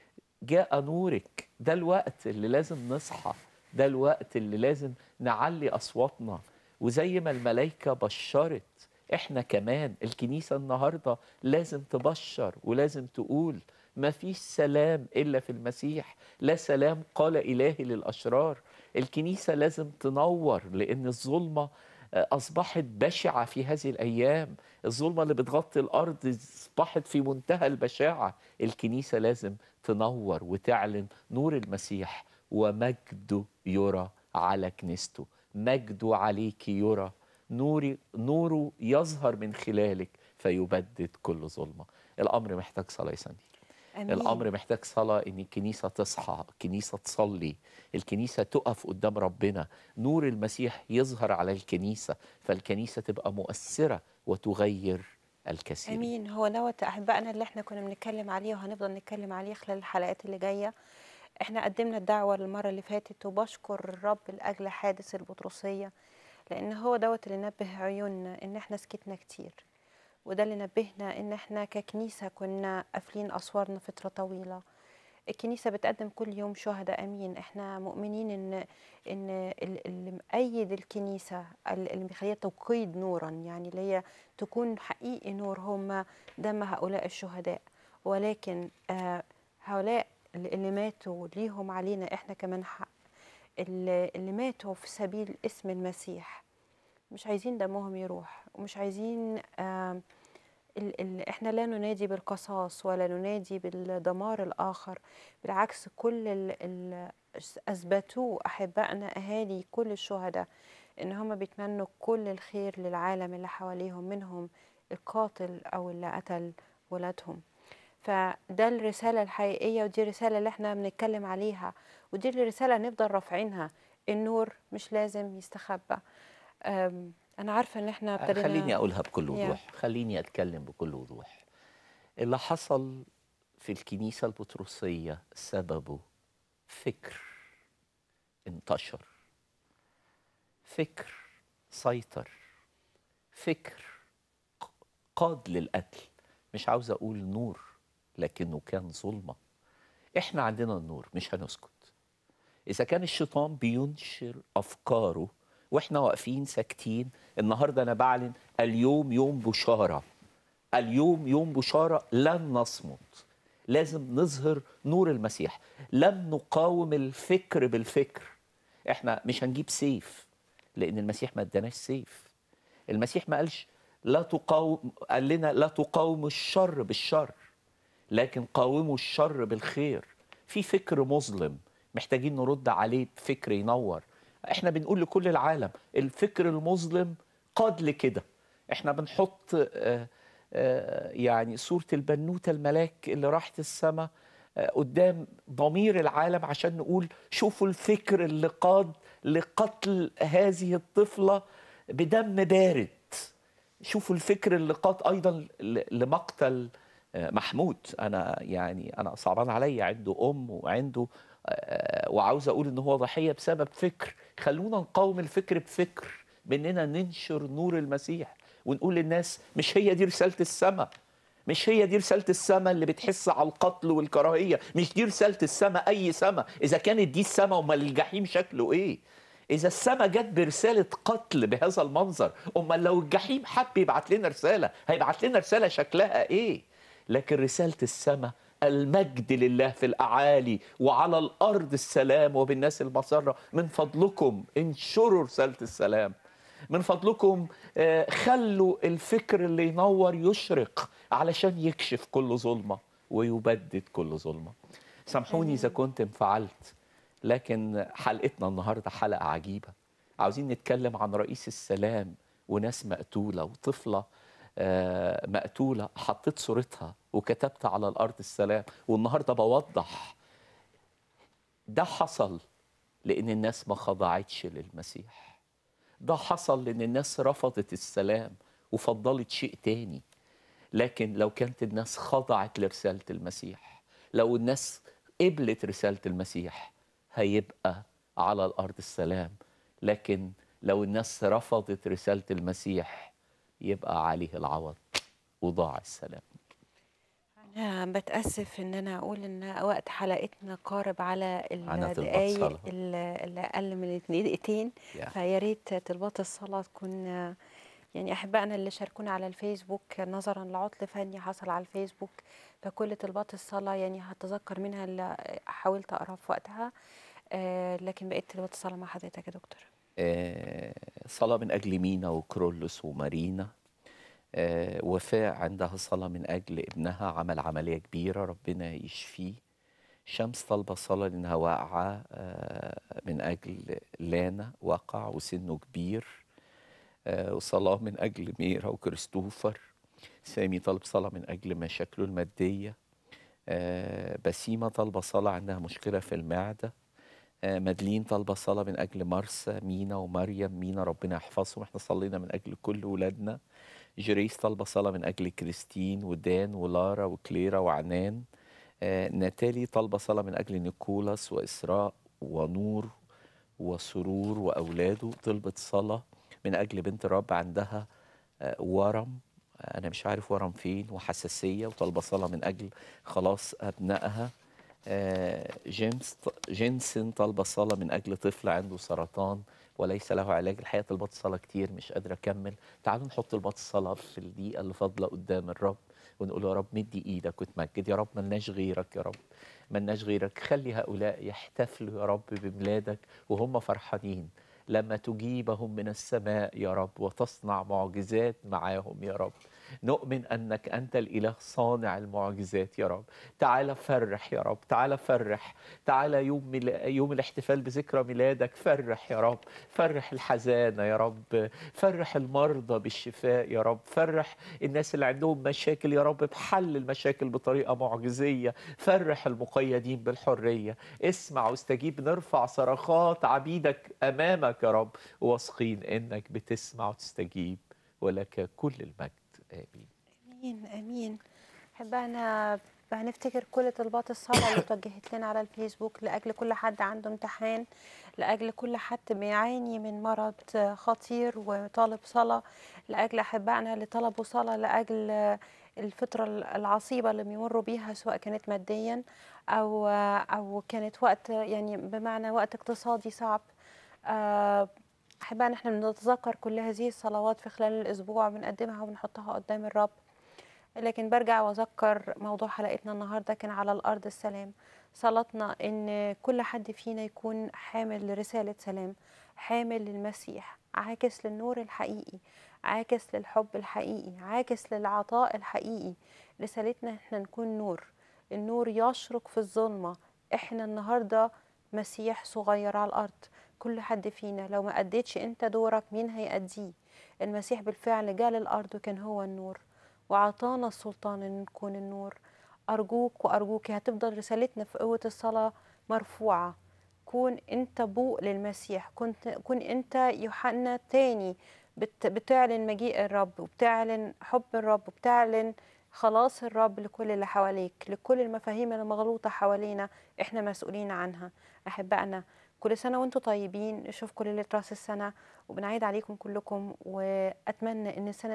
جاء نورك ده الوقت اللي لازم نصحى ده الوقت اللي لازم نعلي اصواتنا وزي ما الملائكه بشرت احنا كمان الكنيسه النهارده لازم تبشر ولازم تقول ما فيش سلام الا في المسيح لا سلام قال الهي للاشرار الكنيسه لازم تنور لان الظلمه آه، اصبحت بشعه في هذه الايام الظلمه اللي بتغطي الارض اصبحت في منتهى البشاعه الكنيسه لازم تنور وتعلن نور المسيح ومجده يرى على كنيسته مجده عليك يرى نوري نوره يظهر من خلالك فيبدد كل ظلمه الامر محتاج صلاه يا سندي آمين. الامر محتاج صلاه ان الكنيسه تصحى الكنيسه تصلي الكنيسه تقف قدام ربنا نور المسيح يظهر على الكنيسه فالكنيسه تبقى مؤثره وتغير الكثير امين هو دوت احبائنا اللي احنا كنا بنتكلم عليه وهنفضل نتكلم عليه خلال الحلقات اللي جايه احنا قدمنا الدعوه المره اللي فاتت وبشكر الرب لاجل حادث البطرسيه لان هو دوت اللي نبه عيوننا ان احنا سكتنا كتير وده اللي نبهنا ان احنا ككنيسه كنا قافلين اسوارنا فتره طويله الكنيسه بتقدم كل يوم شهداء امين احنا مؤمنين ان ان ال- اللي مأيد الكنيسه ال- اللي بيخليها توقيد نورا يعني اللي هي تكون حقيقي نور هم دم هؤلاء الشهداء ولكن آه هؤلاء اللي ماتوا ليهم علينا احنا كمان حق اللي اللي ماتوا في سبيل اسم المسيح مش عايزين دمهم يروح ومش عايزين آه ال ال احنا لا ننادي بالقصاص ولا ننادي بالدمار الاخر بالعكس كل ال ال اثبتوه احبائنا اهالي كل الشهداء ان هم بيتمنوا كل الخير للعالم اللي حواليهم منهم القاتل او اللي قتل ولادهم فده الرسالة الحقيقية ودي الرسالة اللي احنا بنتكلم عليها ودي الرسالة نفضل رافعينها النور مش لازم يستخبى أم، أنا عارفة إن احنا ابتدينا خليني اقولها بكل يا. وضوح خليني اتكلم بكل وضوح اللي حصل في الكنيسه البطرسيه سببه فكر انتشر فكر سيطر فكر ق- قاد للقتل مش عاوز اقول نور لكنه كان ظلمه احنا عندنا النور مش هنسكت اذا كان الشيطان بينشر افكاره واحنا واقفين ساكتين النهارده انا بعلن اليوم يوم بشاره اليوم يوم بشاره لن نصمت لازم نظهر نور المسيح لن نقاوم الفكر بالفكر احنا مش هنجيب سيف لان المسيح ما اداناش سيف المسيح ما قالش لا تقاوم قال لنا لا تقاوم الشر بالشر لكن قاوموا الشر بالخير في فكر مظلم محتاجين نرد عليه بفكر ينور احنا بنقول لكل العالم الفكر المظلم قاد لكده احنا بنحط آه، آه، يعني صورة البنوتة الملاك اللي راحت السماء آه، قدام ضمير العالم عشان نقول شوفوا الفكر اللي قاد لقتل هذه الطفلة بدم بارد شوفوا الفكر اللي قاد ايضا ل- لمقتل آه، محمود انا يعني انا صعبان عليا عنده ام وعنده آه، وعاوز اقول ان هو ضحيه بسبب فكر خلونا نقاوم الفكر بفكر باننا ننشر نور المسيح ونقول للناس مش هي دي رساله السماء مش هي دي رساله السماء اللي بتحس على القتل والكراهيه مش دي رساله السماء اي سماء اذا كانت دي السماء امال الجحيم شكله ايه إذا السماء جت برسالة قتل بهذا المنظر، أمال لو الجحيم حب يبعت لنا رسالة، هيبعت لنا رسالة شكلها إيه؟ لكن رسالة السماء المجد لله في الأعالي وعلى الأرض السلام وبالناس المسرة من فضلكم انشروا رسالة السلام من فضلكم آه، خلوا الفكر اللي ينور يشرق علشان يكشف كل ظلمة ويبدد كل ظلمة سامحوني إذا كنت انفعلت لكن حلقتنا النهاردة حلقة عجيبة عاوزين نتكلم عن رئيس السلام وناس مقتولة وطفلة آه، مقتولة حطيت صورتها وكتبت على الأرض السلام والنهاردة بوضح ده حصل لأن الناس ما خضعتش للمسيح ده حصل لان الناس رفضت السلام وفضلت شيء تاني لكن لو كانت الناس خضعت لرساله المسيح لو الناس قبلت رساله المسيح هيبقى على الارض السلام لكن لو الناس رفضت رساله المسيح يبقى عليه العوض وضاع السلام أنا بتأسف إن أنا أقول إن وقت حلقتنا قارب على عنها طلبات الدقايق صلاة. اللي اللي أقل من اتنين- دقيقتين Yeah. فيا ريت طلبات الصلاة تكون يعني أحبائنا اللي شاركونا على الفيسبوك نظرا لعطل فني حصل على الفيسبوك فكل طلبات الصلاة يعني هتذكر منها اللي حاولت أقرأ في وقتها آه، لكن بقيت طلبات الصلاة مع حضرتك يا دكتور آه، صلاة من أجل مينا وكرولوس ومارينا آه، وفاء عندها صلاة من أجل ابنها عمل عملية كبيرة ربنا يشفيه شمس طالبة صلاة لأنها واقعة آه، من أجل لانا وقع وسنه كبير آه، وصلاة من أجل ميرا وكريستوفر سامي طالب صلاة من أجل مشاكله المادية آه، بسيمة طالبة صلاة عندها مشكلة في المعدة آه، مدلين طالبة صلاة من أجل مرسى مينا ومريم مينا ربنا يحفظهم احنا صلينا من أجل كل ولادنا جريس طالبة صلاة من أجل كريستين ودان ولارا وكليرا وعنان آه، ناتالي طالبة صلاة من أجل نيكولاس وإسراء ونور وسرور وأولاده طلبت صلاة من أجل بنت الرب عندها آه، ورم أنا مش عارف ورم فين وحساسية وطالبة صلاة من أجل خلاص أبنائها آه، جيمس جينسن طالبة صلاة من أجل طفل عنده سرطان وليس له علاج الحقيقة طلبات الصلاة كتير مش قادرة أكمل تعالوا نحط طلبات الصلاة في الدقيقة اللي فاضلة قدام الرب ونقول يا رب مدي إيدك وتمجد يا رب ملناش غيرك يا رب ملناش غيرك خلي هؤلاء يحتفلوا يا رب بميلادك وهم فرحانين لما تجيبهم من السماء يا رب وتصنع معجزات معاهم يا رب نؤمن انك انت الاله صانع المعجزات يا رب تعال فرح يا رب تعال فرح تعال يوم ملا... يوم الاحتفال بذكرى ميلادك فرح يا رب فرح الحزانه يا رب فرح المرضى بالشفاء يا رب فرح الناس اللي عندهم مشاكل يا رب بحل المشاكل بطريقه معجزيه فرح المقيدين بالحريه اسمع واستجيب نرفع صرخات عبيدك امامك يا رب واثقين انك بتسمع وتستجيب ولك كل المجد امين امين امين احبائنا هنفتكر كل طلبات الصلاه اللي اتوجهت لنا على الفيسبوك لاجل كل حد عنده امتحان لاجل كل حد بيعاني من مرض خطير وطالب صلاه لاجل احبائنا اللي طلبوا صلاه لاجل الفتره العصيبه اللي بيمروا بيها سواء كانت ماديا او او كانت وقت يعني بمعنى وقت اقتصادي صعب آه، احبائنا احنا بنتذكر كل هذه الصلوات في خلال الاسبوع بنقدمها وبنحطها قدام الرب لكن برجع واذكر موضوع حلقتنا النهارده كان على الارض السلام صلاتنا ان كل حد فينا يكون حامل رساله سلام حامل للمسيح عاكس للنور الحقيقي عاكس للحب الحقيقي عاكس للعطاء الحقيقي رسالتنا احنا نكون نور النور يشرق في الظلمه احنا النهارده مسيح صغير على الارض كل حد فينا لو ما أديتش أنت دورك مين هيأديه المسيح بالفعل جاء للأرض وكان هو النور وعطانا السلطان أن نكون النور أرجوك وأرجوك هتفضل رسالتنا في قوة الصلاة مرفوعة كون أنت بوق للمسيح كنت كون أنت يوحنا تاني بت بتعلن مجيء الرب وبتعلن حب الرب وبتعلن خلاص الرب لكل اللي حواليك لكل المفاهيم المغلوطة حوالينا احنا مسؤولين عنها أحبائنا كل سنة وانتم طيبين نشوفكم ليلة راس السنة وبنعيد عليكم كلكم وأتمنى إن سنة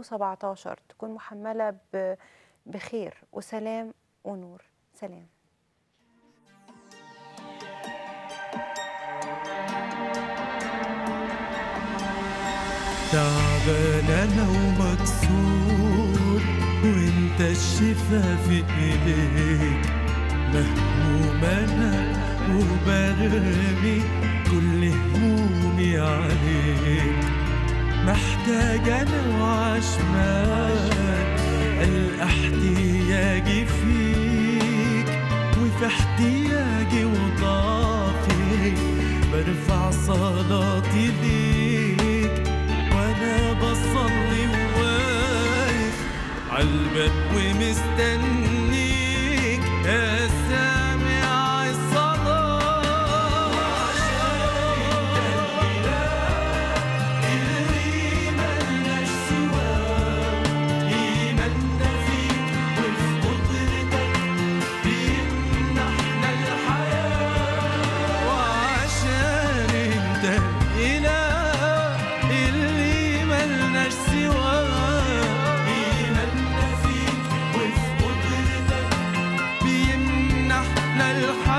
2017 تكون محملة ب- بخير وسلام ونور سلام تعبان انا ومكسور وانت الشفا في ايديك مهموم انا وبرمي كل همومي عليك محتاج انا وعشمان الاحتياج فيك وفي احتياجي وضعفي برفع صلاتي ليك وانا بصلي وواقف عالباب ومستنيك يا سامع الصلاة للحق